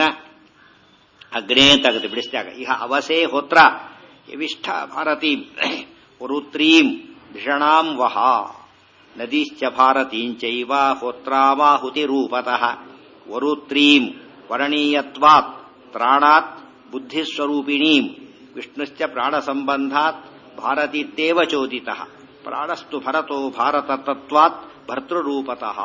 ಅಗ್ನೇ ತಗದು ಬಿಡಿಸಿದಾಗ ಇಹ ಅವಸೆ ಹೋತ್ರ ಯವಿಷ್ಠ ಭಾರತೀಂ ವರುತ್ರೀಂ ಭಿಷಣಾಂ ವಹ ನದೀಶ್ಚ ಭಾರತೀಂಚೈವ ಹೋತ್ರಾಮಾಹುತಿರೂಪತಃ ವರುತ್ರೀಂ ವರ್ಣೀಯತ್ವಾತ್ ತ್ರಾಣಾತ್ ಬುದ್ಧಿಸ್ವರೂಪಿಣೀಂ ವಿಷ್ಣುಶ್ಚ ಪ್ರಾಣಸಂಬಂಧಾತ್ ಭಾರತೀತ್ಯೇವ ಚೋದಿತಃ ಪ್ರಾಣಸ್ತು ಭರತೋ ಭಾರತತತ್ವಾತ್ ಭರ್ತೃರೂಪತಃ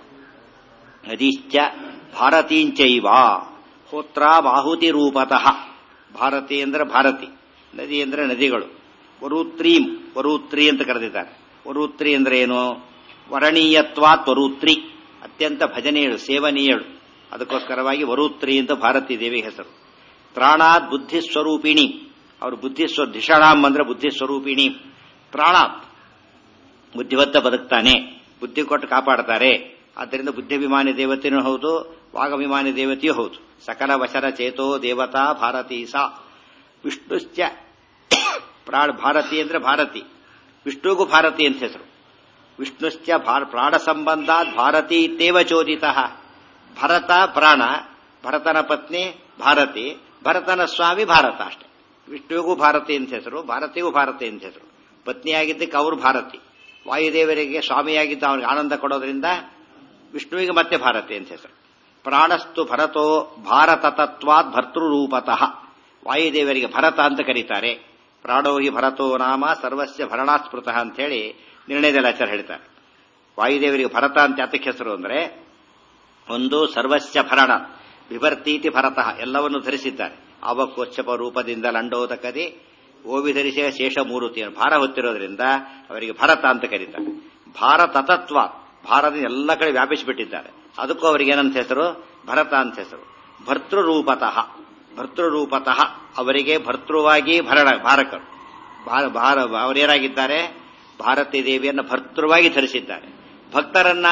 ನದೀಶ್ಚ ಭಾರತೀಂಚೈವ ಹೋತ್ರಾಮಾಹುತಿರೂಪತಃ ಭಾರತಿ ಅಂದ್ರೆ ಭಾರತಿ ನದಿ ಅಂದ್ರೆ ನದಿಗಳು ವರೂತ್ರೀಂ ವರೂತ್ರಿ ಅಂತ ಕರೆದಿದ್ದಾರೆ ವರೂತ್ರಿ ಅಂದ್ರೆ ಏನು ವರಣೀಯತ್ವಾತ್ ವರೂತ್ರಿ ಅತ್ಯಂತ ಭಜನೀಯಳು ಸೇವನೀಯಳು ಅದಕ್ಕೋಸ್ಕರವಾಗಿ ವರೂತ್ರಿ ಅಂತ ಭಾರತಿ ದೇವಿ ಹೆಸರು ತ್ರಾಣಾತ್ ಬುದ್ಧಿ ಸ್ವರೂಪಿಣಿ ಅವರು ಬುದ್ಧಿ ಸ್ವ ಧಿಷಣಾಂ ಅಂದ್ರೆ ಬುದ್ಧಿ ಸ್ವರೂಪಿಣಿ ತ್ರಾಣಾತ್ ಬುದ್ಧಿವತ್ತ ಬದುಕ್ತಾನೆ ಬುದ್ಧಿ ಕೊಟ್ಟು ಕಾಪಾಡ್ತಾರೆ ಆದ್ದರಿಂದ ಬುದ್ಧಿಭಿಮಾನಿ ದೇವತೆಯೂ ಹೌದು ವಾಗಭಿಮಾನಿ ದೇವತೆಯೂ ಹೌದು ಸಕಲ ವಶರ ಚೇತೋ ದೇವತಾ ಭಾರತೀ ಸಾ ವಿಷ್ಣುಶ್ಚ ಪ್ರಾಣ ಭಾರತಿ ಅಂದ್ರೆ ಭಾರತಿ ವಿಷ್ಣುಗೂ ಭಾರತಿ ಅಂತ ಹೆಸರು ವಿಷ್ಣುಶ್ಚ ಪ್ರಾಣ ಸಂಬಂಧಾತ್ ಭಾರತಿ ಇತ್ತೇವ ಚೋದಿತ ಭರತ ಪ್ರಾಣ ಭರತನ ಪತ್ನಿ ಭಾರತಿ ಭರತನ ಸ್ವಾಮಿ ಭಾರತ ಅಷ್ಟೇ ವಿಷ್ಣುವಿಗೂ ಭಾರತಿ ಅಂತ ಹೆಸರು ಭಾರತಿಗೂ ಭಾರತಿ ಅಂತ ಹೆಸರು ಪತ್ನಿಯಾಗಿದ್ದಕ್ಕೆ ಅವರು ಭಾರತಿ ವಾಯುದೇವರಿಗೆ ಸ್ವಾಮಿಯಾಗಿದ್ದ ಅವನಿಗೆ ಆನಂದ ಕೊಡೋದ್ರಿಂದ ವಿಷ್ಣುವಿಗೆ ಮತ್ತೆ ಭಾರತಿ ಅಂತ ಹೆಸರು ಪ್ರಾಣಸ್ತು ಭರತೋ ಭಾರತ ತತ್ವಾತ್ ಭರ್ತೃರೂಪತಃ ವಾಯುದೇವರಿಗೆ ಭರತ ಅಂತ ಕರೀತಾರೆ ಪ್ರಾಣೋ ಹಿ ಭರತೋ ನಾಮ ಸರ್ವಸ್ಯ ಭರಣಾಸ್ಮೃತಃ ಅಂತ ಹೇಳಿ ನಿರ್ಣಯದಲ್ಲಿ ಆಚಾರ ಹೇಳ್ತಾರೆ ವಾಯುದೇವರಿಗೆ ಭರತ ಅಂತ ಯಾತಕ್ಕೆ ಹೆಸರು ಅಂದ್ರೆ ಒಂದು ಸರ್ವಸ್ಯ ಭರಣ ವಿಭರ್ತೀತಿ ಭರತಃ ಎಲ್ಲವನ್ನು ಧರಿಸಿದ್ದಾರೆ ಅವಕೋಚ್ಛಪ ರೂಪದಿಂದ ಲಂಡೋದಕದಿ ಓವಿ ಧರಿಸಿದ ಶೇಷ ಮೂರುತಿ ಭಾರ ಹೊತ್ತಿರೋದ್ರಿಂದ ಅವರಿಗೆ ಭರತ ಅಂತ ಕರೀತಾರೆ ಭಾರತ ತತ್ವ ಭಾರತ ಎಲ್ಲ ಕಡೆ ವ್ಯಾಪಿಸಿಬಿಟ್ಟಿದ್ದಾರೆ ಅದಕ್ಕೂ ಅವರಿಗೆ ಏನಂತ ಹೆಸರು ಭರತ ಅಂತ ಹೆಸರು ಭರ್ತೃರೂಪತಃ ಭರ್ತೃರೂಪತಃ ಅವರಿಗೆ ಭರ್ತೃವಾಗಿ ಭರಣ ಭಾರಕರು ಭಾರ ಅವರೇನಾಗಿದ್ದಾರೆ ಭಾರತೀ ದೇವಿಯನ್ನು ಭರ್ತೃವಾಗಿ ಧರಿಸಿದ್ದಾರೆ ಭಕ್ತರನ್ನ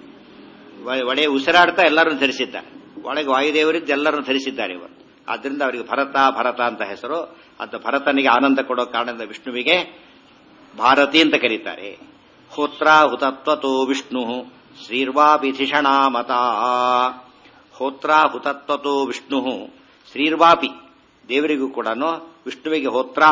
ಒಡೆ ಉಸಿರಾಡ್ತಾ ಎಲ್ಲರನ್ನು ಧರಿಸಿದ್ದಾರೆ ಒಳಗೆ ವಾಯುದೇವರಿದ್ದು ಎಲ್ಲರನ್ನು ಧರಿಸಿದ್ದಾರೆ ಇವರು ಆದ್ದರಿಂದ ಅವರಿಗೆ ಭರತ ಭರತ ಅಂತ ಹೆಸರು ಅಂತ ಭರತನಿಗೆ ಆನಂದ ಕೊಡೋ ಕಾರಣದಿಂದ ವಿಷ್ಣುವಿಗೆ ಭಾರತಿ ಅಂತ ಕರೀತಾರೆ ಹೋತ್ರ ಹುತತ್ವತೋ ವಿಷ್ಣು ಶ್ರೀರ್ವಾಪಿಧಿಷಣಾಮತ ಹೋತ್ರ ಹುತತ್ವತೋ ವಿಷ್ಣು ಶ್ರೀರ್ವಾಪಿ ದೇವರಿಗೂ ಕೂಡ ವಿಷ್ಣುವಿಗೆ ಹೋತ್ರ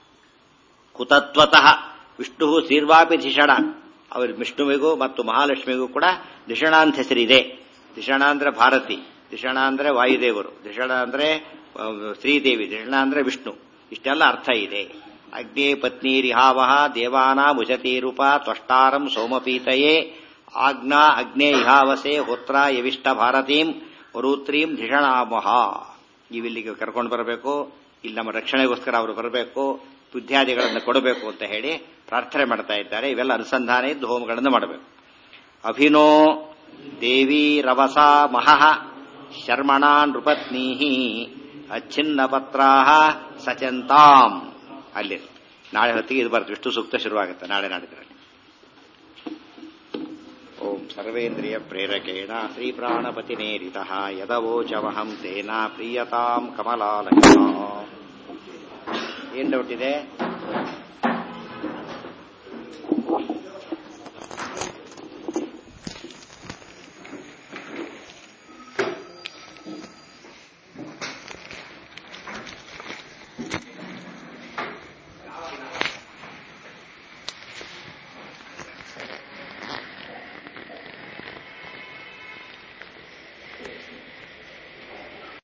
ಹುತತ್ವತಃ ವಿಷ್ಣು ಶ್ರೀರ್ವಾಪಿ ಧಿಷಣ ಅವ್ರ ವಿಷ್ಣುವಿಗೂ ಮತ್ತು ಮಹಾಲಕ್ಷ್ಮಿಗೂ ಕೂಡ ಧಿಷಣ ಅಂತ ಹೆಸರಿದೆ ಧಿಷಣ ಅಂದ್ರೆ ಭಾರತಿ ಧಿಷಣ ಅಂದ್ರೆ ವಾಯುದೇವರು ಧಿಷಣ ಅಂದ್ರೆ ಶ್ರೀದೇವಿ ಧಿಷಣ ಅಂದ್ರೆ ವಿಷ್ಣು ಇಷ್ಟೆಲ್ಲ ಅರ್ಥ ಇದೆ ಅಗ್ನೇ ಪತ್ನಿ ರಿಹಾವಹ ದೇವಾನಾ ಮುಜತೀರೂಪ ತ್ವಷ್ಟಾರಂ ಸೋಮಪೀತಯೇ ಆಜ್ಞಾ ಅಗ್ನೇ ಇಹಾವಸೆ ಹೋತ್ರ ಯವಿಷ್ಟ ಭಾರತೀಂ ವರೂತ್ರೀಂ ಧಿಷಣಾಮಹ ನೀವಿಲ್ಲಿಗೆ ಕರ್ಕೊಂಡು ಬರಬೇಕು ಇಲ್ಲಿ ನಮ್ಮ ರಕ್ಷಣೆಗೋಸ್ಕರ ಅವರು ಬರಬೇಕು ಬುದ್ಧಿಯಾದಿಗಳನ್ನು ಕೊಡಬೇಕು ಅಂತ ಹೇಳಿ ಪ್ರಾರ್ಥನೆ ಮಾಡ್ತಾ ಇದ್ದಾರೆ ಇವೆಲ್ಲ ಅನುಸಂಧಾನ ಇದ್ದು ಹೋಮಗಳನ್ನು ಮಾಡಬೇಕು ಅಭಿನೋ ದೇವಿ ರವಸ ಮಹಃ ಶರ್ಮಣಾ ನೃಪತ್ನೀ ಅಚ್ಛಿನ್ನ ಪತ್ರಾ ಸಚಂತಾಂ ಅಲ್ಲಿ ನಾಳೆ ಹೊತ್ತಿಗೆ ಇದು ಬರ್ತದೆ ವಿಷ್ಣು ಸೂಕ್ತ ಶುರುವಾಗುತ್ತೆ ನಾಳೆ ನಾಡಿದ್ರಲ್ಲಿ ಓಂ ಸರ್ವೇಂದ್ರಿಯ ಪ್ರೇರಕೇಣ ಶ್ರೀ ಪ್ರಾಣಪತಿನೇರಿತ ಯದವೋಚವಹಂ ತೇನ ಪ್ರೀಯತಾಂ ಕಮಲಾಲಯ ಏನ್ ಡೌಟ್ ಇದೆ